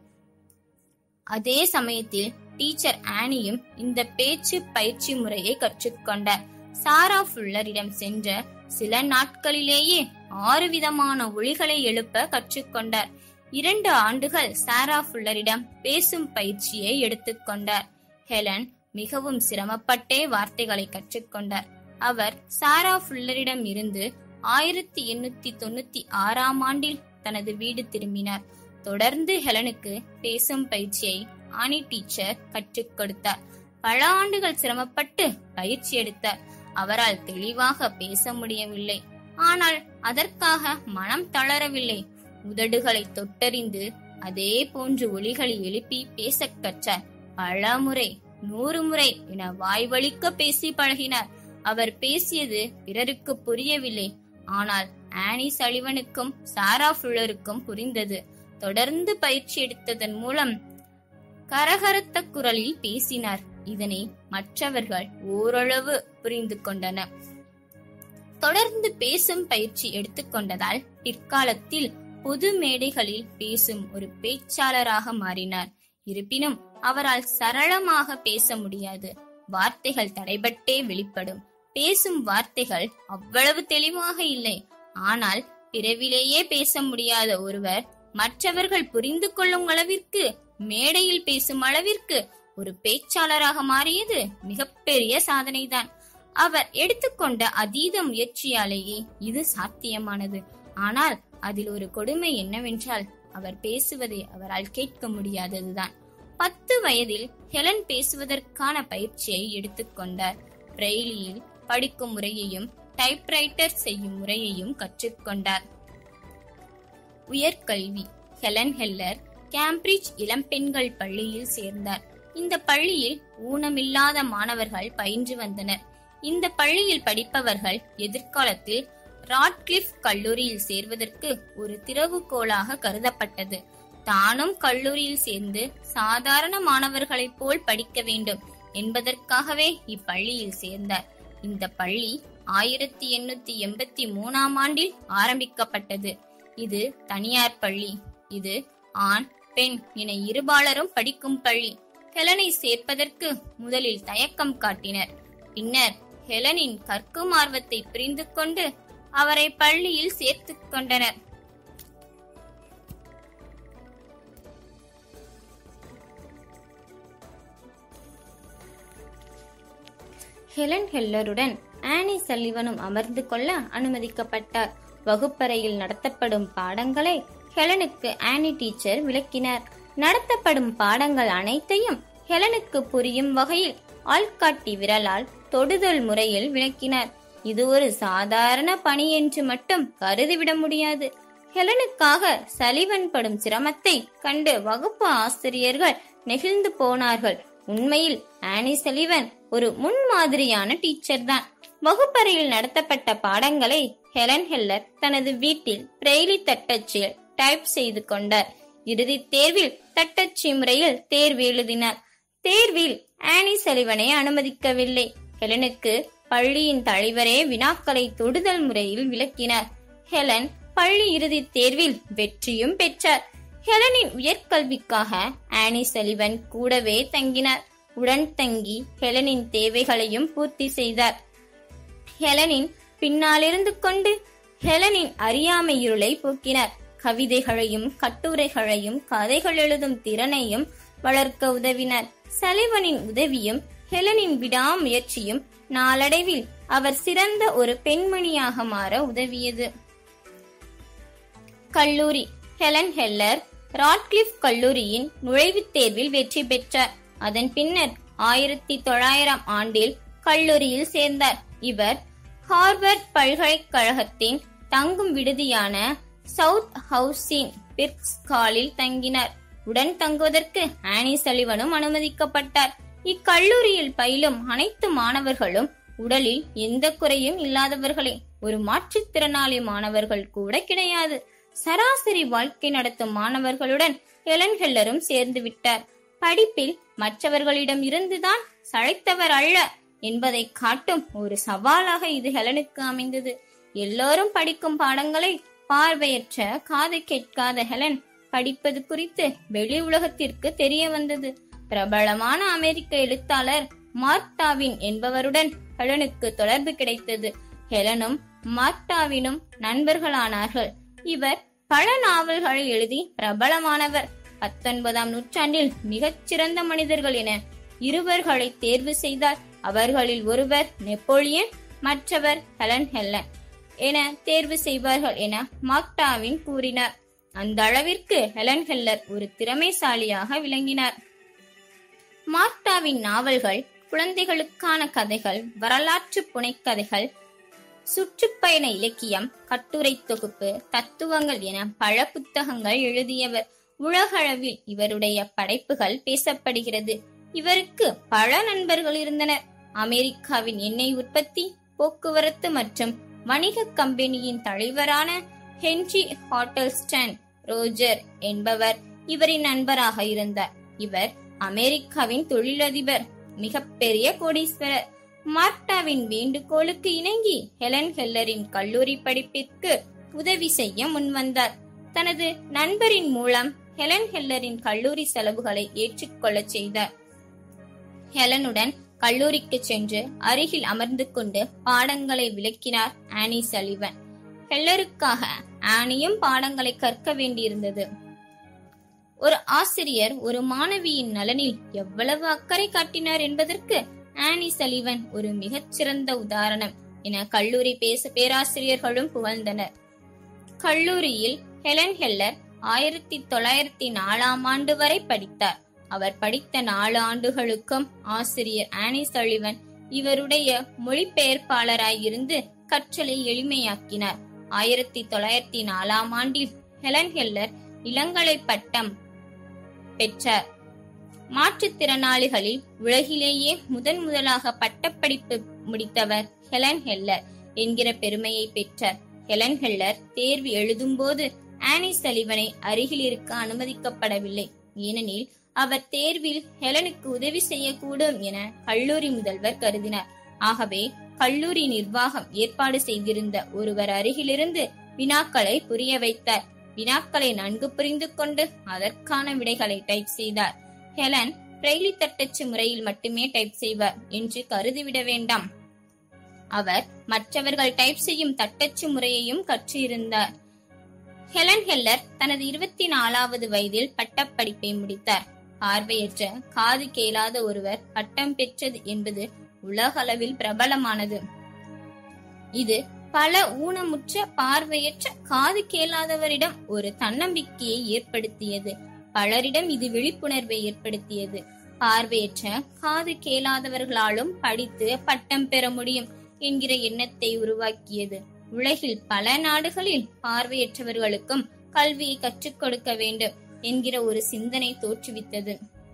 அதே சமயத்தில் டீச்சர் ஆனியும் இந்த பேச்சு பயிற்சி முறையை கற்றுக்கொண்டார் சாரா ஃபுல்லரிடம் சென்ற சில நாட்களிலேயே ஆறு விதமான ஒளிகளை எழுப்ப கற்றுக்கொண்டார் இரண்டு ஆண்டுகள் சாரா ஃபுல்லரிடம் பேசும் பயிற்சியை எடுத்துக்கொண்டார் ஹெலன் மிகவும் சிரமப்பட்டே வார்த்தைகளை கற்றுக்கொண்டார் அவர் சாரா ஃபுல்லரிடம் இருந்து ஆயிரத்தி எண்ணூத்தி தொண்ணூத்தி ஆறாம் ஆண்டில் தனது வீடு திரும்பினார் தொடர்ந்து ஹெலனுக்கு பேசும் பயிற்சியை ஆனி டீச்சர் கற்றுக் கொடுத்தார் பல ஆண்டுகள் சிரமப்பட்டு பயிற்சி எடுத்தார் அவரால் தெளிவாக பேச முடியவில்லை ஆனால் அதற்காக மனம் தளரவில்லை உதடுகளை தொட்டறிந்து அதே போன்று ஒலிகளை எழுப்பி பேசக் கற்றார் பல முறை நூறு முறை என வாய்வழிக்க பேசி பழகினார் அவர் பேசியது பிறருக்கு புரியவில்லை ஆனால் ஆனி சலிவனுக்கும் சாரா ஃபுல்லருக்கும் புரிந்தது தொடர்ந்து பயிற்சி எடுத்ததன் மூலம் கரகரத்த குரலில் பேசினார் இதனை மற்றவர்கள் ஓரளவு புரிந்து கொண்டனர் தொடர்ந்து பேசும் பயிற்சி எடுத்துக்கொண்டதால் பிற்காலத்தில் பொது மேடைகளில் பேசும் ஒரு பேச்சாளராக மாறினார் இருப்பினும் அவரால் சரளமாக பேச முடியாது வார்த்தைகள் தடைபட்டே வெளிப்படும் பேசும் வார்த்தைகள் அவ்வளவு தெளிவாக இல்லை ஆனால் பிறவிலேயே பேச முடியாத ஒருவர் மற்றவர்கள் புரிந்து கொள்ளும் அளவிற்கு மேடையில் பேசும் அளவிற்கு ஒரு பேச்சாளராக மாறியது மிகப்பெரிய சாதனைதான் அவர் எடுத்துக்கொண்ட அதீத முயற்சியாலேயே இது சாத்தியமானது ஆனால் அதில் ஒரு கொடுமை என்னவென்றால் அவர் பேசுவதை அவரால் கேட்க முடியாததுதான் பத்து வயதில் ஹெலன் பேசுவதற்கான பயிற்சியை எடுத்துக்கொண்டார் பிரெய்லியில் படிக்கும் முறையையும் டைப்ரைட்டர் செய்யும் முறையையும் கற்றுக்கொண்டார் உயர்கல்வி ஹெலன் ஹெல்லர் கேம்பிரிட்ஜ் இளம்பெண்கள் பள்ளியில் சேர்ந்தார் இந்த பள்ளியில் ஊனமில்லாத மாணவர்கள் பயின்று வந்தனர் இந்த பள்ளியில் படிப்பவர்கள் எதிர்காலத்தில் ராட்கிளிஃப் கல்லூரியில் சேர்வதற்கு ஒரு திறவுகோலாக கருதப்பட்டது தானும் கல்லூரியில் சேர்ந்து சாதாரண மாணவர்களைப் போல் படிக்க வேண்டும் என்பதற்காகவே இப்பள்ளியில் சேர்ந்தார் இந்த பள்ளி ஆயிரத்தி எண்ணூத்தி எண்பத்தி மூணாம் ஆண்டில் ஆரம்பிக்கப்பட்டது இது தனியார் பள்ளி இது ஆண் பெண் என இருபாலரும் படிக்கும் பள்ளி ஹெலனை சேர்ப்பதற்கு முதலில் தயக்கம் காட்டினர் பின்னர் ஹெலனின் கற்கும் ஆர்வத்தை புரிந்து கொண்டு அவரை பள்ளியில் சேர்த்துக் கொண்டனர் ஹெலன் ஹெல்லருடன் ஆனி சல்லிவனும் அமர்ந்து கொள்ள அனுமதிக்கப்பட்டார் வகுப்பறையில் நடத்தப்படும் பாடங்களை ஹெலனுக்கு ஆனி டீச்சர் விளக்கினார் நடத்தப்படும் பாடங்கள் அனைத்தையும் ஹெலனுக்கு புரியும் வகையில் ஆள்காட்டி விரலால் தொடுதல் முறையில் விளக்கினார் இது ஒரு சாதாரண பணி என்று மட்டும் கருதிவிட முடியாது ஹெலனுக்காக சலிவன் படும் சிரமத்தை கண்டு வகுப்பு ஆசிரியர்கள் நெகிழ்ந்து போனார்கள் உண்மையில் ஆனி சலிவன் ஒரு முன்மாதிரியான டீச்சர் தான் வகுப்பறையில் நடத்தப்பட்ட பாடங்களை ஹெலன் ஹெல்லர் தனது வீட்டில் பிரெய்லி தட்டச்சில் டைப் செய்து கொண்டார் இறுதித் தேர்வில் தட்டச்சு முறையில் தேர்வு எழுதினார் தேர்வில் ஆனி சலிவனை அனுமதிக்கவில்லை ஹெலனுக்கு பள்ளியின் தலைவரே வினாக்களை தொடுதல் முறையில் விளக்கினார் ஹெலன் பள்ளி இறுதித் தேர்வில் வெற்றியும் பெற்றார் ஹெலனின் உயர்கல்விக்காக ஆனி சலிவன் கூடவே தங்கினார் உடன் தங்கி ஹெலனின் தேவைகளையும் பூர்த்தி செய்தார் ஹெலனின் பின்னாலிருந்து கொண்டு ஹெலனின் அறியாமை இருளை போக்கினார் கவிதைகளையும் கட்டுரைகளையும் கதைகள் எழுதும் திறனையும் வளர்க்க உதவினார் சலிவனின் உதவியும் ஹெலனின் விடாமுயற்சியும் நாளடைவில் அவர் சிறந்த ஒரு பெண்மணியாக மாற உதவியது கல்லூரி ஹெலன் ஹெல்லர் ராட்கிளிஃப் கல்லூரியின் நுழைவுத் தேர்வில் வெற்றி பெற்றார் அதன் பின்னர் ஆயிரத்தி தொள்ளாயிரம் ஆண்டில் கல்லூரியில் சேர்ந்தார் இவர் ஹார்வர்ட் பல்கலைக்கழகத்தின் தங்கும் விடுதியான சவுத் ஹவுஸின் பிர்க்ஸ் காலில் தங்கினார் உடன் தங்குவதற்கு ஆனி சலிவனும் அனுமதிக்கப்பட்டார் இக்கல்லூரியில் பயிலும் அனைத்து மாணவர்களும் உடலில் எந்த குறையும் இல்லாதவர்களே ஒரு மாற்றுத்திறனாளி மாணவர்கள் கூட கிடையாது சராசரி வாழ்க்கை நடத்தும் மாணவர்களுடன் ஹெலன் ஹெல்லரும் சேர்ந்து விட்டார் படிப்பில் மற்றவர்களிடம் இருந்துதான் சளைத்தவர் அல்ல என்பதை காட்டும் ஒரு சவாலாக இது ஹெலனுக்கு அமைந்தது எல்லோரும் படிக்கும் பாடங்களை பார்வையற்ற காது கேட்காத ஹெலன் படிப்பது குறித்து வெளி உலகத்திற்கு தெரிய வந்தது பிரபலமான அமெரிக்க எழுத்தாளர் மார்க்டாவின் என்பவருடன் ஹெலனுக்கு தொடர்பு கிடைத்தது ஹெலனும் மார்க்டாவினும் நண்பர்களானார்கள் இவர் பல நாவல்களை எழுதி பிரபலமானவர் பத்தொன்பதாம் நூற்றாண்டில் மிகச்சிறந்த மனிதர்கள் என இருவர்களை தேர்வு செய்தார் அவர்களில் ஒருவர் நெப்போலியன் மற்றவர் ஹெலன் ஹெல்லன் என தேர்வு செய்வார்கள் என மாக்டாவின் கூறினார் அந்த அளவிற்கு ஹெலன் ஹெல்லர் ஒரு திறமைசாலியாக விளங்கினார் மார்க்டாவின் நாவல்கள் குழந்தைகளுக்கான கதைகள் வரலாற்று புனைக்கதைகள் சுற்றுப்பயண இலக்கியம் கட்டுரை தொகுப்பு தத்துவங்கள் என பல புத்தகங்கள் எழுதியவர் உலகளவில் இவருடைய படைப்புகள் பேசப்படுகிறது இவருக்கு பல நண்பர்கள் இருந்தனர் அமெரிக்காவின் எண்ணெய் உற்பத்தி போக்குவரத்து மற்றும் வணிக கம்பெனியின் தலைவரான ஹென்றி ஹாட்டல்ஸ்டன் ரோஜர் என்பவர் இவரின் நண்பராக இருந்தார் இவர் அமெரிக்காவின் தொழிலதிபர் மிகப்பெரிய கோடீஸ்வரர் மார்க்டாவின் வேண்டுகோளுக்கு இணங்கி ஹெலன் ஹெல்லரின் கல்லூரி படிப்பிற்கு உதவி செய்ய முன்வந்தார் தனது நண்பரின் மூலம் ஹெலன் ஹெல்லரின் கல்லூரி செலவுகளை ஏற்றுக்கொள்ளச் செய்தார் ஹெலனுடன் கல்லூரிக்கு சென்று அருகில் அமர்ந்து கொண்டு பாடங்களை விளக்கினார் ஆனி சலிவன் ஹெல்லருக்காக ஆனியும் பாடங்களை கற்க வேண்டியிருந்தது ஒரு ஆசிரியர் ஒரு மாணவியின் நலனில் எவ்வளவு அக்கறை காட்டினார் என்பதற்கு ஆனி சலிவன் ஒரு மிகச்சிறந்த உதாரணம் என கல்லூரி பேச பேராசிரியர்களும் புகழ்ந்தனர் கல்லூரியில் ஹெலன் ஹெல்லர் ஆயிரத்தி தொள்ளாயிரத்தி நாலாம் ஆண்டு வரை படித்தார் அவர் படித்த நாலு ஆண்டுகளுக்கும் ஆசிரியர் ஆனி சலிவன் இவருடைய மொழிபெயர்ப்பாளராய் இருந்து கற்றலை எளிமையாக்கினார் ஆயிரத்தி தொள்ளாயிரத்தி நாலாம் ஆண்டில் ஹெலன் ஹெல்லர் இளங்கலை பட்டம் பெற்றார் மாற்றுத்திறனாளிகளில் உலகிலேயே முதன் முதலாக பட்டப்படிப்பு முடித்தவர் ஹெலன் ஹெல்லர் என்கிற பெருமையை பெற்றார் ஹெலன் ஹெல்லர் தேர்வு எழுதும்போது ஆனி சலிவனை அருகில் இருக்க அனுமதிக்கப்படவில்லை ஏனெனில் அவர் தேர்வில் ஹெலனுக்கு உதவி செய்யக்கூடும் என கல்லூரி முதல்வர் கருதினார் ஆகவே கல்லூரி நிர்வாகம் ஏற்பாடு செய்திருந்த ஒருவர் அருகிலிருந்து வினாக்களை புரிய வைத்தார் வினாக்களை நன்கு புரிந்து கொண்டு அதற்கான விடைகளை டைப் செய்தார் ஹெலன் பிரெய்லி தட்டச்சு முறையில் மட்டுமே டைப் செய்வார் என்று கருதிவிட வேண்டாம் அவர் மற்றவர்கள் டைப் செய்யும் தட்டச்சு முறையையும் கற்றிருந்தார் ஹெலன் ஹெல்லர் தனது இருபத்தி நாலாவது வயதில் பட்டப்படிப்பை முடித்தார் பார்வையற்ற காது கேளாத ஒருவர் பட்டம் பெற்றது என்பது உலகளவில் பிரபலமானது இது பல ஊனமுற்ற பார்வையற்ற காது கேளாதவரிடம் ஒரு தன்னம்பிக்கையை ஏற்படுத்தியது பலரிடம் இது விழிப்புணர்வை ஏற்படுத்தியது பார்வையற்ற காது கேளாதவர்களாலும் படித்து பட்டம் பெற முடியும் என்கிற எண்ணத்தை உருவாக்கியது உலகில் பல நாடுகளில் பார்வையற்றவர்களுக்கும் கல்வியை கற்றுக் கொடுக்க வேண்டும் என்கிற ஒரு சிந்தனை தோற்றுவித்தது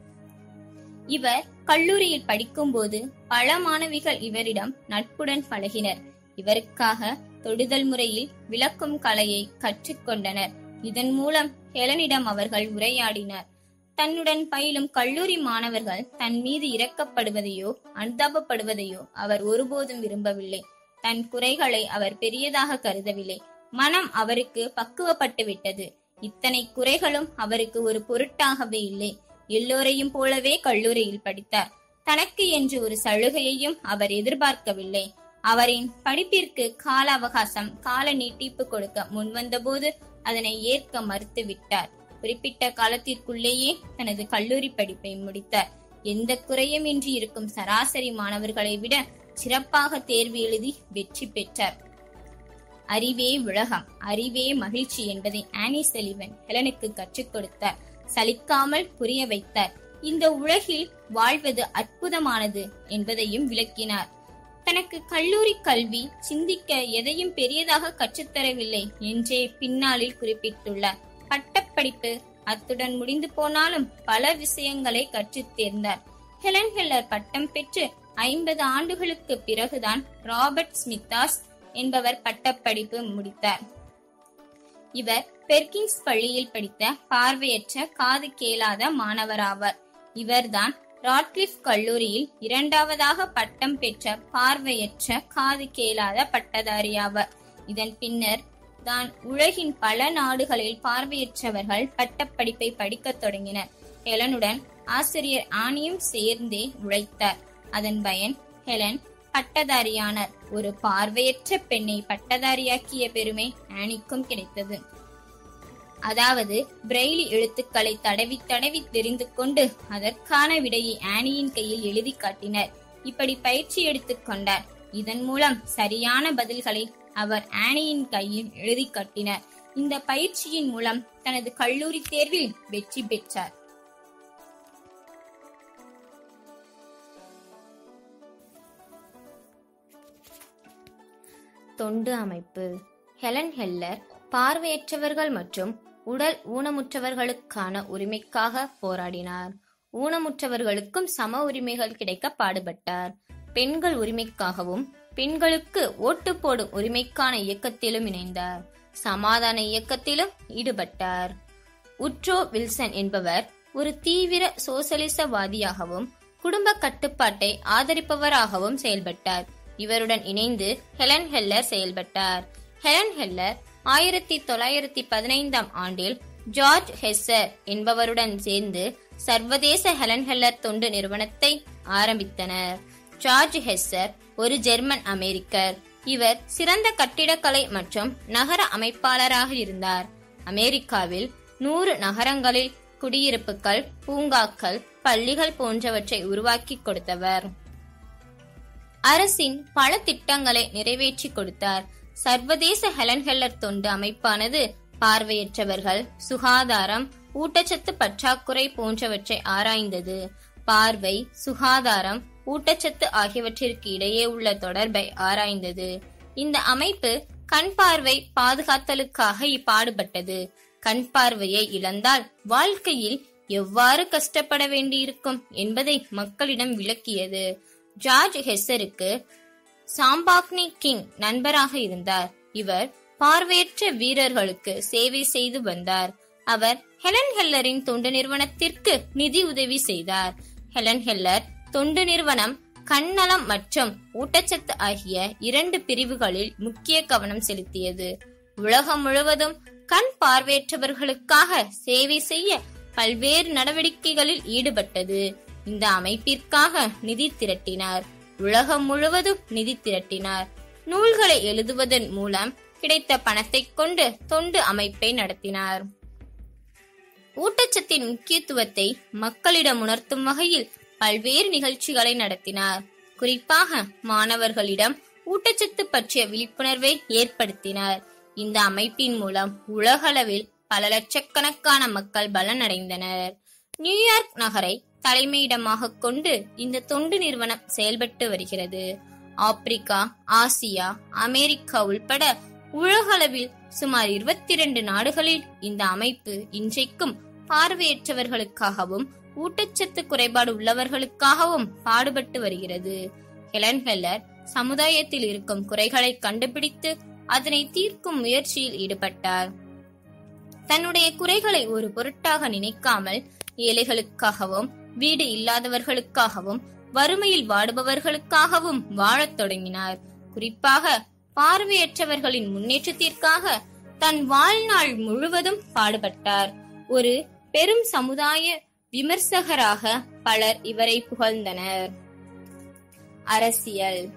இவர் கல்லூரியில் படிக்கும்போது பல மாணவிகள் இவரிடம் நட்புடன் பழகினர் இவருக்காக தொடுதல் முறையில் விளக்கும் கலையை கற்றுக்கொண்டனர் இதன் மூலம் ஹெலனிடம் அவர்கள் உரையாடினர் தன்னுடன் பயிலும் கல்லூரி மாணவர்கள் தன் மீது இரக்கப்படுவதையோ அனுதாபப்படுவதையோ அவர் ஒருபோதும் விரும்பவில்லை தன் குறைகளை அவர் பெரியதாக கருதவில்லை மனம் அவருக்கு பக்குவப்பட்டு விட்டது இத்தனை குறைகளும் அவருக்கு ஒரு பொருட்டாகவே இல்லை எல்லோரையும் போலவே கல்லூரியில் படித்தார் தனக்கு என்று ஒரு சலுகையையும் அவர் எதிர்பார்க்கவில்லை அவரின் படிப்பிற்கு கால அவகாசம் கால நீட்டிப்பு கொடுக்க முன்வந்தபோது அதனை ஏற்க மறுத்துவிட்டார் குறிப்பிட்ட காலத்திற்குள்ளேயே தனது கல்லூரி படிப்பை முடித்தார் எந்த குறையும் இன்றி இருக்கும் சராசரி மாணவர்களை விட சிறப்பாக தேர்வு எழுதி வெற்றி பெற்றார் அறிவே உலகம் அறிவே மகிழ்ச்சி என்பதை ஆனி செலிவன் ஹெலனுக்கு கற்றுக் கொடுத்தார் சலிக்காமல் புரிய வைத்தார் இந்த உலகில் வாழ்வது அற்புதமானது என்பதையும் விளக்கினார் தனக்கு கல்லூரி கல்வி சிந்திக்க எதையும் பெரியதாக கற்றுத்தரவில்லை என்றே பின்னாளில் குறிப்பிட்டுள்ளார் பட்டப்படிப்பு அத்துடன் முடிந்து போனாலும் பல விஷயங்களை கற்றுத் தேர்ந்தார் ஹெலன் ஹெல்லர் பட்டம் பெற்று ஐம்பது ஆண்டுகளுக்கு பிறகுதான் ராபர்ட் ஸ்மித்தாஸ் என்பவர் பட்டப்படிப்பு முடித்தார் இவர் பெர்கின்ஸ் பள்ளியில் படித்த பார்வையற்ற காது கேளாத மாணவராவார் இவர்தான் ராட்லிஃப் கல்லூரியில் இரண்டாவதாக பட்டம் பெற்ற பார்வையற்ற காது கேளாத பட்டதாரியாவர் இதன் பின்னர் தான் உலகின் பல நாடுகளில் பார்வையற்றவர்கள் பட்டப்படிப்பை படிக்கத் தொடங்கினர் ஹெலனுடன் ஆசிரியர் ஆணியும் சேர்ந்தே உழைத்தார் அதன் பயன் ஹெலன் பட்டதாரியானார் ஒரு பார்வையற்ற பெண்ணை பட்டதாரியாக்கிய பெருமை ஆனிக்கும் கிடைத்தது அதாவது பிரெய்லி எழுத்துக்களை தடவி தடவி தெரிந்து கொண்டு அதற்கான விடையை ஆனியின் கையில் எழுதி காட்டினர் இப்படி பயிற்சி எடுத்துக் கொண்டார் இதன் மூலம் சரியான பதில்களை அவர் ஆனியின் கையில் எழுதி காட்டினார் இந்த பயிற்சியின் மூலம் தனது கல்லூரி தேர்வில் வெற்றி பெற்றார் தொண்டு அமைப்பு ஹெலன் ஹெல்லர் பார்வையற்றவர்கள் மற்றும் உடல் ஊனமுற்றவர்களுக்கான உரிமைக்காக போராடினார் ஊனமுற்றவர்களுக்கும் சம உரிமைகள் கிடைக்க பாடுபட்டார் பெண்கள் உரிமைக்காகவும் பெண்களுக்கு ஓட்டு போடும் உரிமைக்கான இயக்கத்திலும் இணைந்தார் சமாதான இயக்கத்திலும் ஈடுபட்டார் உட்ரோ வில்சன் என்பவர் ஒரு தீவிர சோசலிசவாதியாகவும் குடும்ப கட்டுப்பாட்டை ஆதரிப்பவராகவும் செயல்பட்டார் இவருடன் இணைந்து ஹெலன் ஹெல்லர் செயல்பட்டார் ஹெலன் ஹெல்லர் ஆயிரத்தி தொள்ளாயிரத்தி பதினைந்தாம் ஆண்டில் ஜார்ஜ் ஹெஸ்ஸர் என்பவருடன் சேர்ந்து சர்வதேச ஹெலன் ஹெல்லர் தொண்டு நிறுவனத்தை ஆரம்பித்தனர் ஜார்ஜ் ஹெஸ்ஸர் ஒரு ஜெர்மன் அமெரிக்கர் இவர் சிறந்த கட்டிடக்கலை மற்றும் நகர அமைப்பாளராக இருந்தார் அமெரிக்காவில் நூறு நகரங்களில் குடியிருப்புகள் பூங்காக்கள் பள்ளிகள் போன்றவற்றை உருவாக்கி கொடுத்தவர் அரசின் பல திட்டங்களை நிறைவேற்றி கொடுத்தார் சர்வதேச ஹெலன் ஹெல்லர் தொண்டு அமைப்பானது பார்வையற்றவர்கள் சுகாதாரம் ஊட்டச்சத்து பற்றாக்குறை போன்றவற்றை ஆராய்ந்தது பார்வை சுகாதாரம் ஊட்டச்சத்து ஆகியவற்றிற்கு இடையே உள்ள தொடர்பை ஆராய்ந்தது இந்த அமைப்பு கண் பார்வை பாதுகாத்தலுக்காக இப்பாடுபட்டது கண் பார்வையை இழந்தால் வாழ்க்கையில் எவ்வாறு கஷ்டப்பட வேண்டியிருக்கும் என்பதை மக்களிடம் விளக்கியது ஜார்ஜ் ஹெஸ்ஸருக்கு சாம்பாக்னி கிங் நண்பராக இருந்தார் இவர் பார்வையற்ற வீரர்களுக்கு சேவை செய்து வந்தார் அவர் ஹெலன் ஹெல்லரின் தொண்டு நிறுவனத்திற்கு நிதி உதவி செய்தார் ஹெலன் ஹெல்லர் தொண்டு நிறுவனம் கண்ணலம் மற்றும் ஊட்டச்சத்து ஆகிய இரண்டு பிரிவுகளில் முக்கிய கவனம் செலுத்தியது உலகம் முழுவதும் கண் பார்வையற்றவர்களுக்காக சேவை செய்ய பல்வேறு நடவடிக்கைகளில் ஈடுபட்டது இந்த அமைப்பிற்காக நிதி திரட்டினார் உலகம் முழுவதும் நிதி திரட்டினார் நூல்களை எழுதுவதன் மூலம் கிடைத்த பணத்தை கொண்டு தொண்டு அமைப்பை நடத்தினார் ஊட்டச்சத்தின் முக்கியத்துவத்தை மக்களிடம் உணர்த்தும் வகையில் பல்வேறு நிகழ்ச்சிகளை நடத்தினார் குறிப்பாக மாணவர்களிடம் ஊட்டச்சத்து பற்றிய விழிப்புணர்வை ஏற்படுத்தினார் இந்த அமைப்பின் மூலம் உலகளவில் பல லட்சக்கணக்கான மக்கள் பலனடைந்தனர் நியூயார்க் நகரை தலைமையிடமாக கொண்டு இந்த தொண்டு நிறுவனம் செயல்பட்டு வருகிறது ஆப்பிரிக்கா ஆசியா அமெரிக்கா உள்பட உலகளவில் சுமார் இருபத்தி இரண்டு நாடுகளில் இந்த அமைப்பு இன்றைக்கும் பார்வையற்றவர்களுக்காகவும் ஊட்டச்சத்து குறைபாடு உள்ளவர்களுக்காகவும் பாடுபட்டு வருகிறது ஹெலன் ஹெல்லர் சமுதாயத்தில் இருக்கும் குறைகளை கண்டுபிடித்து அதனை தீர்க்கும் முயற்சியில் ஈடுபட்டார் தன்னுடைய குறைகளை ஒரு பொருட்டாக நினைக்காமல் ஏழைகளுக்காகவும் வீடு இல்லாதவர்களுக்காகவும் வறுமையில் வாடுபவர்களுக்காகவும் வாழத் தொடங்கினார் குறிப்பாக பார்வையற்றவர்களின் முன்னேற்றத்திற்காக தன் வாழ்நாள் முழுவதும் பாடுபட்டார் ஒரு பெரும் சமுதாய விமர்சகராக பலர் இவரை புகழ்ந்தனர் அரசியல்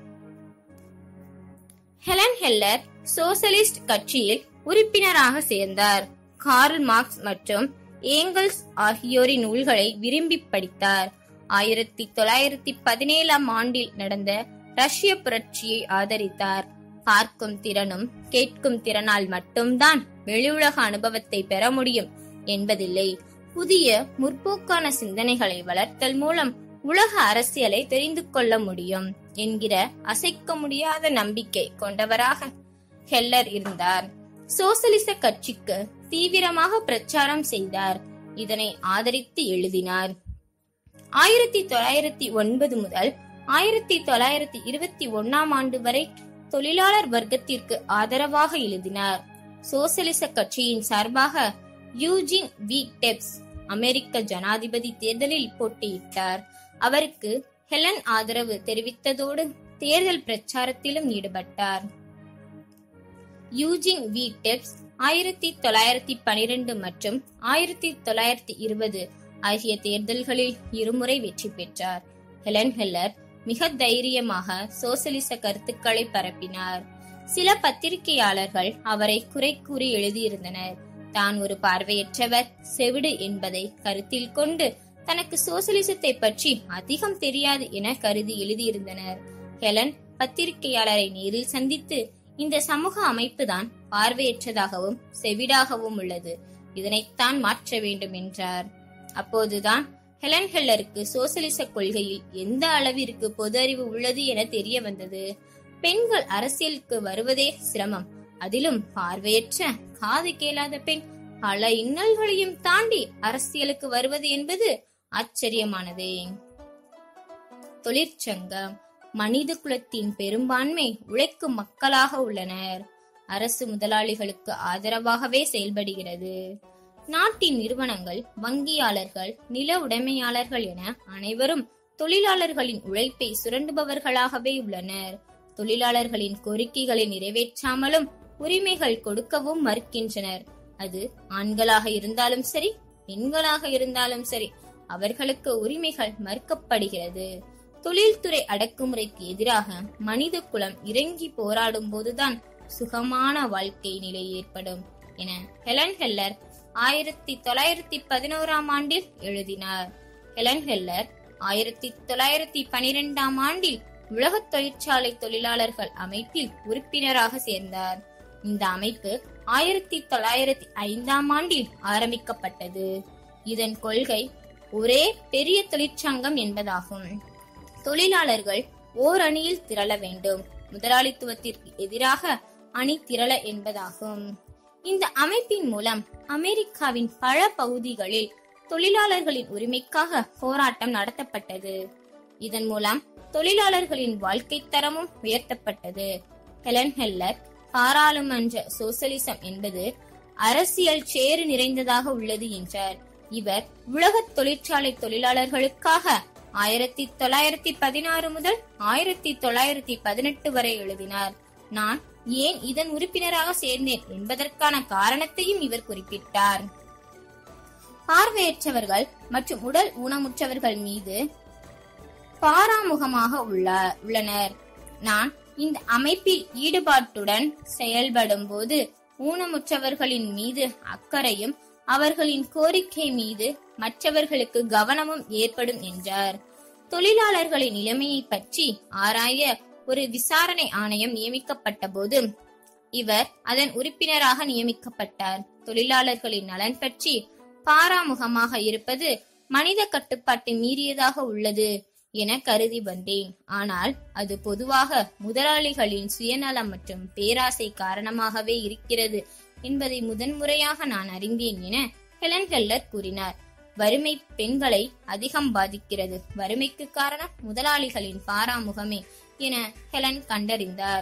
ஹெலன் ஹெல்லர் சோசலிஸ்ட் கட்சியில் உறுப்பினராக சேர்ந்தார் கார்ல் மார்க்ஸ் மற்றும் ஏங்கல்ஸ் ஆகியோரின் நூல்களை விரும்பி படித்தார் ஆயிரத்தி தொள்ளாயிரத்தி பதினேழாம் ஆண்டில் நடந்த ரஷ்ய புரட்சியை ஆதரித்தார் பார்க்கும் திறனும் கேட்கும் திறனால் மட்டும்தான் வெளியுலக அனுபவத்தை பெற முடியும் என்பதில்லை புதிய முற்போக்கான சிந்தனைகளை வளர்த்தல் மூலம் உலக அரசியலை தெரிந்து கொள்ள முடியும் என்கிற அசைக்க முடியாத நம்பிக்கை கொண்டவராக ஹெல்லர் இருந்தார் சோசலிச கட்சிக்கு தீவிரமாக பிரச்சாரம் செய்தார் இதனை ஆதரித்து எழுதினார் ஆயிரத்தி தொள்ளாயிரத்தி ஒன்பது முதல் ஆயிரத்தி தொள்ளாயிரத்தி இருபத்தி ஒன்னாம் ஆண்டு வரை தொழிலாளர் வர்க்கத்திற்கு ஆதரவாக எழுதினார் சோசலிச கட்சியின் சார்பாக யூஜின் வி டெப்ஸ் அமெரிக்க ஜனாதிபதி தேர்தலில் போட்டியிட்டார் அவருக்கு ஹெலன் ஆதரவு தெரிவித்ததோடு தேர்தல் பிரச்சாரத்திலும் ஈடுபட்டார் யூஜின் வி டெப்ஸ் ஆயிரத்தி தொள்ளாயிரத்தி பனிரெண்டு மற்றும் ஆயிரத்தி தொள்ளாயிரத்தி இருபது ஆகிய தேர்தல்களில் இருமுறை வெற்றி பெற்றார் ஹெலன் ஹெல்லர் மிக தைரியமாக சோசலிச கருத்துக்களை பரப்பினார் சில பத்திரிகையாளர்கள் அவரை குறை கூறி எழுதியிருந்தனர் தான் ஒரு பார்வையற்றவர் செவிடு என்பதை கருத்தில் கொண்டு தனக்கு சோசலிசத்தை பற்றி அதிகம் தெரியாது என கருதி எழுதியிருந்தனர் ஹெலன் பத்திரிகையாளரை நேரில் சந்தித்து இந்த சமூக அமைப்புதான் பார்வையற்றதாகவும் செவிடாகவும் உள்ளது இதனைத்தான் மாற்ற வேண்டும் என்றார் அப்போதுதான் ஹெலன் ஹெல்லருக்கு சோசலிச கொள்கையில் எந்த அளவிற்கு பொது அறிவு உள்ளது என தெரிய வந்தது பெண்கள் அரசியலுக்கு வருவதே சிரமம் அதிலும் பார்வையற்ற காது கேளாத பெண் பல இன்னல்களையும் தாண்டி அரசியலுக்கு வருவது என்பது ஆச்சரியமானதே தொழிற்சங்கம் மனித குலத்தின் பெரும்பான்மை உழைக்கும் மக்களாக உள்ளனர் அரசு முதலாளிகளுக்கு ஆதரவாகவே செயல்படுகிறது நாட்டின் நிறுவனங்கள் வங்கியாளர்கள் நில உடைமையாளர்கள் என அனைவரும் தொழிலாளர்களின் உழைப்பை சுரண்டுபவர்களாகவே உள்ளனர் தொழிலாளர்களின் கோரிக்கைகளை நிறைவேற்றாமலும் உரிமைகள் கொடுக்கவும் மறுக்கின்றனர் அது ஆண்களாக இருந்தாலும் சரி பெண்களாக இருந்தாலும் சரி அவர்களுக்கு உரிமைகள் மறுக்கப்படுகிறது தொழில்துறை அடக்குமுறைக்கு எதிராக மனித குலம் இறங்கி போராடும் போதுதான் சுகமான வாழ்க்கை நிலை ஏற்படும் என ஹெலன் ஹெல்லர் ஆயிரத்தி தொள்ளாயிரத்தி பதினோராம் ஆண்டில் எழுதினார் ஹெலன் ஹெல்லர் ஆயிரத்தி தொள்ளாயிரத்தி பனிரெண்டாம் ஆண்டில் உலக தொழிற்சாலை தொழிலாளர்கள் அமைப்பில் உறுப்பினராக சேர்ந்தார் இந்த அமைப்பு ஆயிரத்தி தொள்ளாயிரத்தி ஐந்தாம் ஆண்டில் ஆரம்பிக்கப்பட்டது இதன் கொள்கை ஒரே பெரிய தொழிற்சங்கம் என்பதாகும் தொழிலாளர்கள் ஓர் அணியில் திரள வேண்டும் முதலாளித்துவத்திற்கு எதிராக அணி திரள என்பதாகும் இந்த அமைப்பின் மூலம் அமெரிக்காவின் பல பகுதிகளில் தொழிலாளர்களின் உரிமைக்காக போராட்டம் நடத்தப்பட்டது இதன் மூலம் தொழிலாளர்களின் வாழ்க்கை தரமும் உயர்த்தப்பட்டது ஹெலன் ஹெல்லர் பாராளுமன்ற சோசலிசம் என்பது அரசியல் சேறு நிறைந்ததாக உள்ளது என்றார் இவர் உலக தொழிற்சாலை தொழிலாளர்களுக்காக ஆயிரத்தி தொள்ளாயிரத்தி பதினாறு முதல் ஆயிரத்தி தொள்ளாயிரத்தி பதினெட்டு வரை எழுதினார் நான் ஏன் இதன் உறுப்பினராக சேர்ந்தேன் என்பதற்கான காரணத்தையும் இவர் குறிப்பிட்டார் பார்வையற்றவர்கள் மற்றும் உடல் ஊனமுற்றவர்கள் மீது பாராமுகமாக உள்ள உள்ளனர் நான் இந்த அமைப்பில் ஈடுபாட்டுடன் செயல்படும் போது ஊனமுற்றவர்களின் மீது அக்கறையும் அவர்களின் கோரிக்கை மீது மற்றவர்களுக்கு கவனமும் ஏற்படும் என்றார் தொழிலாளர்களின் நிலைமையை பற்றி ஆராய ஒரு விசாரணை ஆணையம் நியமிக்கப்பட்ட போது இவர் அதன் உறுப்பினராக நியமிக்கப்பட்டார் தொழிலாளர்களின் நலன் பற்றி பாராமுகமாக இருப்பது மனித கட்டுப்பாட்டை மீறியதாக உள்ளது என கருதி வந்தேன் ஆனால் அது பொதுவாக முதலாளிகளின் சுயநலம் மற்றும் பேராசை காரணமாகவே இருக்கிறது என்பதை முதன்முறையாக நான் அறிந்தேன் என ஹெலன் கெல்லர் கூறினார் வறுமை பெண்களை அதிகம் பாதிக்கிறது வறுமைக்கு காரணம் முதலாளிகளின் பாராமுகமே என ஹெலன் கண்டறிந்தார்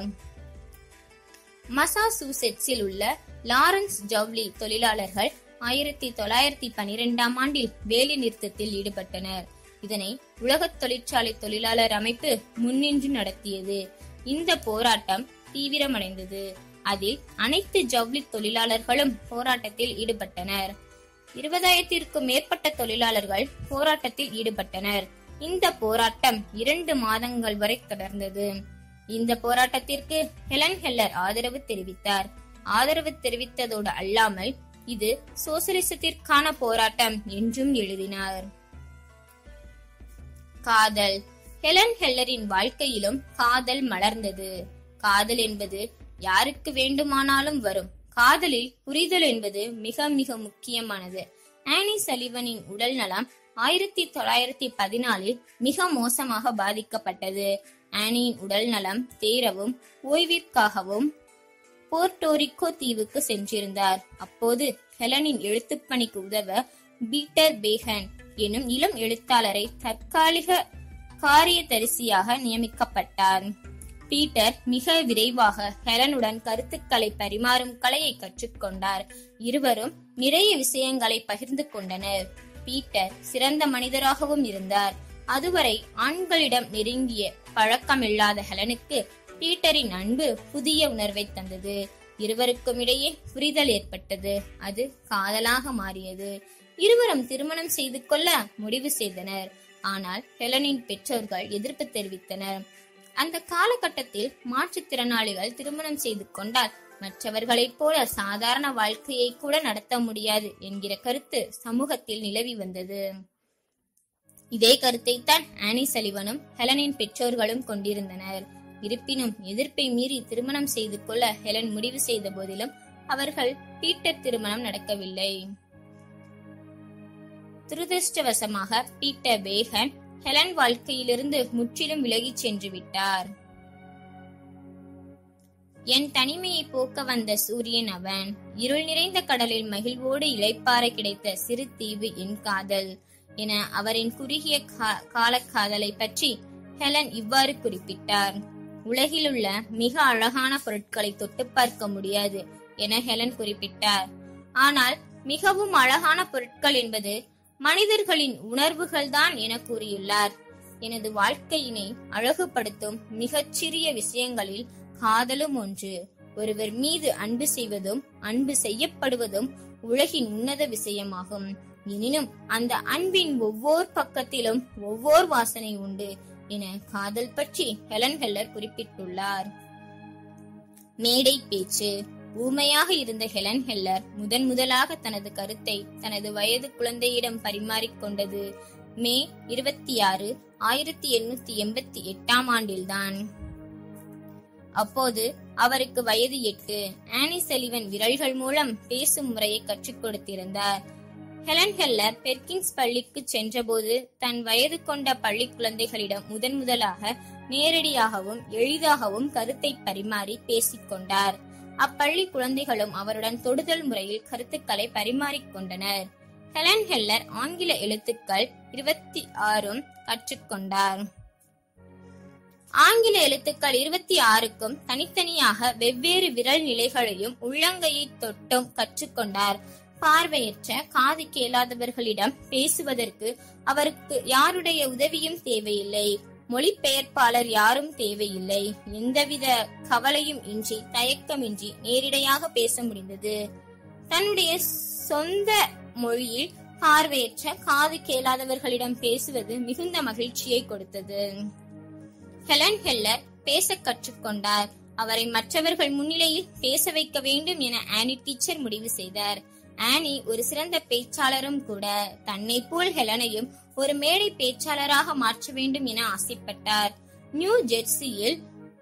மசாசூசெட்ஸில் உள்ள லாரன்ஸ் ஜவுலி தொழிலாளர்கள் ஆயிரத்தி தொள்ளாயிரத்தி பனிரெண்டாம் ஆண்டில் வேலை நிறுத்தத்தில் ஈடுபட்டனர் இதனை உலக தொழிற்சாலை தொழிலாளர் அமைப்பு முன்னின்று நடத்தியது இந்த போராட்டம் தீவிரமடைந்தது அதில் அனைத்து ஜவுளி தொழிலாளர்களும் போராட்டத்தில் ஈடுபட்டனர் இருபதாயிரத்திற்கும் மேற்பட்ட தொழிலாளர்கள் போராட்டத்தில் ஈடுபட்டனர் இந்த போராட்டம் இரண்டு மாதங்கள் வரை தொடர்ந்தது இந்த போராட்டத்திற்கு ஹெலன் ஹெல்லர் ஆதரவு தெரிவித்தார் ஆதரவு தெரிவித்ததோடு அல்லாமல் இது சோசலிசத்திற்கான போராட்டம் என்றும் எழுதினார் காதல் ஹெலன் ஹெல்லரின் வாழ்க்கையிலும் காதல் மலர்ந்தது காதல் என்பது யாருக்கு வேண்டுமானாலும் வரும் காதலில் புரிதல் என்பது மிக மிக முக்கியமானது ஆனி சலிவனின் உடல் நலம் ஆயிரத்தி தொள்ளாயிரத்தி பதினாலில் மிக மோசமாக பாதிக்கப்பட்டது ஆனியின் உடல் நலம் தேரவும் ஓய்விற்காகவும் போர்ட்டோரிக்கோ தீவுக்கு சென்றிருந்தார் அப்போது ஹெலனின் எழுத்துப்பணிக்கு உதவ பீட்டர் பேகன் எனும் இளம் எழுத்தாளரை தற்காலிக காரியதரிசியாக நியமிக்கப்பட்டார் பீட்டர் மிக விரைவாக ஹெலனுடன் கருத்துக்களை பரிமாறும் கலையை கற்றுக்கொண்டார் இருவரும் நிறைய விஷயங்களை பகிர்ந்து கொண்டனர் பீட்டர் சிறந்த மனிதராகவும் இருந்தார் அதுவரை ஆண்களிடம் நெருங்கிய பழக்கமில்லாத ஹெலனுக்கு பீட்டரின் அன்பு புதிய உணர்வை தந்தது இருவருக்கும் இடையே புரிதல் ஏற்பட்டது அது காதலாக மாறியது இருவரும் திருமணம் செய்து கொள்ள முடிவு செய்தனர் ஆனால் ஹெலனின் பெற்றோர்கள் எதிர்ப்பு தெரிவித்தனர் அந்த காலகட்டத்தில் மாற்றுத்திறனாளிகள் திருமணம் செய்து கொண்டால் மற்றவர்களைப் போல சாதாரண வாழ்க்கையை கூட நடத்த முடியாது என்கிற கருத்து சமூகத்தில் நிலவி வந்தது இதே கருத்தைத்தான் ஆனி சலிவனும் ஹெலனின் பெற்றோர்களும் கொண்டிருந்தனர் இருப்பினும் எதிர்ப்பை மீறி திருமணம் செய்து கொள்ள ஹெலன் முடிவு செய்த போதிலும் அவர்கள் பீட்டர் திருமணம் நடக்கவில்லை துரதிருஷ்டவசமாக பீட்டர் பேகன் ஹெலன் வாழ்க்கையிலிருந்து முற்றிலும் விலகிச் சென்று விட்டார் என் தனிமையை போக்க வந்த சூரியன் அவன் இருள் நிறைந்த கடலில் மகிழ்வோடு இளைப்பாற கிடைத்த சிறு தீவு என் காதல் என அவரின் குறுகிய கா- காலக்காதலை பற்றி ஹெலன் இவ்வாறு குறிப்பிட்டார் உலகிலுள்ள மிக அழகான பொருட்களை தொட்டு பார்க்க முடியாது என ஹெலன் குறிப்பிட்டார் ஆனால் மிகவும் அழகான பொருட்கள் என்பது மனிதர்களின் உணர்வுகள்தான் என கூறியுள்ளார் எனது வாழ்க்கையினை அழகுபடுத்தும் மிகச்சிறிய விஷயங்களில் காதலும் ஒன்று ஒருவர் மீது அன்பு செய்வதும் அன்பு செய்யப்படுவதும் உலகின் உன்னத விஷயமாகும் எனினும் அந்த அன்பின் ஒவ்வொரு பக்கத்திலும் ஒவ்வொரு வாசனை உண்டு என காதல் பற்றி ஹெலன் ஹெல்லர் குறிப்பிட்டுள்ளார் மேடை பேச்சு ஊமையாக இருந்த ஹெலன் ஹெல்லர் முதன் முதலாக தனது கருத்தை தனது வயது குழந்தையிடம் பரிமாறிக்கொண்டது மே இருபத்தி ஆறு ஆயிரத்தி எண்ணூத்தி எண்பத்தி எட்டாம் ஆண்டில்தான் அப்போது அவருக்கு வயது எட்டு ஆனி செலிவன் விரல்கள் மூலம் பேசும் முறையை கற்றுக் கொடுத்திருந்தார் ஹெலன் ஹெல்லர் பெர்கின்ஸ் பள்ளிக்கு சென்றபோது தன் வயது கொண்ட பள்ளி குழந்தைகளிடம் முதன் முதலாக நேரடியாகவும் எளிதாகவும் கருத்தை பரிமாறி பேசிக் கொண்டார் அப்பள்ளி குழந்தைகளும் அவருடன் தொடுதல் முறையில் கருத்துக்களை பரிமாறிக் கொண்டனர் ஹெலன் ஹெல்லர் ஆங்கில எழுத்துக்கள் இருபத்தி ஆறும் கற்றுக்கொண்டார் ஆங்கில எழுத்துக்கள் இருபத்தி ஆறுக்கும் தனித்தனியாக வெவ்வேறு விரல் நிலைகளையும் உள்ளங்கையை தொட்டும் கற்றுக்கொண்டார் பார்வையற்ற காது கேளாதவர்களிடம் பேசுவதற்கு அவருக்கு யாருடைய உதவியும் தேவையில்லை மொழிபெயர்ப்பாளர் யாரும் தேவையில்லை எந்தவித கவலையும் இன்றி தயக்கமின்றி நேரிடையாக பேச முடிந்தது தன்னுடைய சொந்த மொழியில் பார்வையற்ற காது கேளாதவர்களிடம் பேசுவது மிகுந்த மகிழ்ச்சியை கொடுத்தது ஹெலன் ஹெல்லர் பேச கற்றுக்கொண்டார் அவரை மற்றவர்கள் முன்னிலையில் பேச வைக்க வேண்டும் என ஆனி டீச்சர் முடிவு செய்தார் ஆனி ஒரு சிறந்த பேச்சாளரும் கூட தன்னை போல் ஹெலனையும் ஒரு மேடை பேச்சாளராக மாற்ற வேண்டும் என ஆசைப்பட்டார் நியூ ஜெர்சியில்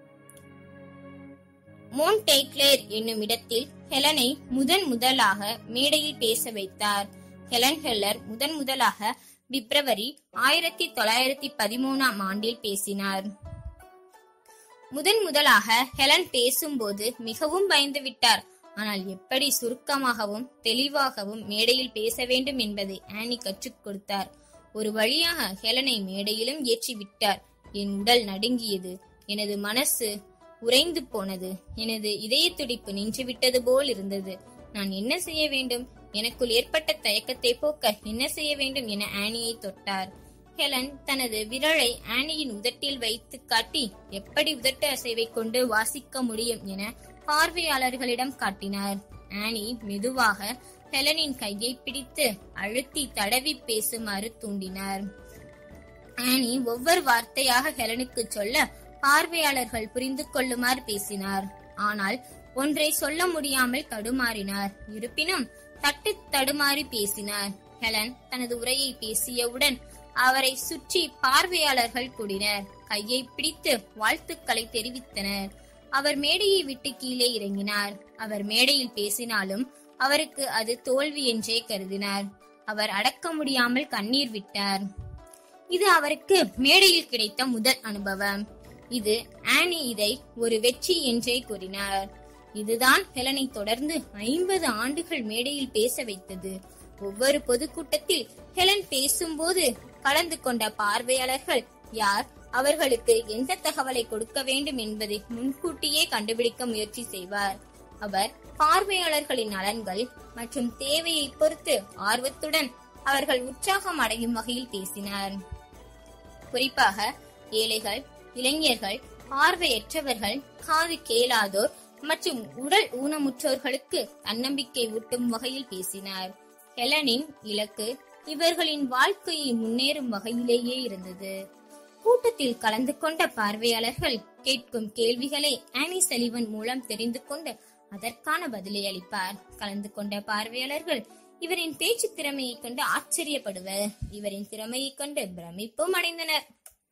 மோன்டேக்லேர் என்னும் இடத்தில் ஹெலனை முதன் முதலாக மேடையில் பேச வைத்தார் ஹெலன் ஹெல்லர் முதன் முதலாக பிப்ரவரி ஆயிரத்தி தொள்ளாயிரத்தி பதிமூணாம் ஆண்டில் பேசினார் முதன் முதலாக ஹெலன் பேசும்போது மிகவும் பயந்து விட்டார் ஆனால் எப்படி சுருக்கமாகவும் தெளிவாகவும் மேடையில் பேச வேண்டும் என்பதை ஆனி கற்றுக் கொடுத்தார் ஒரு வழியாக ஹெலனை மேடையிலும் ஏற்றி விட்டார் என் உடல் நடுங்கியது எனது மனசு உறைந்து போனது எனது இதய துடிப்பு நின்றுவிட்டது போல் இருந்தது நான் என்ன செய்ய வேண்டும் எனக்குள் ஏற்பட்ட தயக்கத்தை போக்க என்ன செய்ய வேண்டும் என ஆனியை தொட்டார் ஹெலன் தனது விரலை ஆனியின் உதட்டில் வைத்து காட்டி எப்படி உதட்டு அசைவை கொண்டு வாசிக்க முடியும் என பார்வையாளர்களிடம் காட்டினார் ஆனி மெதுவாக ஹெலனின் கையை பிடித்து அழுத்தி தடவி பேசுமாறு தூண்டினார் ஆனி ஒவ்வொரு வார்த்தையாக ஹெலனுக்கு சொல்ல பார்வையாளர்கள் புரிந்து கொள்ளுமாறு பேசினார் ஆனால் ஒன்றை சொல்ல முடியாமல் தடுமாறினார் இருப்பினும் தட்டு தடுமாறி பேசினார் ஹெலன் தனது உரையை பேசியவுடன் அவரை சுற்றி பார்வையாளர்கள் கூடினர் கையை பிடித்து வாழ்த்துக்களை தெரிவித்தனர் அவர் மேடையை விட்டு கீழே இறங்கினார் அவர் மேடையில் பேசினாலும் அவருக்கு அது தோல்வி என்றே கருதினார் அவர் அடக்க முடியாமல் கண்ணீர் விட்டார் இது அவருக்கு மேடையில் கிடைத்த முதல் அனுபவம் இது ஆனி இதை ஒரு வெற்றி என்றே கூறினார் இதுதான் ஹெலனை தொடர்ந்து ஐம்பது ஆண்டுகள் மேடையில் பேச வைத்தது ஒவ்வொரு பொதுக்கூட்டத்தில் ஹெலன் பேசும்போது கலந்து கொண்ட பார்வையாளர்கள் யார் அவர்களுக்கு எந்த தகவலை கொடுக்க வேண்டும் என்பதை முன்கூட்டியே கண்டுபிடிக்க முயற்சி செய்வார் அவர் பார்வையாளர்களின் நலன்கள் மற்றும் தேவையை பொறுத்து ஆர்வத்துடன் அவர்கள் உற்சாகம் அடையும் வகையில் பேசினார் குறிப்பாக ஏழைகள் இளைஞர்கள் பார்வையற்றவர்கள் காது கேளாதோர் மற்றும் உடல் ஊனமுற்றோர்களுக்கு தன்னம்பிக்கை ஊட்டும் வகையில் பேசினார் ஹெலனின் இலக்கு இவர்களின் வாழ்க்கையை முன்னேறும் வகையிலேயே இருந்தது கூட்டத்தில் கலந்து கொண்ட பார்வையாளர்கள் கேட்கும் கேள்விகளை ஆனி சலிவன் மூலம் தெரிந்து கொண்டு அதற்கான பதிலை அளிப்பார் கலந்து கொண்ட பார்வையாளர்கள் இவரின் பேச்சு திறமையை கண்டு ஆச்சரியப்படுவர் இவரின் திறமையை கண்டு பிரமிப்பும் அடைந்தனர்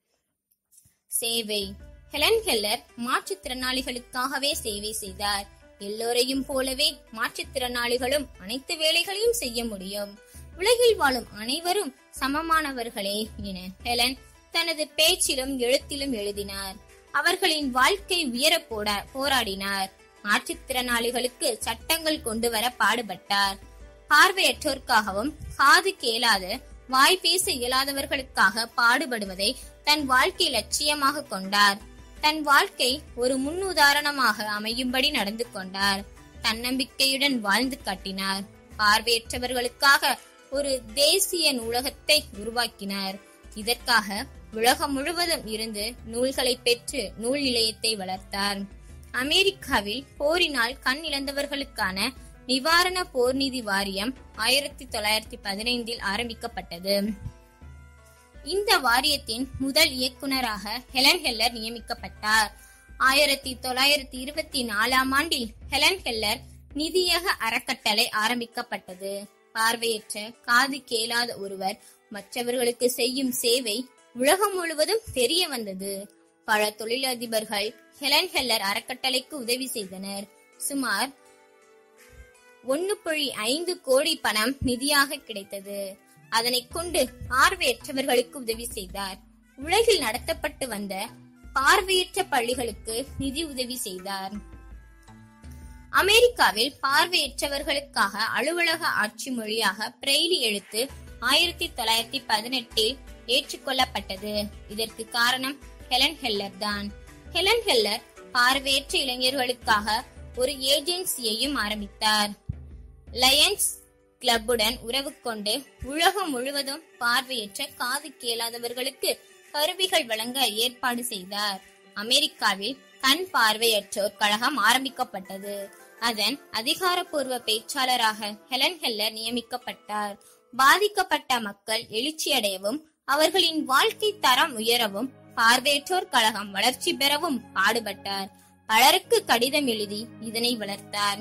சேவை ஹெலன் ஹெல்லர் மாற்றுத்திறனாளிகளுக்காகவே சேவை செய்தார் எல்லோரையும் போலவே மாற்றுத்திறனாளிகளும் அனைத்து வேலைகளையும் செய்ய முடியும் உலகில் வாழும் அனைவரும் சமமானவர்களே என ஹெலன் தனது பேச்சிலும் எழுத்திலும் எழுதினார் அவர்களின் வாழ்க்கை உயர போட போராடினார் மாற்றுத்திறனாளிகளுக்கு சட்டங்கள் கொண்டு வர பாடுபட்டார் பார்வையற்றோர்க்காகவும் காது கேளாத வாய் பேச இயலாதவர்களுக்காக பாடுபடுவதை தன் வாழ்க்கை லட்சியமாக கொண்டார் தன் வாழ்க்கை ஒரு முன்னுதாரணமாக அமையும்படி நடந்து கொண்டார் தன்னம்பிக்கையுடன் வாழ்ந்து காட்டினார் பார்வையற்றவர்களுக்காக ஒரு தேசிய நூலகத்தை உருவாக்கினார் இதற்காக உலகம் முழுவதும் இருந்து நூல்களை பெற்று நூல் நிலையத்தை வளர்த்தார் அமெரிக்காவில் போரினால் கண் இழந்தவர்களுக்கான நிவாரண போர் நிதி வாரியம் ஆயிரத்தி தொள்ளாயிரத்தி பதினைந்தில் ஆரம்பிக்கப்பட்டது இந்த வாரியத்தின் முதல் இயக்குனராக ஹெலன் ஹெல்லர் நியமிக்கப்பட்டார் ஆயிரத்தி தொள்ளாயிரத்தி இருபத்தி நாலாம் ஆண்டில் ஹெலன் ஹெல்லர் நிதியக அறக்கட்டளை ஆரம்பிக்கப்பட்டது பார்வையற்ற காது கேளாத ஒருவர் மற்றவர்களுக்கு செய்யும் சேவை உலகம் முழுவதும் தெரிய வந்தது பல தொழிலதிபர்கள் ஹெலன் ஹெல்லர் அறக்கட்டளைக்கு உதவி செய்தனர் சுமார் ஒன்னு புள்ளி ஐந்து கோடி பணம் நிதியாக கிடைத்தது அதனை கொண்டு பார்வையற்றவர்களுக்கு உதவி செய்தார் உலகில் நடத்தப்பட்டு வந்த பார்வையற்ற பள்ளிகளுக்கு நிதி உதவி செய்தார் அமெரிக்காவில் பார்வையற்றவர்களுக்காக அலுவலக ஆட்சி மொழியாக பிரெய்லி எழுத்து ஆயிரத்தி தொள்ளாயிரத்தி பதினெட்டில் ஏற்றுக்கொள்ளப்பட்டது இதற்கு காரணம் ஹெலன் ஹெல்லர் தான் ஹெலன் ஹெல்லர் பார்வையற்ற இளைஞர்களுக்காக ஒரு ஏஜென்சியையும் ஆரம்பித்தார் லயன்ஸ் கிளப்புடன் உறவு கொண்டு உலகம் முழுவதும் பார்வையற்ற காது கேளாதவர்களுக்கு கருவிகள் வழங்க ஏற்பாடு செய்தார் அமெரிக்காவில் கண் பார்வையற்றோர் கழகம் ஆரம்பிக்கப்பட்டது அதன் அதிகாரப்பூர்வ பேச்சாளராக ஹெலன் ஹெல்லர் நியமிக்கப்பட்டார் பாதிக்கப்பட்ட மக்கள் எழுச்சியடையவும் அவர்களின் வாழ்க்கை தரம் உயரவும் பார்வையற்றோர் கழகம் வளர்ச்சி பெறவும் பாடுபட்டார் பலருக்கு கடிதம் எழுதி இதனை வளர்த்தார்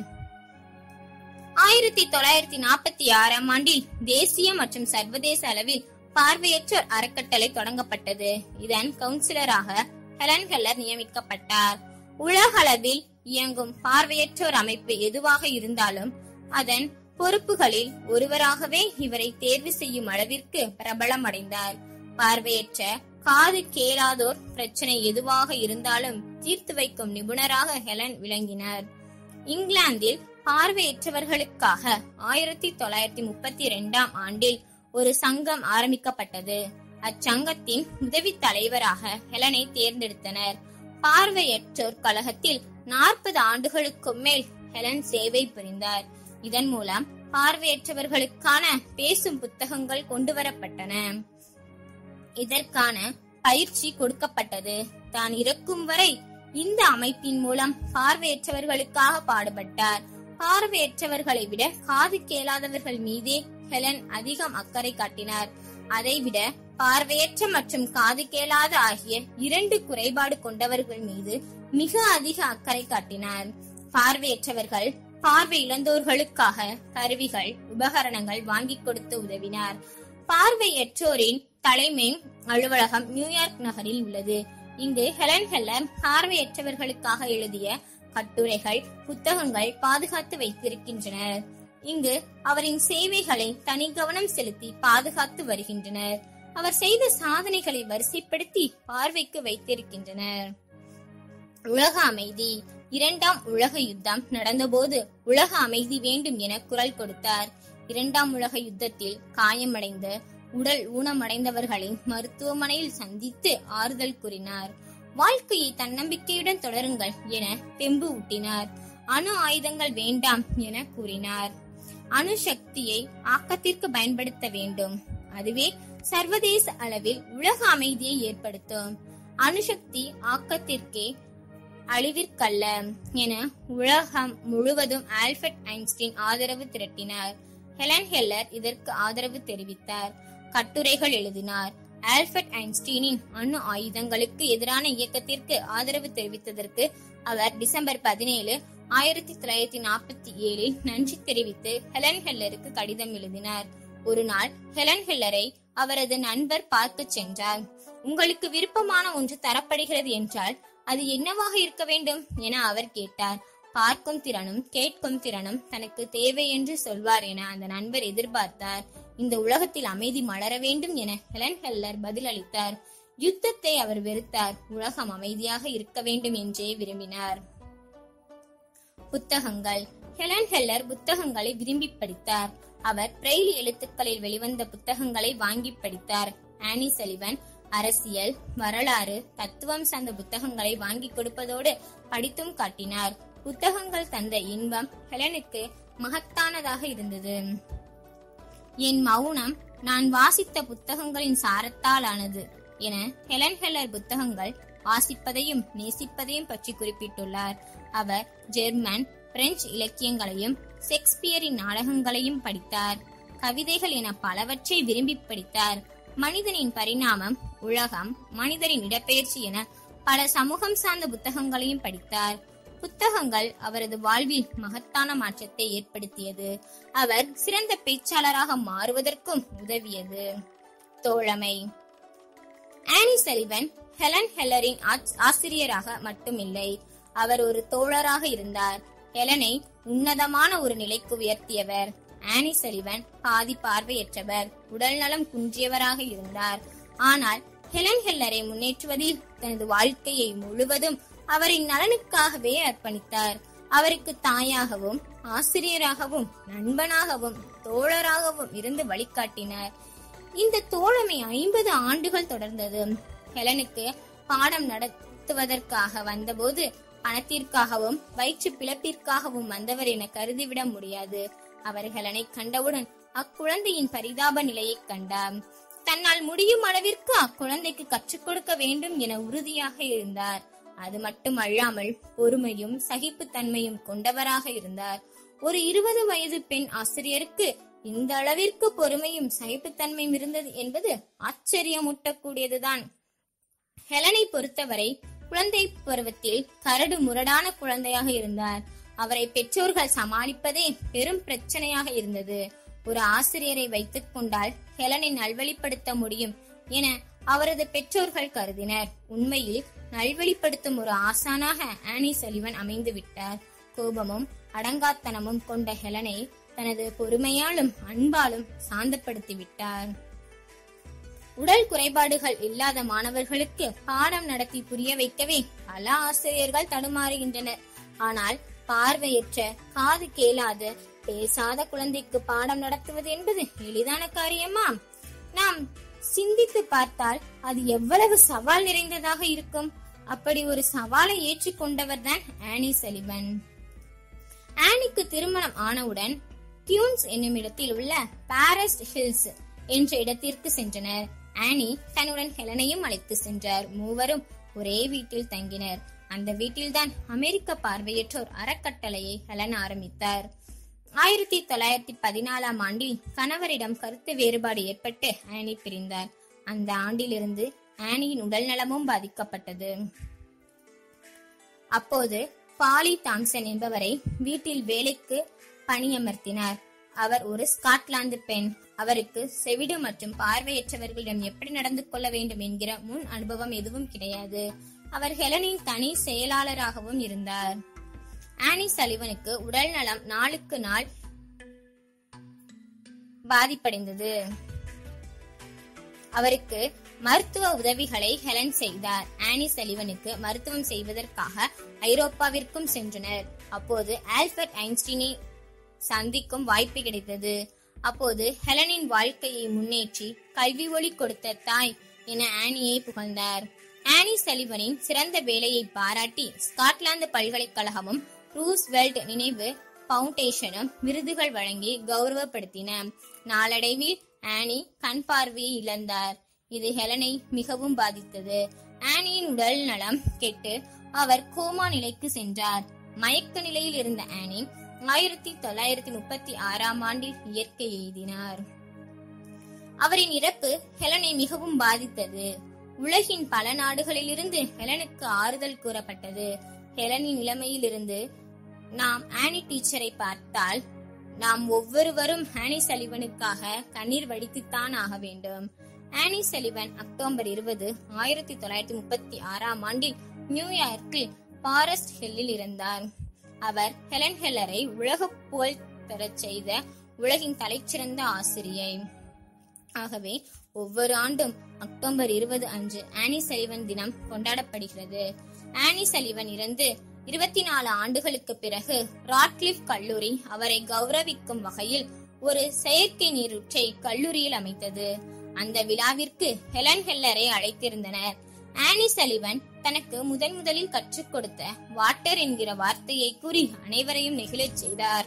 ஆயிரத்தி தொள்ளாயிரத்தி நாற்பத்தி ஆறாம் ஆண்டில் தேசிய மற்றும் சர்வதேச அளவில் பார்வையற்றோர் அறக்கட்டளை தொடங்கப்பட்டது இதன் கவுன்சிலராக ஹெலன் ஹெல்லர் நியமிக்கப்பட்டார் உலகளவில் இயங்கும் பார்வையற்றோர் அமைப்பு எதுவாக இருந்தாலும் அதன் பொறுப்புகளில் ஒருவராகவே இவரை தேர்வு செய்யும் அளவிற்கு பிரபலம் அடைந்தார் பார்வையற்ற காது கேளாதோர் பிரச்சனை எதுவாக இருந்தாலும் தீர்த்து வைக்கும் நிபுணராக ஹெலன் விளங்கினார் இங்கிலாந்தில் பார்வையற்றவர்களுக்காக ஆயிரத்தி தொள்ளாயிரத்தி முப்பத்தி இரண்டாம் ஆண்டில் ஒரு சங்கம் ஆரம்பிக்கப்பட்டது அச்சங்கத்தின் உதவி தலைவராக ஹெலனை தேர்ந்தெடுத்தனர் பார்வையற்றோர் கழகத்தில் நாற்பது ஆண்டுகளுக்கும் மேல் ஹெலன் சேவை புரிந்தார் இதன் மூலம் பார்வையற்றவர்களுக்கான பேசும் புத்தகங்கள் கொண்டு வரப்பட்டன இதற்கான பயிற்சி கொடுக்கப்பட்டது தான் இறக்கும் வரை இந்த அமைப்பின் மூலம் பார்வையற்றவர்களுக்காக பாடுபட்டார் பார்வையற்றவர்களை விட காது கேளாதவர்கள் மீதே ஹெலன் அதிகம் அக்கறை காட்டினார் அதைவிட பார்வையற்ற மற்றும் காது கேளாத ஆகிய இரண்டு குறைபாடு கொண்டவர்கள் மீது மிக அதிக அக்கறை காட்டினார் பார்வையற்றவர்கள் பார்வை இழந்தோர்களுக்காக கருவிகள் உபகரணங்கள் வாங்கி கொடுத்து உதவினார் பார்வையற்றோரின் தலைமை அலுவலகம் நியூயார்க் நகரில் உள்ளது இங்கு ஹெலன் ஹெல்லர் பார்வையற்றவர்களுக்காக எழுதிய கட்டுரைகள் புத்தகங்கள் பாதுகாத்து வைத்திருக்கின்றனர் இங்கு அவரின் சேவைகளை தனி கவனம் செலுத்தி பாதுகாத்து வருகின்றனர் அவர் செய்த சாதனைகளை வரிசைப்படுத்தி பார்வைக்கு வைத்திருக்கின்றனர் உலக அமைதி இரண்டாம் உலக யுத்தம் நடந்தபோது உலக அமைதி வேண்டும் என குரல் கொடுத்தார் இரண்டாம் உலக யுத்தத்தில் காயமடைந்த உடல் ஊனமடைந்தவர்களை மருத்துவமனையில் சந்தித்து ஆறுதல் கூறினார் வாழ்க்கையை தன்னம்பிக்கையுடன் தொடருங்கள் என தெம்பு ஊட்டினார் அணு ஆயுதங்கள் வேண்டாம் என கூறினார் அணு சக்தியை ஆக்கத்திற்கு பயன்படுத்த வேண்டும் அதுவே சர்வதேச அளவில் உலக அமைதியை ஏற்படுத்தும் அணுசக்தி ஆக்கத்திற்கே அழிவிற்கல்ல என உலகம் முழுவதும் ஆல்பர்ட் ஐன்ஸ்டீன் ஆதரவு திரட்டினார் ஹெலன் ஹெல்லர் இதற்கு ஆதரவு தெரிவித்தார் கட்டுரைகள் எழுதினார் ஆல்பர்ட் ஐன்ஸ்டீனின் அணு ஆயுதங்களுக்கு எதிரான இயக்கத்திற்கு ஆதரவு தெரிவித்ததற்கு அவர் டிசம்பர் பதினேழு ஆயிரத்தி தொள்ளாயிரத்தி நாற்பத்தி ஏழில் நன்றி தெரிவித்து ஹெலன் ஹெல்லருக்கு கடிதம் எழுதினார் ஒரு நாள் ஹெலன் ஹெல்லரை அவரது நண்பர் பார்க்க சென்றார் உங்களுக்கு விருப்பமான ஒன்று தரப்படுகிறது என்றால் அது என்னவாக இருக்க வேண்டும் என அவர் கேட்டார் பார்க்கும் திறனும் கேட்கும் திறனும் தனக்கு தேவை என்று சொல்வார் என அந்த நண்பர் எதிர்பார்த்தார் இந்த உலகத்தில் அமைதி மலர வேண்டும் என ஹெலன் ஹெல்லர் பதிலளித்தார் யுத்தத்தை அவர் வெறுத்தார் உலகம் அமைதியாக இருக்க வேண்டும் என்றே விரும்பினார் புத்தகங்கள் ஹெலன் ஹெல்லர் புத்தகங்களை விரும்பி படித்தார் அவர் பிரெய்லி எழுத்துக்களில் வெளிவந்த புத்தகங்களை வாங்கி படித்தார் ஆனி சலிவன் அரசியல் வரலாறு தத்துவம் சார்ந்த புத்தகங்களை வாங்கி கொடுப்பதோடு படித்தும் காட்டினார் புத்தகங்கள் தந்த இன்பம் ஹெலனுக்கு மகத்தானதாக இருந்தது என் மௌனம் நான் வாசித்த புத்தகங்களின் சாரத்தால் ஆனது என ஹெலன் ஹெல்லர் புத்தகங்கள் வாசிப்பதையும் நேசிப்பதையும் பற்றி குறிப்பிட்டுள்ளார் அவர் ஜெர்மன் பிரெஞ்சு இலக்கியங்களையும் ஷேக்ஸ்பியரின் நாடகங்களையும் படித்தார் கவிதைகள் என பலவற்றை விரும்பி படித்தார் மனிதனின் பரிணாமம் உலகம் மனிதரின் இடப்பெயர்ச்சி என பல சமூகம் சார்ந்த புத்தகங்களையும் படித்தார் புத்தகங்கள் அவரது வாழ்வில் மகத்தான மாற்றத்தை ஏற்படுத்தியது அவர் சிறந்த பேச்சாளராக மாறுவதற்கும் உதவியது தோழமை ஆனி செலிவன் ஹெலன் ஹெல்லரின் ஆச்- ஆசிரியராக மட்டுமில்லை அவர் ஒரு தோழராக இருந்தார் ஹெலனை உன்னதமான ஒரு நிலைக்கு உயர்த்தியவர் ஆனி செலிவன் பாதி பார்வையற்றவர் உடல்நலம் குன்றியவராக இருந்தார் ஆனால் ஹெலன் ஹெல்லரை முன்னேற்றுவதில் தனது வாழ்க்கையை முழுவதும் அவரின் நலனுக்காகவே அர்ப்பணித்தார் அவருக்கு தாயாகவும் ஆசிரியராகவும் நண்பனாகவும் தோழராகவும் இருந்து வழிகாட்டினார் இந்த தோழமை ஐம்பது ஆண்டுகள் தொடர்ந்தது ஹெலனுக்கு பாடம் நடத்துவதற்காக வந்தபோது பணத்திற்காகவும் வயிற்று பிளப்பிற்காகவும் வந்தவர் என கருதிவிட முடியாது அவர் ஹெலனை கண்டவுடன் அக்குழந்தையின் பரிதாப நிலையைக் கண்டார் தன்னால் முடியும் அளவிற்கு அக்குழந்தைக்கு கற்றுக் கொடுக்க வேண்டும் என உறுதியாக இருந்தார் அது மட்டுமல்லாமல் பொறுமையும் சகிப்புத்தன்மையும் கொண்டவராக இருந்தார் ஒரு இருபது வயது பெண் ஆசிரியருக்கு இந்த அளவிற்கு பொறுமையும் சகிப்புத்தன்மையும் இருந்தது என்பது ஆச்சரியமூட்டக்கூடியதுதான் ஹெலனை பொறுத்தவரை குழந்தை பருவத்தில் கரடு முரடான குழந்தையாக இருந்தார் அவரை பெற்றோர்கள் சமாளிப்பதே பெரும் பிரச்சனையாக இருந்தது ஒரு ஆசிரியரை வைத்துக் கொண்டால் ஹெலனை நல்வழிப்படுத்த முடியும் என அவரது பெற்றோர்கள் கருதினர் உண்மையில் நல்வழிப்படுத்தும் ஒரு ஆசானாக ஆனி சலிவன் அமைந்து விட்டார் கோபமும் அடங்காத்தனமும் கொண்ட ஹெலனை தனது பொறுமையாலும் அன்பாலும் சாந்தப்படுத்தி விட்டார் உடல் குறைபாடுகள் இல்லாத மாணவர்களுக்கு பாடம் நடத்தி புரிய வைக்கவே பல ஆசிரியர்கள் தடுமாறுகின்றனர் ஆனால் பார்வையற்ற காது கேளாத பேசாத குழந்தைக்கு பாடம் நடத்துவது என்பது எளிதான காரியமா நாம் சிந்தித்து பார்த்தால் அது எவ்வளவு சவால் நிறைந்ததாக இருக்கும் அப்படி ஒரு சவாலை ஏற்றுக்கொண்டவர் தான் ஆனி சலிவன் ஆனிக்கு திருமணம் ஆனவுடன் டியூன்ஸ் என்னும் இடத்தில் உள்ள பாரஸ்ட் ஹில்ஸ் என்ற இடத்திற்கு சென்றனர் ஆனி தன்னுடன் ஹெலனையும் அழைத்து சென்றார் மூவரும் ஒரே வீட்டில் தங்கினர் அந்த வீட்டில்தான் அமெரிக்க பார்வையற்றோர் அறக்கட்டளையை ஹெலன் ஆரம்பித்தார் ஆயிரத்தி தொள்ளாயிரத்தி பதினாலாம் ஆண்டில் கணவரிடம் கருத்து வேறுபாடு ஏற்பட்டு ஆனி பிரிந்தார் அந்த ஆண்டிலிருந்து ஆனியின் உடல் நலமும் பாதிக்கப்பட்டது அப்போது பாலி தாம்சன் என்பவரை வீட்டில் வேலைக்கு பணியமர்த்தினார் அவர் ஒரு ஸ்காட்லாந்து பெண் அவருக்கு செவிடு மற்றும் பார்வையற்றவர்களிடம் எப்படி நடந்து கொள்ள வேண்டும் என்கிற முன் அனுபவம் எதுவும் கிடையாது அவர் ஹெலனின் தனி செயலாளராகவும் இருந்தார் ஆனி சலிவனுக்கு உடல் நலம் நாளுக்கு நாள் பாதிப்படைந்தது அவருக்கு மருத்துவ உதவிகளை ஹெலன் செய்தார் ஆனி சலிவனுக்கு மருத்துவம் செய்வதற்காக ஐரோப்பாவிற்கும் சென்றனர் அப்போது ஆல்பர்ட் ஐன்ஸ்டீனை சந்திக்கும் வாய்ப்பு கிடைத்தது அப்போது ஹெலனின் வாழ்க்கையை முன்னேற்றி கல்வி ஒளி கொடுத்த தாய் என ஆனியை புகழ்ந்தார் ஆனி சலிவனின் சிறந்த வேலையை பாராட்டி ஸ்காட்லாந்து பல்கலைக்கழகமும் ரூஸ்வெல்ட் நினைவு பவுண்டேஷனும் விருதுகள் வழங்கி கௌரவப்படுத்தின நாளடைவில் ஆனி கண் பார்வையை இழந்தார் இது ஹெலனை மிகவும் பாதித்தது ஆனியின் உடல் நலம் கெட்டு அவர் கோமா நிலைக்கு சென்றார் மயக்க நிலையில் இருந்த ஆனி ஆயிரத்தி தொள்ளாயிரத்தி முப்பத்தி ஆறாம் ஆண்டில் இயற்கை எய்தினார் அவரின் இறப்பு ஹெலனை மிகவும் பாதித்தது உலகின் பல நாடுகளிலிருந்து ஹெலனுக்கு ஆறுதல் கூறப்பட்டது ஹெலனின் நிலைமையிலிருந்து நாம் ஆனி டீச்சரை பார்த்தால் நாம் ஒவ்வொருவரும் ஆனி சலிவனுக்காக கண்ணீர் வடித்துத்தான் ஆக வேண்டும் ஆனி சலிவன் அக்டோபர் இருபது ஆயிரத்தி தொள்ளாயிரத்தி முப்பத்தி ஆறாம் ஆண்டில் நியூயார்க்கில் பாரஸ்ட் ஹில்லில் இருந்தார் அவர் ஹெலன் ஹெல்லரை உலக புகழ் பெறச் செய்த உலகின் தலைச்சிறந்த ஆசிரியை ஆகவே ஒவ்வொரு ஆண்டும் அக்டோபர் இருபது அன்று ஆனி சலிவன் தினம் கொண்டாடப்படுகிறது ஆனி சலிவன் இறந்து இருபத்தி நாலு ஆண்டுகளுக்கு பிறகு ராட்லிஃப் கல்லூரி அவரை கௌரவிக்கும் வகையில் ஒரு செயற்கை நீரூற்றை கல்லூரியில் அமைத்தது அந்த விழாவிற்கு ஹெலன் ஹெல்லரை அழைத்திருந்தனர் ஆனி சலிவன் தனக்கு முதன் முதலில் கற்றுக் கொடுத்த வாட்டர் என்கிற வார்த்தையை கூறி அனைவரையும் நெகிழச் செய்தார்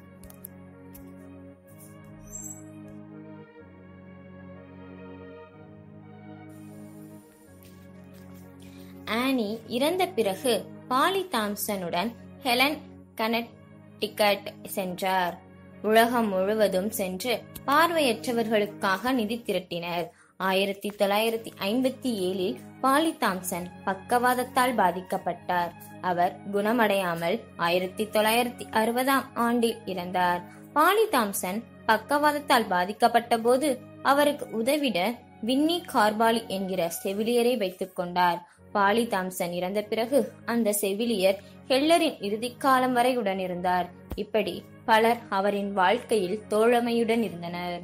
ஆனி இறந்த பிறகு பாலி தாம்சனுடன் ஹெலன் கனடிகட் சென்றார் உலகம் முழுவதும் சென்று பார்வையற்றவர்களுக்காக நிதி திரட்டினர் ஆயிரத்தி தொள்ளாயிரத்தி ஐம்பத்தி ஏழில் பாலி தாம்சன் பக்கவாதத்தால் பாதிக்கப்பட்டார் அவர் குணமடையாமல் ஆயிரத்தி தொள்ளாயிரத்தி அறுபதாம் ஆண்டில் இறந்தார் பாலி தாம்சன் பக்கவாதத்தால் பாதிக்கப்பட்ட போது அவருக்கு உதவிட வின்னி கார்பாலி என்கிற செவிலியரை வைத்துக் கொண்டார் பாலி தாம்சன் இறந்த பிறகு அந்த செவிலியர் ஹெல்லரின் இறுதிக்காலம் வரை உடனிருந்தார் இப்படி பலர் அவரின் வாழ்க்கையில் தோழமையுடன் இருந்தனர்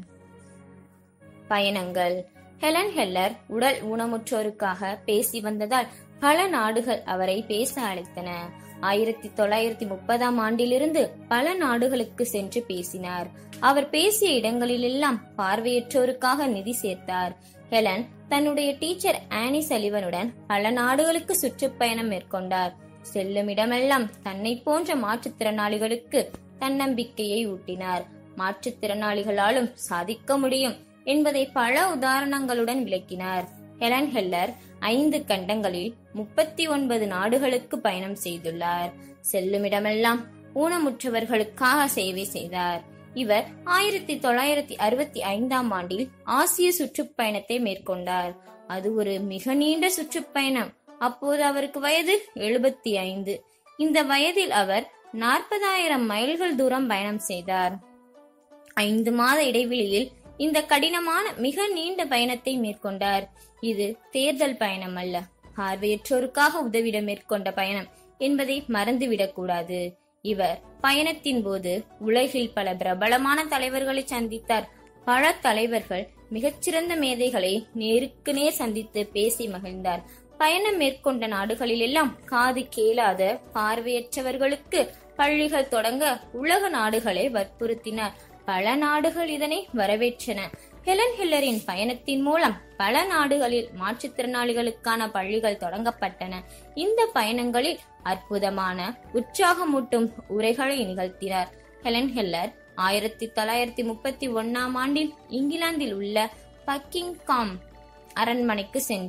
பயணங்கள் ஹெலன் ஹெல்லர் உடல் ஊனமுற்றோருக்காக பேசி வந்ததால் பல நாடுகள் அவரை பேச அழைத்தன ஆயிரத்தி தொள்ளாயிரத்தி முப்பதாம் ஆண்டிலிருந்து பல நாடுகளுக்கு சென்று பேசினார் அவர் பேசிய இடங்களிலெல்லாம் பார்வையற்றோருக்காக நிதி சேர்த்தார் ஹெலன் தன்னுடைய டீச்சர் ஆனி சலிவனுடன் பல நாடுகளுக்கு சுற்றுப்பயணம் மேற்கொண்டார் செல்லும் இடமெல்லாம் தன்னை போன்ற மாற்றுத்திறனாளிகளுக்கு தன்னம்பிக்கையை ஊட்டினார் மாற்றுத்திறனாளிகளாலும் சாதிக்க முடியும் என்பதை பல உதாரணங்களுடன் விளக்கினார் ஹெலன் ஹெல்லர் ஐந்து கண்டங்களில் முப்பத்தி ஒன்பது நாடுகளுக்கு பயணம் செய்துள்ளார் செல்லுமிடமெல்லாம் ஊனமுற்றவர்களுக்காக சேவை செய்தார் இவர் ஆயிரத்தி தொள்ளாயிரத்தி அறுபத்தி ஐந்தாம் ஆண்டில் ஆசிய சுற்றுப்பயணத்தை மேற்கொண்டார் அது ஒரு மிக நீண்ட சுற்றுப்பயணம் அப்போது அவருக்கு வயது எழுபத்தி ஐந்து இந்த வயதில் அவர் நாற்பதாயிரம் மைல்கள் தூரம் பயணம் செய்தார் ஐந்து மாத இடைவெளியில் இந்த கடினமான மிக நீண்ட பயணத்தை மேற்கொண்டார் இது தேர்தல் பயணம் அல்ல பார்வையற்றோருக்காக உதவிட மேற்கொண்ட பயணம் என்பதை மறந்துவிடக் கூடாது இவர் பயணத்தின் போது உலகில் பல பிரபலமான தலைவர்களை சந்தித்தார் பல தலைவர்கள் மிகச்சிறந்த மேதைகளை நேருக்கு நேர் சந்தித்து பேசி மகிழ்ந்தார் பயணம் மேற்கொண்ட நாடுகளிலெல்லாம் காது கேளாத பார்வையற்றவர்களுக்கு பள்ளிகள் தொடங்க உலக நாடுகளை வற்புறுத்தினார் பல நாடுகள் இதனை வரவேற்றன ஹெலன் ஹில்லரின் பயணத்தின் மூலம் பல நாடுகளில் மாற்றுத்திறனாளிகளுக்கான பள்ளிகள் தொடங்கப்பட்டன இந்த பயணங்களில் அற்புதமான உற்சாகமூட்டும் உரைகளை நிகழ்த்தினார் ஹெலன் ஹெல்லர் ஆயிரத்தி தொள்ளாயிரத்தி முப்பத்தி ஒன்னாம் ஆண்டில் இங்கிலாந்தில் உள்ள பக்கிங்காம் அரண்மனைக்கு சென்றார்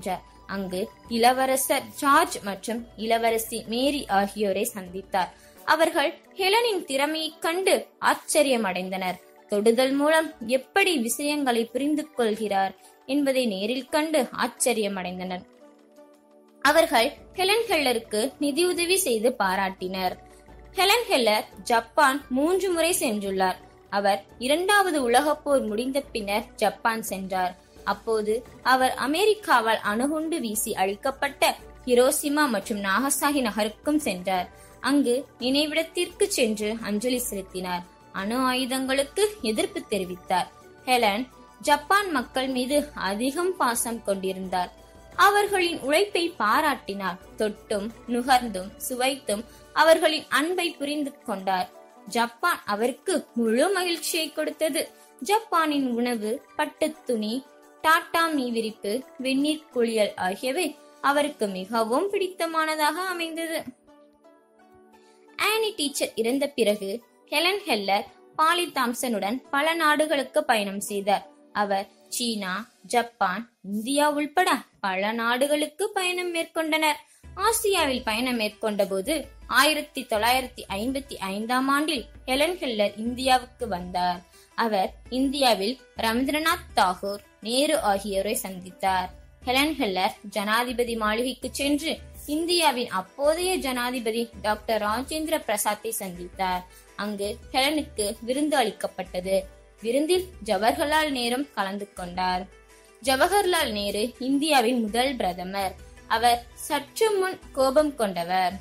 அங்கு இளவரசர் ஜார்ஜ் மற்றும் இளவரசி மேரி ஆகியோரை சந்தித்தார் அவர்கள் ஹெலனின் திறமையைக் கண்டு ஆச்சரியமடைந்தனர் தொடுதல் மூலம் எப்படி விஷயங்களை புரிந்து கொள்கிறார் என்பதை நேரில் கண்டு ஆச்சரியமடைந்தனர் அவர்கள் ஹெலன் ஹெல்லருக்கு நிதியுதவி செய்து பாராட்டினர் ஹெலன் ஹெல்லர் ஜப்பான் மூன்று முறை சென்றுள்ளார் அவர் இரண்டாவது உலகப் போர் முடிந்த பின்னர் ஜப்பான் சென்றார் அப்போது அவர் அமெரிக்காவால் அணுகுண்டு வீசி அழிக்கப்பட்ட ஹிரோசிமா மற்றும் நாகசாகி நகருக்கும் சென்றார் அங்கு நினைவிடத்திற்கு சென்று அஞ்சலி செலுத்தினார் அணு ஆயுதங்களுக்கு எதிர்ப்பு தெரிவித்தார் ஹெலன் ஜப்பான் மக்கள் மீது அதிகம் பாசம் கொண்டிருந்தார் அவர்களின் உழைப்பை பாராட்டினார் தொட்டும் நுகர்ந்தும் சுவைத்தும் அவர்களின் அன்பை புரிந்து கொண்டார் ஜப்பான் அவருக்கு முழு மகிழ்ச்சியை கொடுத்தது ஜப்பானின் உணவு பட்டுத் துணி டாட்டா மீ விரிப்பு வெந்நீர் குளியல் ஆகியவை அவருக்கு மிகவும் பிடித்தமானதாக அமைந்தது ஆனி டீச்சர் இறந்த பிறகு ஹெலன் ஹெல்லர் பாலி தாம்சனுடன் பல நாடுகளுக்கு பயணம் செய்தார் அவர் சீனா ஜப்பான் இந்தியா உள்பட பல நாடுகளுக்கு பயணம் மேற்கொண்டனர் ஆசியாவில் பயணம் மேற்கொண்ட போது ஆயிரத்தி தொள்ளாயிரத்தி ஐம்பத்தி ஐந்தாம் ஆண்டில் ஹெலன் ஹெல்லர் இந்தியாவுக்கு வந்தார் அவர் இந்தியாவில் ரவீந்திரநாத் தாகூர் நேரு ஆகியோரை சந்தித்தார் ஹெலன் ஹெல்லர் ஜனாதிபதி மாளிகைக்கு சென்று இந்தியாவின் அப்போதைய ஜனாதிபதி டாக்டர் ராஜேந்திர பிரசாத்தை சந்தித்தார் அங்கு ஹெலனுக்கு விருந்து அளிக்கப்பட்டது விருந்தில் ஜவஹர்லால் நேரும் கலந்து கொண்டார் ஜவஹர்லால் நேரு இந்தியாவின் முதல் பிரதமர் அவர் சற்று முன் கோபம் கொண்டவர்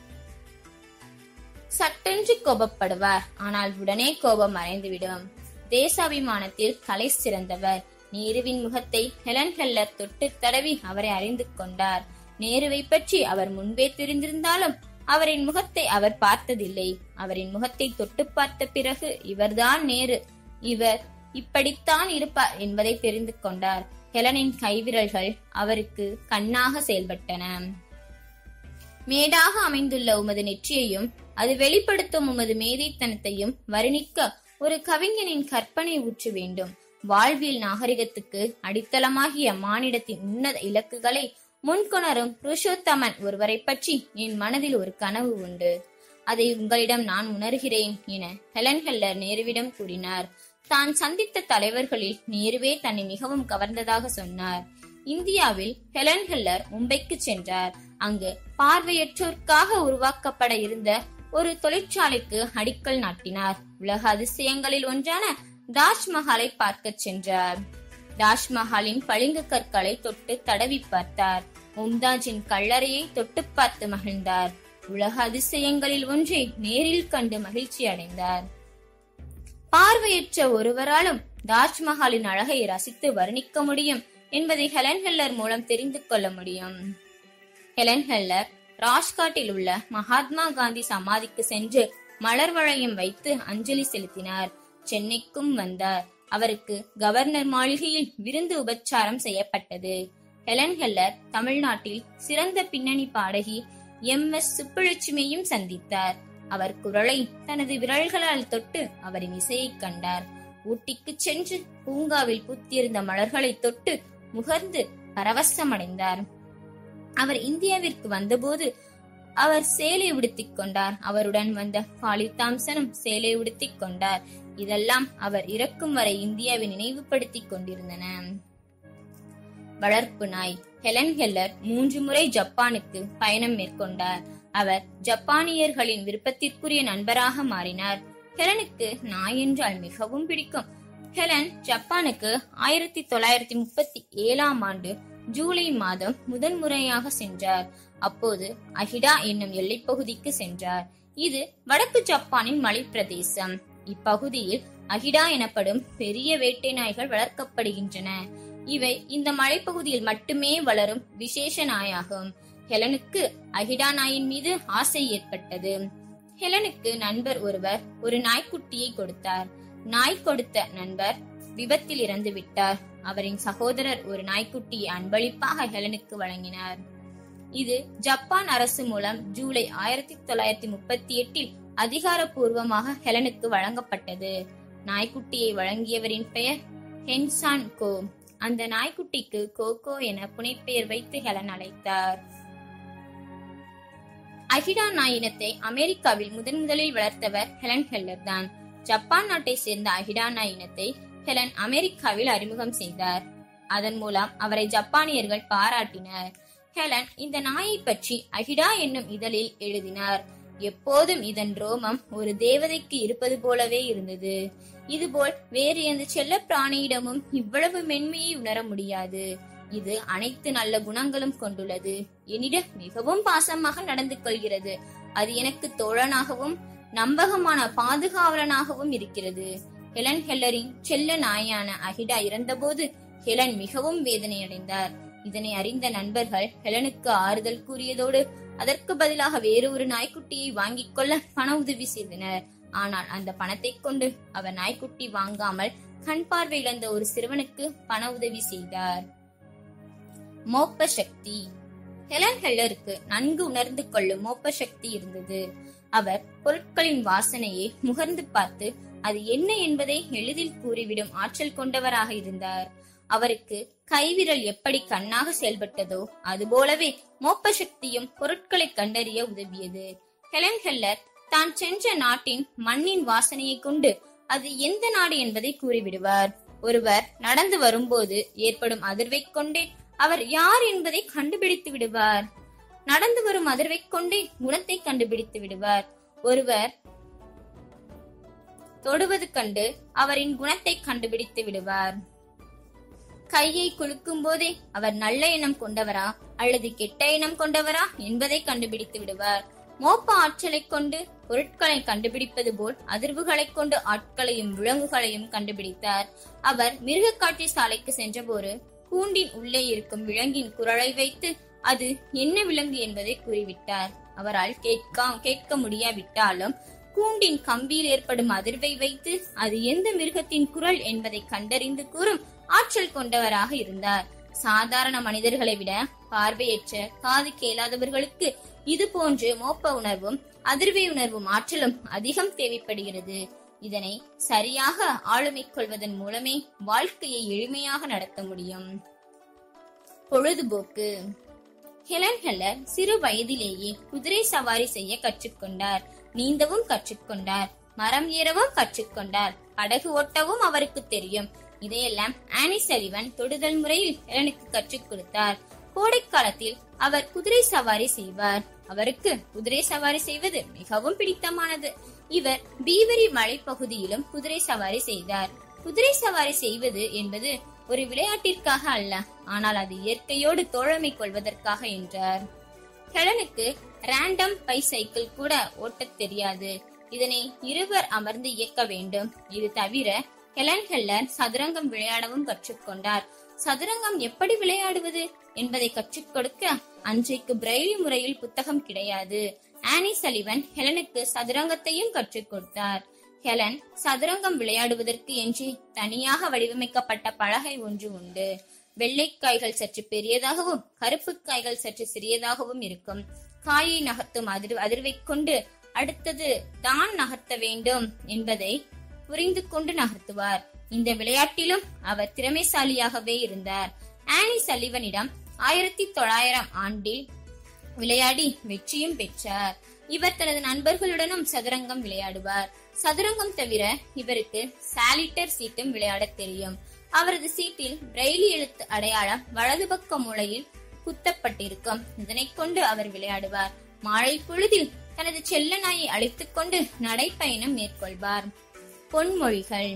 சட்டென்று கோபப்படுவார் ஆனால் உடனே கோபம் மறைந்துவிடும் தேசாபிமானத்தில் கலை சிறந்தவர் நேருவின் முகத்தை ஹெலன் ஹெல்லர் தொட்டு தடவி அவரை அறிந்து கொண்டார் நேருவை பற்றி அவர் முன்பே தெரிந்திருந்தாலும் அவரின் முகத்தை அவர் பார்த்ததில்லை அவரின் முகத்தை தொட்டு பார்த்த பிறகு இவர்தான் நேரு இவர் இப்படித்தான் இருப்பார் என்பதை தெரிந்து கொண்டார் ஹெலனின் கைவிரல்கள் அவருக்கு கண்ணாக செயல்பட்டன மேடாக அமைந்துள்ள உமது நெற்றியையும் அது வெளிப்படுத்தும் உமது மேதைத்தனத்தையும் வர்ணிக்க ஒரு கவிஞனின் கற்பனை ஊற்ற வேண்டும் வாழ்வியல் நாகரிகத்துக்கு அடித்தளமாகிய மானிடத்தின் உன்னத இலக்குகளை முன்கொணரும் புருஷோத்தமன் ஒருவரை பற்றி என் மனதில் ஒரு கனவு உண்டு அதை உங்களிடம் நான் உணர்கிறேன் என ஹெலன் ஹெல்லர் நேருவிடம் கூறினார் தான் சந்தித்த தலைவர்களில் நேருவே தன்னை மிகவும் கவர்ந்ததாக சொன்னார் இந்தியாவில் ஹெலன் ஹெல்லர் மும்பைக்கு சென்றார் அங்கு பார்வையற்றோருக்காக உருவாக்கப்பட இருந்த ஒரு தொழிற்சாலைக்கு அடிக்கல் நாட்டினார் உலக அதிசயங்களில் ஒன்றான தாஜ்மஹாலை பார்க்க சென்றார் தாஜ்மஹாலின் பளிங்கு கற்களை தொட்டு தடவி பார்த்தார் மும்தாஜின் கல்லறையை தொட்டு பார்த்து மகிழ்ந்தார் உலக அதிசயங்களில் ஒன்றை நேரில் கண்டு மகிழ்ச்சி அடைந்தார் பார்வையற்ற ஒருவராலும் தாஜ்மஹாலின் அழகை ரசித்து வர்ணிக்க முடியும் என்பதை ஹெலன் ஹெல்லர் மூலம் தெரிந்து கொள்ள முடியும் ஹெலன் ஹெல்லர் ராஜ்காட்டில் உள்ள மகாத்மா காந்தி சமாதிக்கு சென்று மலர் வளையம் வைத்து அஞ்சலி செலுத்தினார் சென்னைக்கும் வந்தார் அவருக்கு கவர்னர் மாளிகையில் விருந்து உபச்சாரம் செய்யப்பட்டது ஹெலன் ஹெல்லர் தமிழ்நாட்டில் சிறந்த பின்னணி பாடகி எம் எஸ் சுப்புலட்சுமியையும் சந்தித்தார் அவர் குரலை தனது விரல்களால் தொட்டு அவரின் இசையை கண்டார் ஊட்டிக்கு சென்று பூங்காவில் பூத்திருந்த மலர்களை தொட்டு முகர்ந்து பரவசமடைந்தார் அவர் இந்தியாவிற்கு வந்தபோது அவர் சேலை உடுத்திக் கொண்டார் அவருடன் வந்த பாலி தாம்சனும் சேலை உடுத்திக் கொண்டார் இதெல்லாம் அவர் இறக்கும் வரை இந்தியாவை நினைவுபடுத்திக் கொண்டிருந்தன வளர்ப்பு நாய் ஹெலன் ஹெல்லர் மூன்று முறை ஜப்பானுக்கு பயணம் மேற்கொண்டார் அவர் ஜப்பானியர்களின் விருப்பத்திற்குரிய நண்பராக மாறினார் ஹெலனுக்கு நாய் என்றால் மிகவும் பிடிக்கும் ஹெலன் ஜப்பானுக்கு ஆயிரத்தி தொள்ளாயிரத்தி முப்பத்தி ஏழாம் ஆண்டு ஜூலை மாதம் முதன் முறையாக சென்றார் அப்போது அஹிடா என்னும் எல்லைப்பகுதிக்கு சென்றார் இது வடக்கு ஜப்பானின் மலைப்பிரதேசம் இப்பகுதியில் அஹிடா எனப்படும் பெரிய வேட்டை நாய்கள் வளர்க்கப்படுகின்றன இவை இந்த மலைப்பகுதியில் மட்டுமே வளரும் விசேஷ நாயாகும் ஹெலனுக்கு அகிடா நாயின் மீது ஆசை ஏற்பட்டது ஹெலனுக்கு நண்பர் ஒருவர் ஒரு நாய்க்குட்டியை கொடுத்தார் நாய் கொடுத்த நண்பர் விபத்தில் இறந்து விட்டார் அவரின் சகோதரர் ஒரு நாய்க்குட்டியை அன்பளிப்பாக ஹெலனுக்கு வழங்கினார் இது ஜப்பான் அரசு மூலம் ஜூலை ஆயிரத்தி தொள்ளாயிரத்தி முப்பத்தி எட்டில் அதிகாரப்பூர்வமாக ஹெலனுக்கு வழங்கப்பட்டது நாய்க்குட்டியை வழங்கியவரின் பெயர் ஹென்சான் கோ அந்த நாய்க்குட்டிக்கு கோகோ என புனைப்பெயர் வைத்து ஹெலன் அழைத்தார் அகிடா நாய் இனத்தை அமெரிக்காவில் முதன் முதலில் வளர்த்தவர் ஹெலன் ஹெல்லர் தான் ஜப்பான் நாட்டை சேர்ந்த அகிடா நாய் இனத்தை ஹெலன் அமெரிக்காவில் அறிமுகம் செய்தார் அதன் மூலம் அவரை ஜப்பானியர்கள் பாராட்டினர் ஹெலன் இந்த நாயை பற்றி அகிடா என்னும் இதழில் எழுதினார் எப்போதும் இதன் ரோமம் ஒரு தேவதைக்கு இருப்பது போலவே இருந்தது இதுபோல் வேறு எந்த செல்ல பிராணியிடமும் இவ்வளவு மென்மையை உணர முடியாது இது அனைத்து நல்ல குணங்களும் கொண்டுள்ளது என்னிடம் மிகவும் பாசமாக நடந்து கொள்கிறது அது எனக்கு தோழனாகவும் நம்பகமான பாதுகாவலனாகவும் இருக்கிறது ஹெலன் ஹெல்லரின் செல்ல நாயான அகிடா இறந்தபோது ஹெலன் மிகவும் வேதனையடைந்தார் இதனை அறிந்த நண்பர்கள் ஹெலனுக்கு ஆறுதல் கூறியதோடு அதற்கு பதிலாக வேறு ஒரு நாய்க்குட்டியை வாங்கிக் கொள்ள பண உதவி செய்தனர் ஆனால் அந்த பணத்தை கொண்டு அவர் நாய்க்குட்டி வாங்காமல் கண் பார்வை இழந்த ஒரு சிறுவனுக்கு பண உதவி செய்தார் மோப்ப சக்தி ஹெலன் ஹெல்லருக்கு நன்கு உணர்ந்து கொள்ளும் மோப்ப சக்தி இருந்தது அவர் பொருட்களின் வாசனையை முகர்ந்து பார்த்து அது என்ன என்பதை எளிதில் கூறிவிடும் ஆற்றல் கொண்டவராக இருந்தார் அவருக்கு கைவிரல் எப்படி கண்ணாக செயல்பட்டதோ அதுபோலவே மோப்ப சக்தியும் பொருட்களை கண்டறிய உதவியது ஹெலன் ஹெல்லர் தான் சென்ற நாட்டின் மண்ணின் வாசனையை கொண்டு அது எந்த நாடு என்பதை கூறிவிடுவார் ஒருவர் நடந்து வரும்போது ஏற்படும் அதிர்வை கொண்டே அவர் யார் என்பதை கண்டுபிடித்து விடுவார் நடந்து வரும் அதிர்வை கொண்டே குணத்தை கண்டுபிடித்து விடுவார் ஒருவர் தொடுவது கண்டு அவரின் குணத்தை கண்டுபிடித்து விடுவார் கையை குலுக்கும் போதே அவர் நல்ல எண்ணம் கொண்டவரா அல்லது கெட்ட எண்ணம் கொண்டவரா என்பதை கண்டுபிடித்து விடுவார் மோப்ப ஆற்றலை கொண்டு பொருட்களை கண்டுபிடிப்பது போல் அதிர்வுகளை கொண்டு ஆட்களையும் விலங்குகளையும் கண்டுபிடித்தார் அவர் மிருக காட்சி சாலைக்கு சென்றபோது கூண்டின் உள்ளே இருக்கும் விலங்கின் குரலை வைத்து அது என்ன விலங்கு என்பதை கூறிவிட்டார் அவரால் கேட்க கேட்க முடியாவிட்டாலும் கூண்டின் கம்பியில் ஏற்படும் அதிர்வை வைத்து அது எந்த மிருகத்தின் குரல் என்பதை கண்டறிந்து கூறும் ஆற்றல் கொண்டவராக இருந்தார் சாதாரண மனிதர்களை விட பார்வையற்ற காது கேளாதவர்களுக்கு இது போன்று மோப்ப உணர்வும் அதிர்வை உணர்வும் ஆற்றலும் அதிகம் தேவைப்படுகிறது இதனை சரியாக ஆளுமை கொள்வதன் மூலமே வாழ்க்கையை எளிமையாக நடத்த முடியும் பொழுதுபோக்கு ஹெலன் ஹெல்லர் சிறு வயதிலேயே குதிரை சவாரி செய்ய கற்றுக்கொண்டார் நீந்தவும் கற்றுக்கொண்டார் மரம் ஏறவும் கற்றுக்கொண்டார் படகு ஓட்டவும் அவருக்கு தெரியும் இதையெல்லாம் ஆனி சலிவன் தொடுதல் முறையில் ஹெலனுக்கு கற்றுக் கொடுத்தார் கோடைக்காலத்தில் அவர் குதிரை சவாரி செய்வார் அவருக்கு குதிரை சவாரி செய்வது மிகவும் பிடித்தமானது இவர் பீவரி மலைப்பகுதியிலும் குதிரை சவாரி செய்தார் குதிரை சவாரி செய்வது என்பது ஒரு விளையாட்டிற்காக அல்ல ஆனால் அது இயற்கையோடு தோழமை கொள்வதற்காக என்றார் ஹெலனுக்கு ரேண்டம் பை சைக்கிள் கூட ஓட்டத் தெரியாது இதனை இருவர் அமர்ந்து இயக்க வேண்டும் இது தவிர ஹெலன் ஹெல்லர் சதுரங்கம் விளையாடவும் கற்றுக்கொண்டார் சதுரங்கம் எப்படி விளையாடுவது என்பதை கற்றுக் கொடுக்க அன்றைக்கு பிரெய்லி முறையில் புத்தகம் கிடையாது ஆனி சலிவன் ஹெலனுக்கு சதுரங்கத்தையும் கற்றுக் கொடுத்தார் ஹெலன் சதுரங்கம் விளையாடுவதற்கு என்று தனியாக வடிவமைக்கப்பட்ட பலகை ஒன்று உண்டு வெள்ளைக்காய்கள் சற்று பெரியதாகவும் கருப்பு காய்கள் சற்று சிறியதாகவும் இருக்கும் காயை நகர்த்தும் அதிர் அதிர்வை கொண்டு அடுத்தது தான் நகர்த்த வேண்டும் என்பதை புரிந்து கொண்டு நகர்த்துவார் இந்த விளையாட்டிலும் அவர் திறமைசாலியாகவே இருந்தார் ஆனி சலிவனிடம் ஆயிரத்தி தொள்ளாயிரம் ஆண்டில் விளையாடி வெற்றியும் பெற்றார் இவர் தனது நண்பர்களுடனும் சதுரங்கம் விளையாடுவார் சதுரங்கம் தவிர இவருக்கு சாலிட்டர் சீட்டும் விளையாடத் தெரியும் அவரது சீட்டில் பிரெய்லி எழுத்து அடையாளம் வலது பக்க மூலையில் குத்தப்பட்டிருக்கும் இதனைக் கொண்டு அவர் விளையாடுவார் மாலை பொழுதில் தனது செல்ல நாயை அழைத்துக் கொண்டு நடைப்பயணம் மேற்கொள்வார் பொன்மொழிகள்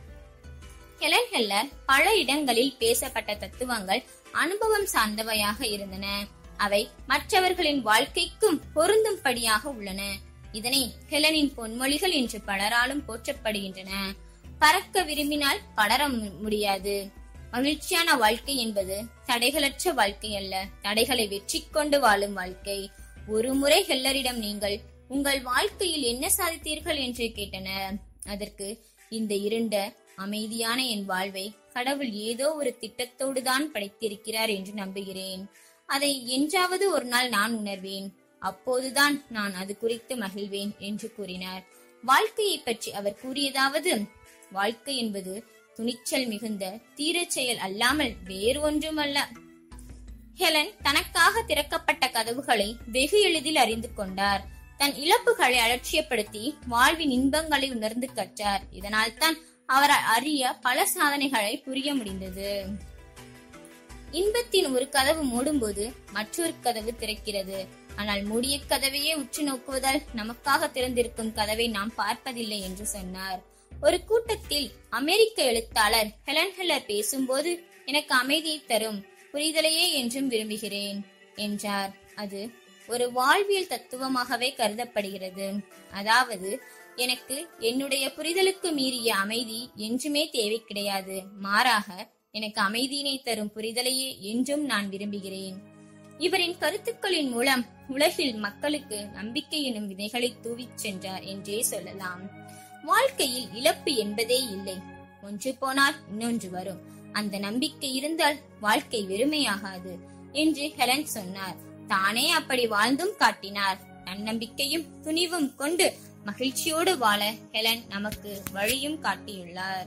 ஹெலன் ஹெல்லர் பல இடங்களில் பேசப்பட்ட தத்துவங்கள் அனுபவம் சார்ந்தவையாக இருந்தன அவை மற்றவர்களின் வாழ்க்கைக்கும் பொருந்தும்படியாக உள்ளன இதனை ஹெலனின் பொன்மொழிகள் என்று பலராலும் போற்றப்படுகின்றன பறக்க விரும்பினால் படர மு- முடியாது மகிழ்ச்சியான வாழ்க்கை என்பது தடைகளற்ற வாழ்க்கை அல்ல தடைகளை வெற்றி கொண்டு வாழும் வாழ்க்கை ஒரு முறை ஹெல்லரிடம் நீங்கள் உங்கள் வாழ்க்கையில் என்ன சாதித்தீர்கள் என்று கேட்டனர் அதற்கு இந்த இருண்ட அமைதியான என் வாழ்வை கடவுள் ஏதோ ஒரு திட்டத்தோடு தான் படைத்திருக்கிறார் என்று நம்புகிறேன் அதை என்றாவது ஒரு நாள் நான் உணர்வேன் அப்போதுதான் நான் அது குறித்து மகிழ்வேன் என்று கூறினார் வாழ்க்கையை பற்றி அவர் கூறியதாவது வாழ்க்கை என்பது துணிச்சல் மிகுந்த தீரச் செயல் அல்லாமல் வேறு ஒன்றுமல்ல ஹெலன் தனக்காக திறக்கப்பட்ட கதவுகளை வெகு எளிதில் அறிந்து கொண்டார் தன் இழப்புகளை அலட்சியப்படுத்தி வாழ்வின் இன்பங்களை உணர்ந்து கற்றார் இதனால் தான் அவரால் அறிய பல சாதனைகளை புரிய முடிந்தது இன்பத்தின் ஒரு கதவு மூடும்போது மற்றொரு கதவு திறக்கிறது ஆனால் மூடிய கதவையே உற்று நோக்குவதால் நமக்காக திறந்திருக்கும் கதவை நாம் பார்ப்பதில்லை என்று சொன்னார் ஒரு கூட்டத்தில் அமெரிக்க எழுத்தாளர் ஹெலன் ஹெல்லர் பேசும்போது எனக்கு அமைதியை தரும் புரிதலையே என்றும் விரும்புகிறேன் என்றார் அது ஒரு வாழ்வியல் தத்துவமாகவே கருதப்படுகிறது அதாவது எனக்கு என்னுடைய புரிதலுக்கு மீறிய அமைதி என்றுமே தேவை கிடையாது மாறாக எனக்கு அமைதியினை தரும் புரிதலையே என்றும் நான் விரும்புகிறேன் இவரின் கருத்துக்களின் மூலம் உலகில் மக்களுக்கு நம்பிக்கை எனும் விதைகளை தூவிச் சென்றார் என்றே சொல்லலாம் வாழ்க்கையில் இழப்பு என்பதே இல்லை ஒன்று போனால் இன்னொன்று வரும் அந்த நம்பிக்கை இருந்தால் வாழ்க்கை வெறுமையாகாது என்று ஹெலன் சொன்னார் தானே அப்படி வாழ்ந்தும் காட்டினார் தன்னம்பிக்கையும் துணிவும் கொண்டு மகிழ்ச்சியோடு வாழ ஹெலன் நமக்கு வழியும் காட்டியுள்ளார்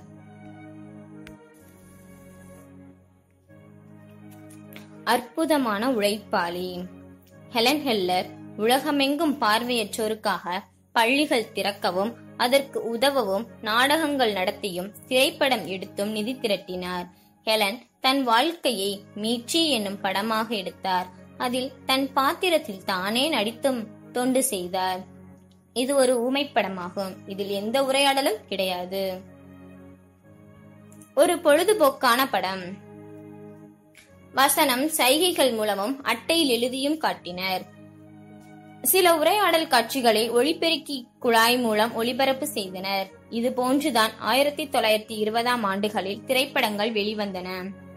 அற்புதமான உழைப்பாளி ஹெலன் ஹெல்லர் உலகமெங்கும் பார்வையற்றோருக்காக பள்ளிகள் திறக்கவும் அதற்கு உதவவும் நாடகங்கள் நடத்தியும் திரைப்படம் எடுத்தும் நிதி திரட்டினார் ஹெலன் தன் வாழ்க்கையை மீட்சி என்னும் படமாக எடுத்தார் அதில் தன் பாத்திரத்தில் தானே நடித்தும் தொண்டு செய்தார் இது ஒரு ஊமைப்படமாகும் இதில் எந்த உரையாடலும் கிடையாது ஒரு பொழுதுபோக்கான படம் வசனம் சைகைகள் மூலமும் அட்டையில் எழுதியும் காட்டினர் சில உரையாடல் காட்சிகளை ஒளிபெருக்கி குழாய் மூலம் ஒளிபரப்பு செய்தனர் இது போன்றுதான் ஆயிரத்தி தொள்ளாயிரத்தி இருபதாம் ஆண்டுகளில் திரைப்படங்கள் வெளிவந்தன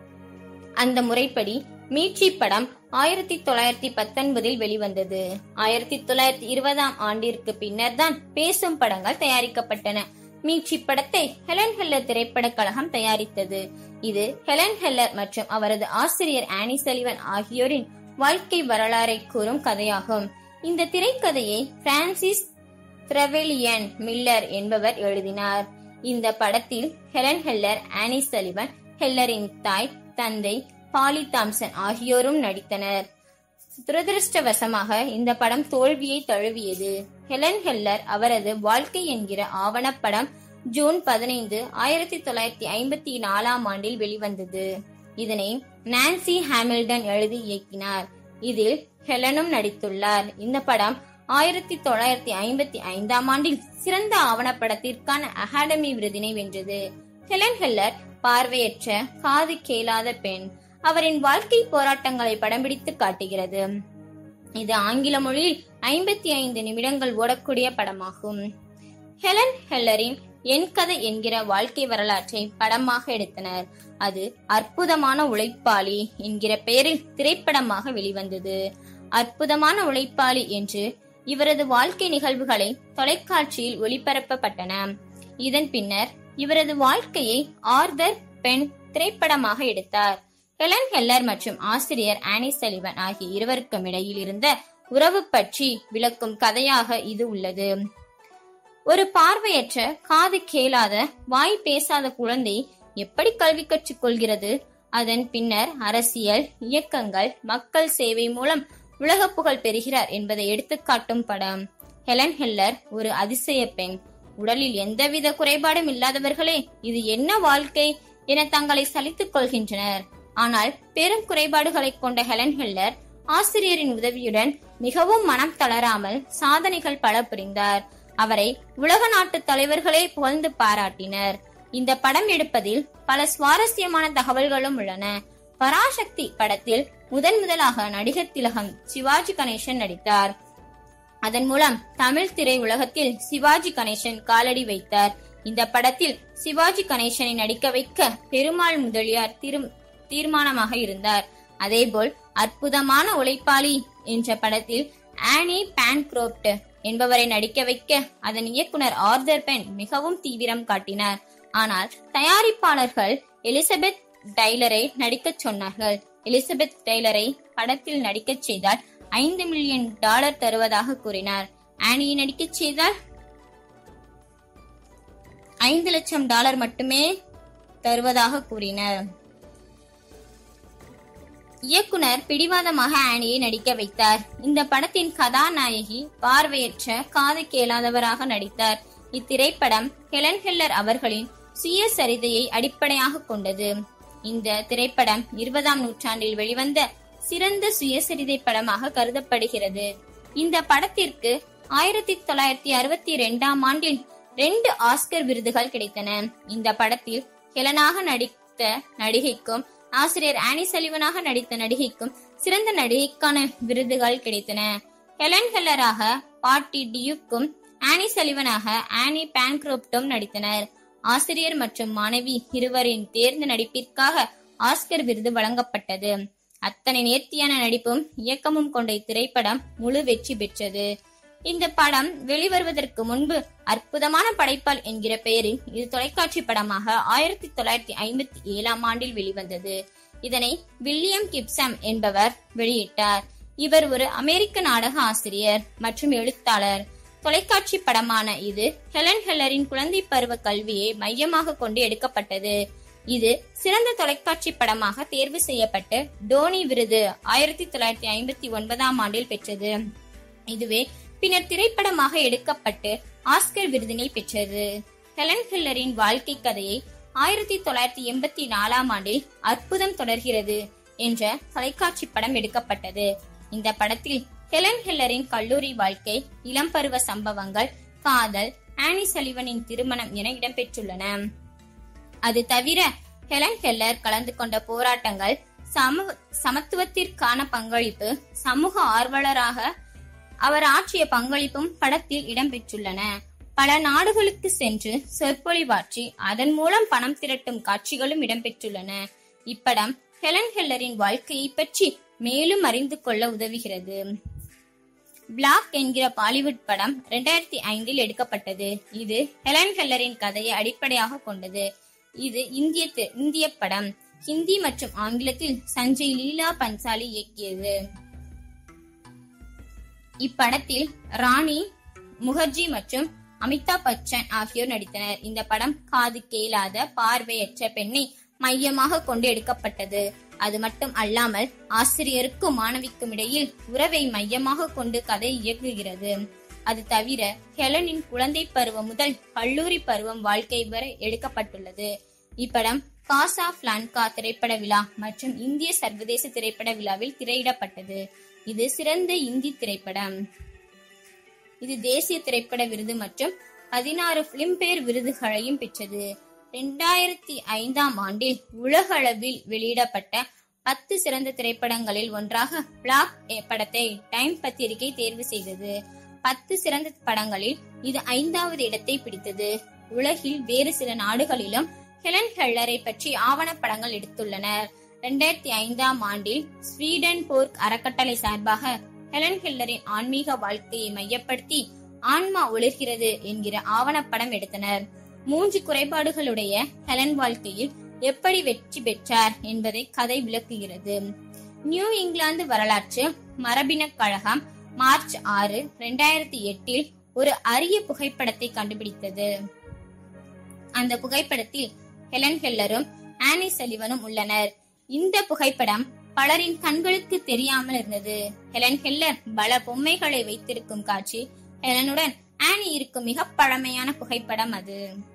அந்த முறைப்படி மீட்சி படம் ஆயிரத்தி தொள்ளாயிரத்தி பத்தொன்பதில் வெளிவந்தது ஆயிரத்தி தொள்ளாயிரத்தி இருபதாம் ஆண்டிற்கு பின்னர் தான் பேசும் படங்கள் தயாரிக்கப்பட்டன மீட்சி படத்தை ஹெலன் ஹெல்லர் திரைப்படக் கழகம் தயாரித்தது இது ஹெலன் ஹெல்லர் மற்றும் அவரது ஆசிரியர் ஆனி சலிவன் ஆகியோரின் வாழ்க்கை வரலாறை கூறும் கதையாகும் இந்த திரைக்கதையை பிரான்சிஸ் த்ரெவெலியன் மில்லர் என்பவர் எழுதினார் இந்த படத்தில் ஹெலன் ஹெல்லர் ஆனி சலிவன் ஹெல்லரின் தாய் தந்தை பாலி தாம்சன் ஆகியோரும் நடித்தனர் துரதிருஷ்டவசமாக இந்த படம் தோல்வியை தழுவியது ஹெலன் ஹெல்லர் அவரது வாழ்க்கை என்கிற ஆவணப்படம் ஜூன் பதினைந்து ஆயிரத்தி தொள்ளாயிரத்தி ஐம்பத்தி நாலாம் ஆண்டில் வெளிவந்தது இதனை நான்சி ஹாமில்டன் எழுதி இயக்கினார் இதில் ஹெலனும் நடித்துள்ளார் இந்த படம் ஆயிரத்தி தொள்ளாயிரத்தி ஐம்பத்தி ஐந்தாம் ஆண்டில் சிறந்த ஆவணப்படத்திற்கான அகாடமி விருதினை வென்றது ஹெலன் ஹெல்லர் பார்வையற்ற காது கேளாத பெண் அவரின் வாழ்க்கை போராட்டங்களை படம் பிடித்து காட்டுகிறது இது ஆங்கில மொழியில் ஐம்பத்தி ஐந்து நிமிடங்கள் ஓடக்கூடிய படமாகும் ஹெலன் ஹெல்லரின் என் கதை என்கிற வாழ்க்கை வரலாற்றை படமாக எடுத்தனர் அது அற்புதமான உழைப்பாளி என்கிற பெயரில் திரைப்படமாக வெளிவந்தது அற்புதமான உழைப்பாளி என்று இவரது வாழ்க்கை நிகழ்வுகளை தொலைக்காட்சியில் ஒளிபரப்பப்பட்டன இதன் பின்னர் இவரது வாழ்க்கையை ஆர்தர் பெண் திரைப்படமாக எடுத்தார் ஹெலன் ஹெல்லர் மற்றும் ஆசிரியர் ஆனி சலிவன் ஆகிய இருவருக்கும் இடையில் இருந்த உறவு பற்றி விளக்கும் கதையாக இது உள்ளது ஒரு பார்வையற்ற காது கேளாத வாய் பேசாத குழந்தை எப்படி கல்வி கற்றுக்கொள்கிறது அதன் பின்னர் அரசியல் இயக்கங்கள் மக்கள் சேவை மூலம் உலக புகழ் பெறுகிறார் என்பதை எடுத்துக்காட்டும் படம் ஹெலன் ஹெல்லர் ஒரு அதிசய பெண் உடலில் எந்தவித குறைபாடும் இல்லாதவர்களே இது என்ன வாழ்க்கை என தங்களை சலித்துக் கொள்கின்றனர் ஆனால் பெரும் குறைபாடுகளை கொண்ட ஹெலன் ஹெல்லர் ஆசிரியரின் உதவியுடன் மிகவும் மனம் தளராமல் சாதனைகள் பல புரிந்தார் அவரை உலக நாட்டு தலைவர்களே புகழ்ந்து பாராட்டினர் இந்த படம் எடுப்பதில் பல சுவாரஸ்யமான தகவல்களும் உள்ளன பராசக்தி படத்தில் முதன் முதலாக நடிகர் திலகம் சிவாஜி கணேசன் நடித்தார் அதன் மூலம் தமிழ் திரை உலகத்தில் சிவாஜி கணேசன் காலடி வைத்தார் இந்த படத்தில் சிவாஜி கணேசனை நடிக்க வைக்க பெருமாள் முதலியார் திரு தீர்மானமாக இருந்தார் அதேபோல் அற்புதமான உழைப்பாளி என்ற படத்தில் ஆனி பான்க்ரோப்ட் என்பவரை நடிக்க வைக்க அதன் இயக்குனர் ஆர்தர் பென் மிகவும் தீவிரம் காட்டினார் ஆனால் தயாரிப்பாளர்கள் எலிசபெத் டைலரை நடிக்கச் சொன்னார்கள் எலிசபெத் டெய்லரை படத்தில் நடிக்கச் செய்தால் ஐந்து மில்லியன் டாலர் தருவதாக கூறினார் ஆனியை நடிக்கச் செய்தால் ஐந்து லட்சம் டாலர் மட்டுமே தருவதாக கூறினர் இயக்குனர் பிடிவாதமாக ஆனியை நடிக்க வைத்தார் இந்த படத்தின் கதாநாயகி பார்வையற்ற காது கேளாதவராக நடித்தார் இத்திரைப்படம் ஹெலன் ஹெல்லர் அவர்களின் சுயசரிதையை அடிப்படையாக கொண்டது இந்த திரைப்படம் இருபதாம் நூற்றாண்டில் வெளிவந்த சிறந்த சுயசரிதை படமாக கருதப்படுகிறது இந்த படத்திற்கு ஆயிரத்தி தொள்ளாயிரத்தி அறுபத்தி ரெண்டாம் ஆண்டில் ரெண்டு ஆஸ்கர் விருதுகள் கிடைத்தன இந்த படத்தில் ஹெலனாக நடித்த நடிகைக்கும் ஆசிரியர் ஆனி சலிவனாக நடித்த நடிகைக்கும் சிறந்த நடிகைக்கான விருதுகள் கிடைத்தன ஹெலன் ஹெல்லராக பாட்டி டியூக்கும் ஆனி சலிவனாக ஆனி பேங்க்ரோப்டும் நடித்தனர் ஆசிரியர் மற்றும் மாணவி இருவரின் தேர்ந்த நடிப்பிற்காக ஆஸ்கர் விருது வழங்கப்பட்டது அத்தனை நேர்த்தியான நடிப்பும் இயக்கமும் கொண்ட இத்திரைப்படம் முழு வெற்றி பெற்றது இந்த படம் வெளிவருவதற்கு முன்பு அற்புதமான படைப்பால் என்கிற பெயரில் இது தொலைக்காட்சி படமாக ஆயிரத்தி தொள்ளாயிரத்தி ஐம்பத்தி ஏழாம் ஆண்டில் வெளிவந்தது இதனை வில்லியம் கிப்சம் என்பவர் வெளியிட்டார் இவர் ஒரு அமெரிக்க நாடக ஆசிரியர் மற்றும் எழுத்தாளர் தொலைக்காட்சி படமான இது ஹெலன் ஹெல்லரின் குழந்தை பருவ கல்வியை மையமாக கொண்டு எடுக்கப்பட்டது இது சிறந்த தொலைக்காட்சி படமாக தேர்வு செய்யப்பட்டு டோனி விருது ஆயிரத்தி தொள்ளாயிரத்தி ஐம்பத்தி ஒன்பதாம் ஆண்டில் பெற்றது இதுவே பின்னர் திரைப்படமாக எடுக்கப்பட்டு ஆஸ்கர் விருதினை பெற்றது ஹெலன் ஹில்லரின் வாழ்க்கை கதையை ஆயிரத்தி தொள்ளாயிரத்தி எண்பத்தி நாலாம் ஆண்டில் அற்புதம் தொடர்கிறது என்ற தொலைக்காட்சி படம் எடுக்கப்பட்டது இந்த படத்தில் ஹெலன் ஹில்லரின் கல்லூரி வாழ்க்கை இளம் பருவ சம்பவங்கள் காதல் ஆனி சலிவனின் திருமணம் என இடம்பெற்றுள்ளன அது தவிர ஹெலன் ஹெல்லர் கலந்து கொண்ட போராட்டங்கள் சமூக சமத்துவத்திற்கான பங்களிப்பு சமூக ஆர்வலராக அவர் ஆற்றிய பங்களிப்பும் படத்தில் இடம்பெற்றுள்ளன பல நாடுகளுக்கு சென்று சொற்பொழிவாற்றி அதன் மூலம் பணம் திரட்டும் காட்சிகளும் இடம்பெற்றுள்ளன இப்படம் ஹெலன் ஹெல்லரின் வாழ்க்கையை பற்றி மேலும் அறிந்து கொள்ள உதவுகிறது பிளாக் என்கிற பாலிவுட் படம் இரண்டாயிரத்தி ஐந்தில் எடுக்கப்பட்டது இது ஹெலன் ஹெல்லரின் கதையை அடிப்படையாக கொண்டது இது இந்திய தி- இந்திய படம் ஹிந்தி மற்றும் ஆங்கிலத்தில் சஞ்சய் லீலா பன்சாலி இயக்கியது இப்படத்தில் ராணி முகர்ஜி மற்றும் அமிதாப் பச்சன் ஆகியோர் நடித்தனர் இந்த படம் காது கேளாத பார்வையற்ற பெண்ணை மையமாக கொண்டு எடுக்கப்பட்டது அது மட்டும் அல்லாமல் ஆசிரியருக்கும் மாணவிக்கும் இடையில் உறவை மையமாக கொண்டு கதை இயக்குகிறது அது தவிர ஹெலனின் குழந்தை பருவம் முதல் கல்லூரி பருவம் வாழ்க்கை வரை எடுக்கப்பட்டுள்ளது இப்படம் காசா பிளான்கா திரைப்பட விழா மற்றும் இந்திய சர்வதேச திரைப்பட விழாவில் திரையிடப்பட்டது இது சிறந்த இந்தி திரைப்படம் இது தேசிய திரைப்பட விருது மற்றும் பதினாறு பிலிம்பேர் விருதுகளையும் பெற்றது இரண்டாயிரத்தி ஐந்தாம் ஆண்டில் உலக அளவில் வெளியிடப்பட்ட பத்து சிறந்த திரைப்படங்களில் ஒன்றாக பிளாக் படத்தை டைம் பத்திரிகை தேர்வு செய்தது பத்து சிறந்த படங்களில் இது ஐந்தாவது இடத்தை பிடித்தது உலகில் வேறு சில நாடுகளிலும் ஹெலன் ஹெல்லரை பற்றி ஆவணப்படங்கள் எடுத்துள்ளனர் இரண்டாயிரத்தி ஐந்தாம் ஆண்டில் ஸ்வீடன் போர்க் அறக்கட்டளை சார்பாக ஹெலன் ஹெல்லரின் ஆன்மீக வாழ்க்கையை மையப்படுத்தி ஆன்மா ஒளிர்கிறது என்கிற ஆவணப்படம் எடுத்தனர் மூன்று குறைபாடுகளுடைய ஹெலன் வாழ்க்கையில் எப்படி வெற்றி பெற்றார் என்பதை கதை விளக்குகிறது நியூ இங்கிலாந்து வரலாற்று மரபினக் கழகம் மார்ச் ஆறு இரண்டாயிரத்தி எட்டில் ஒரு அரிய புகைப்படத்தை கண்டுபிடித்தது அந்த புகைப்படத்தில் ஹெலன் ஹெல்லரும் ஆனி சலிவனும் உள்ளனர் இந்த புகைப்படம் பலரின் கண்களுக்கு தெரியாமல் இருந்தது ஹெலன் ஹெல்லர் பல பொம்மைகளை வைத்திருக்கும் காட்சி ஹெலனுடன் ஆனி இருக்கும் மிக பழமையான புகைப்படம் அது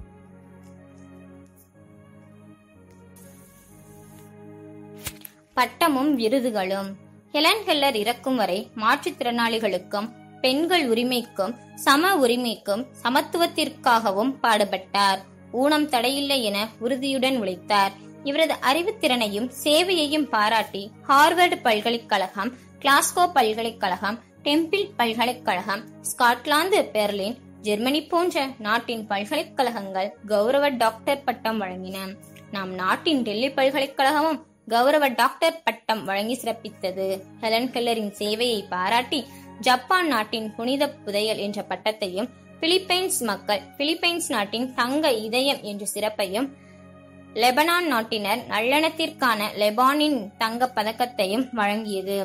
பட்டமும் விருதுகளும் ஹெலன் ஹெல்லர் இறக்கும் வரை மாற்றுத்திறனாளிகளுக்கும் பெண்கள் உரிமைக்கும் சம உரிமைக்கும் சமத்துவத்திற்காகவும் பாடுபட்டார் ஊனம் தடையில்லை என உறுதியுடன் உழைத்தார் இவரது அறிவுத்திறனையும் சேவையையும் பாராட்டி ஹார்வர்டு பல்கலைக்கழகம் கிளாஸ்கோ பல்கலைக்கழகம் டெம்பிள் பல்கலைக்கழகம் ஸ்காட்லாந்து பெர்லின் ஜெர்மனி போன்ற நாட்டின் பல்கலைக்கழகங்கள் கௌரவ டாக்டர் பட்டம் வழங்கின நம் நாட்டின் டெல்லி பல்கலைக்கழகமும் கௌரவ டாக்டர் பட்டம் வழங்கி சிறப்பித்தது ஹெலன் கெல்லரின் சேவையை பாராட்டி ஜப்பான் நாட்டின் புனித புதையல் என்ற பட்டத்தையும் பிலிப்பைன்ஸ் மக்கள் பிலிப்பைன்ஸ் நாட்டின் தங்க இதயம் என்ற சிறப்பையும் லெபனான் நாட்டினர் நல்லெண்ணத்திற்கான லெபானின் தங்க பதக்கத்தையும் வழங்கியது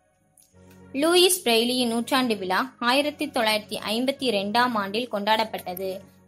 லூயிஸ் பிரெய்லியின் நூற்றாண்டு விழா ஆயிரத்தி தொள்ளாயிரத்தி ஐம்பத்தி இரண்டாம் ஆண்டில் கொண்டாடப்பட்டது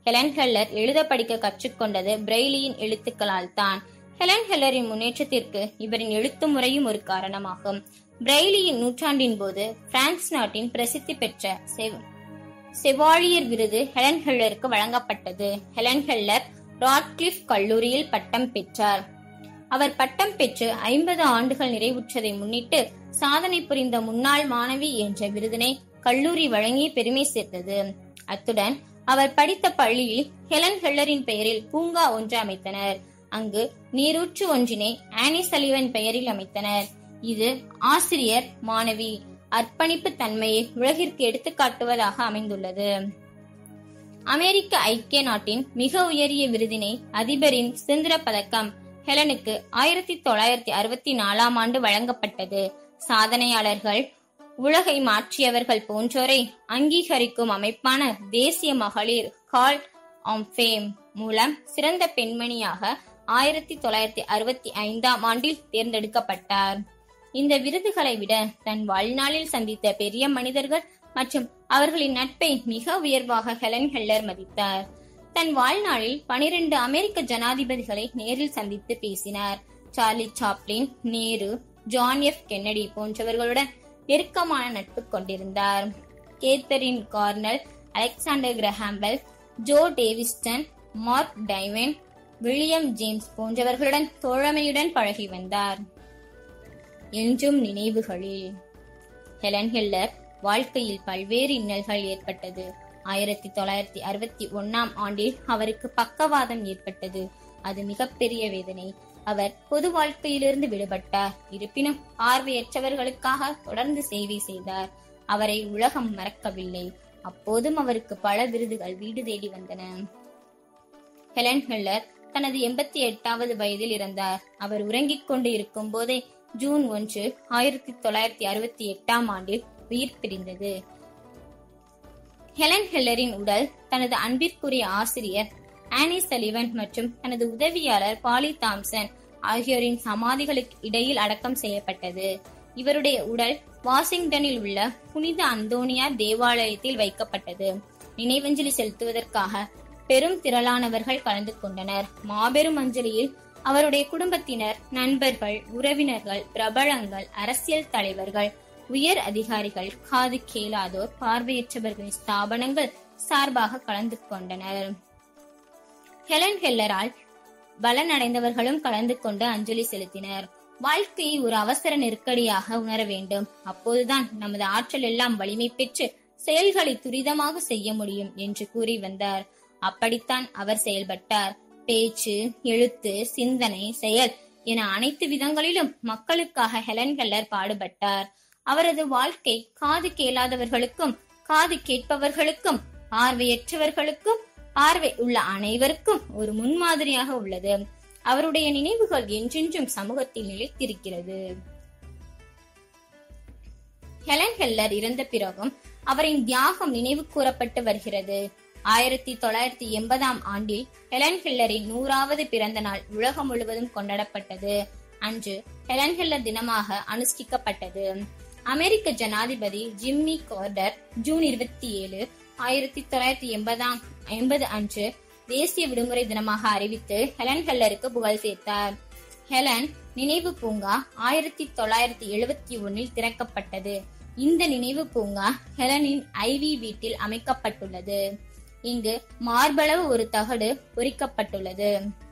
ஹெலன் ஹெல்லர் எழுத படிக்க கற்றுக்கொண்டது பிரெய்லியின் எழுத்துக்களால் தான் ஹெலன் ஹெல்லரின் முன்னேற்றத்திற்கு இவரின் எழுத்து முறையும் ஒரு காரணமாகும் பிரெய்லியின் நூற்றாண்டின் போது பிரான்ஸ் நாட்டின் பிரசித்தி பெற்ற செவ் செவாலியர் விருது ஹெலன் ஹெல்லருக்கு வழங்கப்பட்டது ஹெலன் ஹெல்லர் ராட்கிளிஃப் கல்லூரியில் பட்டம் பெற்றார் அவர் பட்டம் பெற்று ஐம்பது ஆண்டுகள் நிறைவுற்றதை முன்னிட்டு சாதனை புரிந்த முன்னாள் மாணவி என்ற விருதினை கல்லூரி வழங்கி பெருமை சேர்த்தது அத்துடன் அவர் படித்த பள்ளியில் ஹெலன் ஹெல்லரின் பெயரில் பூங்கா ஒன்று அமைத்தனர் அங்கு நீரூற்று ஒன்றினை ஆனி சலிவன் பெயரில் அமைத்தனர் இது ஆசிரியர் மாணவி அர்ப்பணிப்பு தன்மையை உலகிற்கு எடுத்துக்காட்டுவதாக அமைந்துள்ளது அமெரிக்க ஐக்கிய நாட்டின் மிக உயரிய விருதினை அதிபரின் சுதந்திர பதக்கம் ஹெலனுக்கு ஆயிரத்தி தொள்ளாயிரத்தி அறுபத்தி நாலாம் ஆண்டு வழங்கப்பட்டது சாதனையாளர்கள் உலகை மாற்றியவர்கள் போன்றோரை அங்கீகரிக்கும் அமைப்பான தேசிய மகளிர் கால் ஆம் ஃபேம் மூலம் சிறந்த பெண்மணியாக ஆயிரத்தி தொள்ளாயிரத்தி அறுபத்தி ஐந்தாம் ஆண்டில் தேர்ந்தெடுக்கப்பட்டார் இந்த விருதுகளை விட தன் வாழ்நாளில் சந்தித்த பெரிய மனிதர்கள் மற்றும் அவர்களின் நட்பை மிக உயர்வாக ஹெலன் ஹெல்லர் மதித்தார் தன் வாழ்நாளில் பனிரெண்டு அமெரிக்க ஜனாதிபதிகளை நேரில் சந்தித்து பேசினார் Charlie Chaplin Nehru John F Kennedy போன்றவர்களுடன் நெருக்கமான நட்பு கொண்டிருந்தார் Katharine Cornell Alexander Graham Bell Jo Davidson Mark Twain William James போன்றவர்களுடன் தோழமையுடன் பழகி வந்தார் என்றும் நினைவுகளில் ஹெலன் ஹெல்லர் வாழ்க்கையில் பல்வேறு இன்னல்கள் ஏற்பட்டது ஆயிரத்தி தொள்ளாயிரத்தி அறுபத்தி ஒன்னாம் ஆண்டில் அவருக்கு பக்கவாதம் ஏற்பட்டது அது மிகப்பெரிய வேதனை அவர் பொது வாழ்க்கையிலிருந்து விடுபட்டார் இருப்பினும் பார்வையற்றவர்களுக்காக தொடர்ந்து சேவை செய்தார் அவரை உலகம் மறக்கவில்லை அப்போதும் அவருக்கு பல விருதுகள் வீடு தேடி வந்தன ஹெலன் ஹெல்லர் தனது எண்பத்தி எட்டாவது வயதில் இறந்தார் அவர் உறங்கிக் கொண்டு இருக்கும் போதே ஜூன் ஒன்று ஆயிரத்தி தொள்ளாயிரத்தி அறுபத்தி எட்டாம் ஆண்டில் உயிர் பிரிந்தது ஹெலன் ஹெல்லரின் உடல் தனது அன்பிற்குரிய ஆசிரியர் ஆனி சலிவன் மற்றும் தனது உதவியாளர் பாலி தாம்சன் ஆகியோரின் சமாதிகளுக்கு இடையில் அடக்கம் செய்யப்பட்டது இவருடைய உடல் வாஷிங்டனில் உள்ள புனித அந்தோனியா தேவாலயத்தில் வைக்கப்பட்டது நினைவஞ்சலி செலுத்துவதற்காக பெரும் திரளானவர்கள் கலந்து கொண்டனர் மாபெரும் அஞ்சலியில் அவருடைய குடும்பத்தினர் நண்பர்கள் உறவினர்கள் பிரபலங்கள் அரசியல் தலைவர்கள் உயர் அதிகாரிகள் காது கேளாதோர் பார்வையற்றவர்களின் ஸ்தாபனங்கள் சார்பாக கலந்து கொண்டனர் ஹெலன் ஹெல்லரால் பலனடைந்தவர்களும் கலந்து கொண்டு அஞ்சலி செலுத்தினர் வாழ்க்கையை ஒரு அவசர நெருக்கடியாக உணர வேண்டும் அப்போதுதான் நமது ஆற்றல் எல்லாம் வலிமை பெற்று செயல்களை துரிதமாக செய்ய முடியும் என்று கூறி வந்தார் அப்படித்தான் அவர் செயல்பட்டார் பேச்சு எழுத்து சிந்தனை செயல் என அனைத்து விதங்களிலும் மக்களுக்காக ஹெலன் கெல்லர் பாடுபட்டார் அவரது வாழ்க்கை காது கேளாதவர்களுக்கும் காது கேட்பவர்களுக்கும் பார்வையற்றவர்களுக்கும் பார்வை உள்ள அனைவருக்கும் ஒரு முன்மாதிரியாக உள்ளது அவருடைய நினைவுகள் என்றென்றும் சமூகத்தில் நிலைத்திருக்கிறது ஹெலன் ஹெல்லர் இறந்த பிறகும் அவரின் தியாகம் நினைவு கூறப்பட்டு வருகிறது ஆயிரத்தி தொள்ளாயிரத்தி எண்பதாம் ஆண்டில் ஹெலன் ஹெல்லரின் நூறாவது பிறந்த நாள் உலகம் முழுவதும் கொண்டாடப்பட்டது அன்று ஹெலன் ஹெல்லர் தினமாக அனுஷ்டிக்கப்பட்டது அமெரிக்க ஜனாதிபதி ஜிம்மி கார்டர் ஜூன் இருபத்தி ஏழு ஆயிரத்தி தொள்ளாயிரத்தி எண்பதாம் எண்பது அன்று தேசிய விடுமுறை தினமாக அறிவித்து ஹெலன் ஹெல்லருக்கு புகழ் சேர்த்தார் ஹெலன் நினைவு பூங்கா ஆயிரத்தி தொள்ளாயிரத்தி எழுபத்தி ஒன்னில் திறக்கப்பட்டது இந்த நினைவு பூங்கா ஹெலனின் ஐவி வீட்டில் அமைக்கப்பட்டுள்ளது இங்கு மார்பளவு ஒரு தகடு பொறிக்கப்பட்டுள்ளது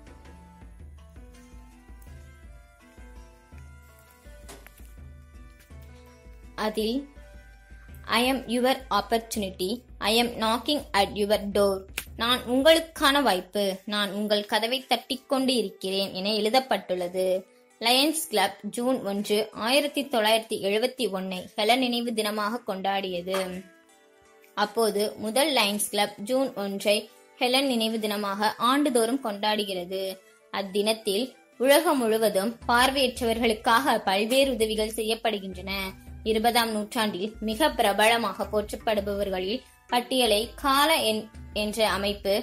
அதில் I am your opportunity I am knocking at your door நான் உங்களுக்கான வாய்ப்பு நான் உங்கள் கதவை தட்டிக்கொண்டு இருக்கிறேன் என எழுதப்பட்டுள்ளது லயன்ஸ் கிளப் ஜூன் ஒன்று ஆயிரத்தி தொள்ளாயிரத்தி எழுபத்தி ஒன்னை ஹெலன் நினைவு தினமாக கொண்டாடியது அப்போது முதல் லயன்ஸ் கிளப் ஜூன் ஒன்றை ஹெலன் நினைவு தினமாக ஆண்டுதோறும் கொண்டாடுகிறது அத்தினத்தில் உலகம் முழுவதும் பார்வையற்றவர்களுக்காக பல்வேறு உதவிகள் செய்யப்படுகின்றன இருபதாம் நூற்றாண்டில் மிக பிரபலமாக போற்றப்படுபவர்களில் பட்டியலை கால என் என்ற அமைப்பு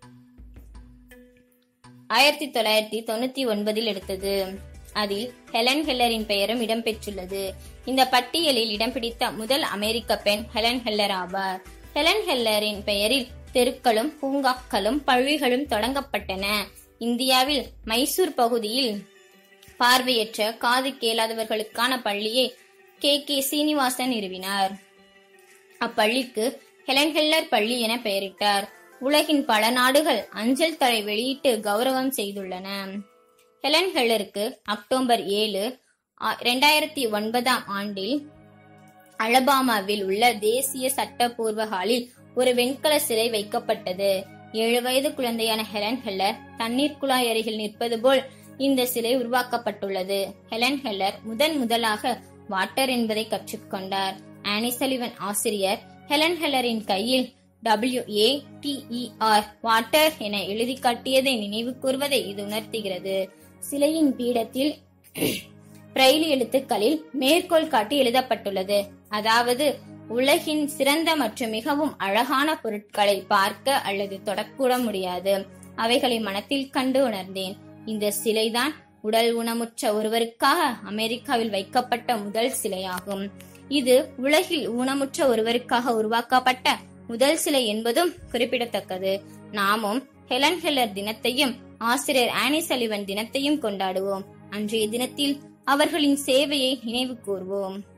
ஆயிரத்தி தொள்ளாயிரத்தி தொண்ணூத்தி ஒன்பதில் எடுத்தது அதில் ஹெலன் ஹெல்லரின் பெயரும் இடம்பெற்றுள்ளது இந்த பட்டியலில் இடம் பிடித்த முதல் அமெரிக்க பெண் ஹெலன் ஹெல்லர் ஆவார் ஹெலன் ஹெல்லரின் பெயரில் தெருக்களும் பூங்காக்களும் பள்ளிகளும் தொடங்கப்பட்டன இந்தியாவில் மைசூர் பகுதியில் பார்வையற்ற காது கேளாதவர்களுக்கான பள்ளியை கே கே சீனிவாசன் நிறுவினார் அப்பள்ளிக்கு ஹெலன் ஹெல்லர் பள்ளி என பெயரிட்டார் உலகின் பல நாடுகள் அஞ்சல் தலை வெளியிட்டு கௌரவம் செய்துள்ளன ஹெலன் ஹெல்லருக்கு அக்டோபர் ஏழு இரண்டாயிரத்தி ஒன்பதாம் ஆண்டில் அலபாமாவில் உள்ள தேசிய சட்டப்பூர்வ ஹாலில் ஒரு வெண்கல சிலை வைக்கப்பட்டது ஏழு வயது குழந்தையான ஹெலன் ஹெல்லர் தண்ணீர் குழாய் அருகில் நிற்பது போல் இந்த சிலை உருவாக்கப்பட்டுள்ளது ஹெலன் ஹெல்லர் முதன் முதலாக வாட்டர் என்பதை கற்றுக்கொண்டார் ஆனிசலிவன் ஆசிரியர் ஹெலன் ஹெல்லரின் கையில் டபிள்யூ ஏ டிஇஆர் வாட்டர் என எழுதி காட்டியதை நினைவு கூர்வதை இது உணர்த்துகிறது சிலையின் பீடத்தில் பிரெய்லி எழுத்துக்களில் மேற்கோள் காட்டி எழுதப்பட்டுள்ளது அதாவது உலகின் சிறந்த மற்றும் மிகவும் அழகான பொருட்களை பார்க்க அல்லது தொடக்கூட முடியாது அவைகளை மனத்தில் கண்டு உணர்ந்தேன் இந்த சிலைதான் உடல் ஊனமுற்ற ஒருவருக்காக அமெரிக்காவில் வைக்கப்பட்ட முதல் சிலையாகும் இது உலகில் ஊனமுற்ற ஒருவருக்காக உருவாக்கப்பட்ட முதல் சிலை என்பதும் குறிப்பிடத்தக்கது நாமும் ஹெலன் ஹெல்லர் தினத்தையும் ஆசிரியர் ஆனி சலிவன் தினத்தையும் கொண்டாடுவோம் அன்றைய தினத்தில் அவர்களின் சேவையை நினைவு கூர்வோம்